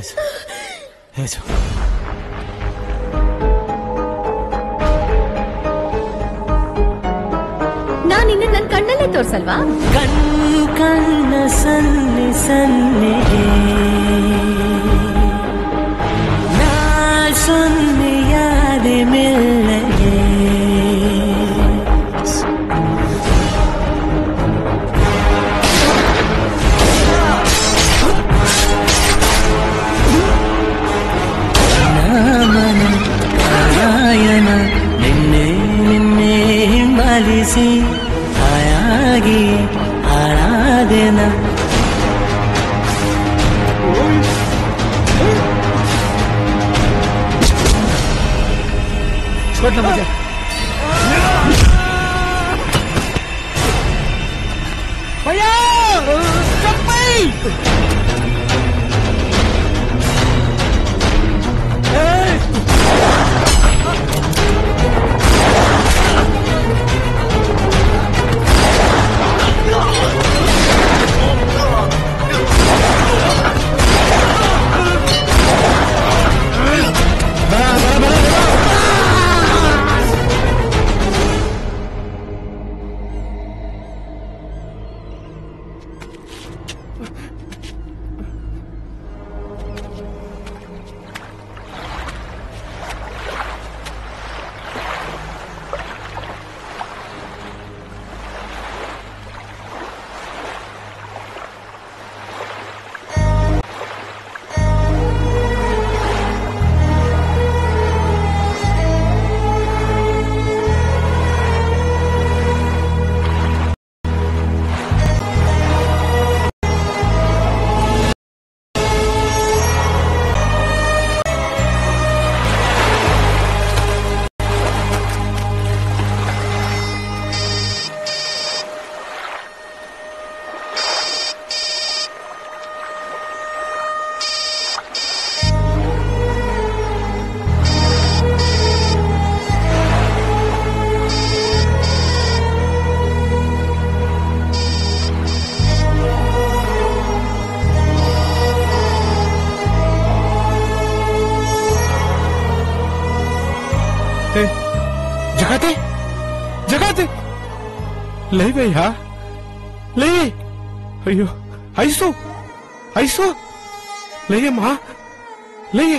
[SPEAKER 2] ಹೇಸು
[SPEAKER 13] ನಾನ್ ಇನ್ನು ನನ್ ಕಣ್ಣಲ್ಲೇ ತೋರ್ಸಲ್ವಾ
[SPEAKER 9] ಕಣ್ ಕಣ್ಣ ಸನ್ನೆ ಸನ್ನೆಗೆ ನಾ ಸೊನ್ನೆಯಾದೆ ಮೆಲ್ಲಗೆ ನಾಮನ ಕಾಯನ ನಿನ್ನೆ ನಿನ್ನೆ ಹಿಂಬಾಲಿಸಿ ಹಾಯಾಗಿ ಹಾಳಾದೆನ
[SPEAKER 4] ಕೊಟ್ಟ ಮಜಾ ಭಯ್ಯ ಚಪ್ಪೈ
[SPEAKER 7] ಜಗತೆ ಜಗತೆ ಲೈ ಭಯ್ಯ ಲೈ ಅಯ್ಯೋ ಐಸು ಐಸು లయ్యమ్మా లయ్యే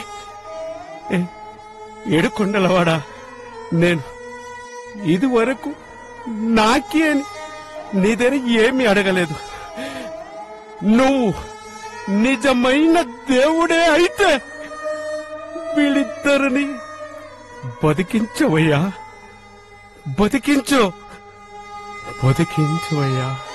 [SPEAKER 7] ఏడుకొండలవాడా నేను ఇది వరకు నాకే అని నీ దగ్గర ఏమీ అడగలేదు నువ్వు నిజమైన దేవుడే అయితే వీళ్ళిద్దరిని బతికించవయ్యా బతికించు బతికించవయ్యా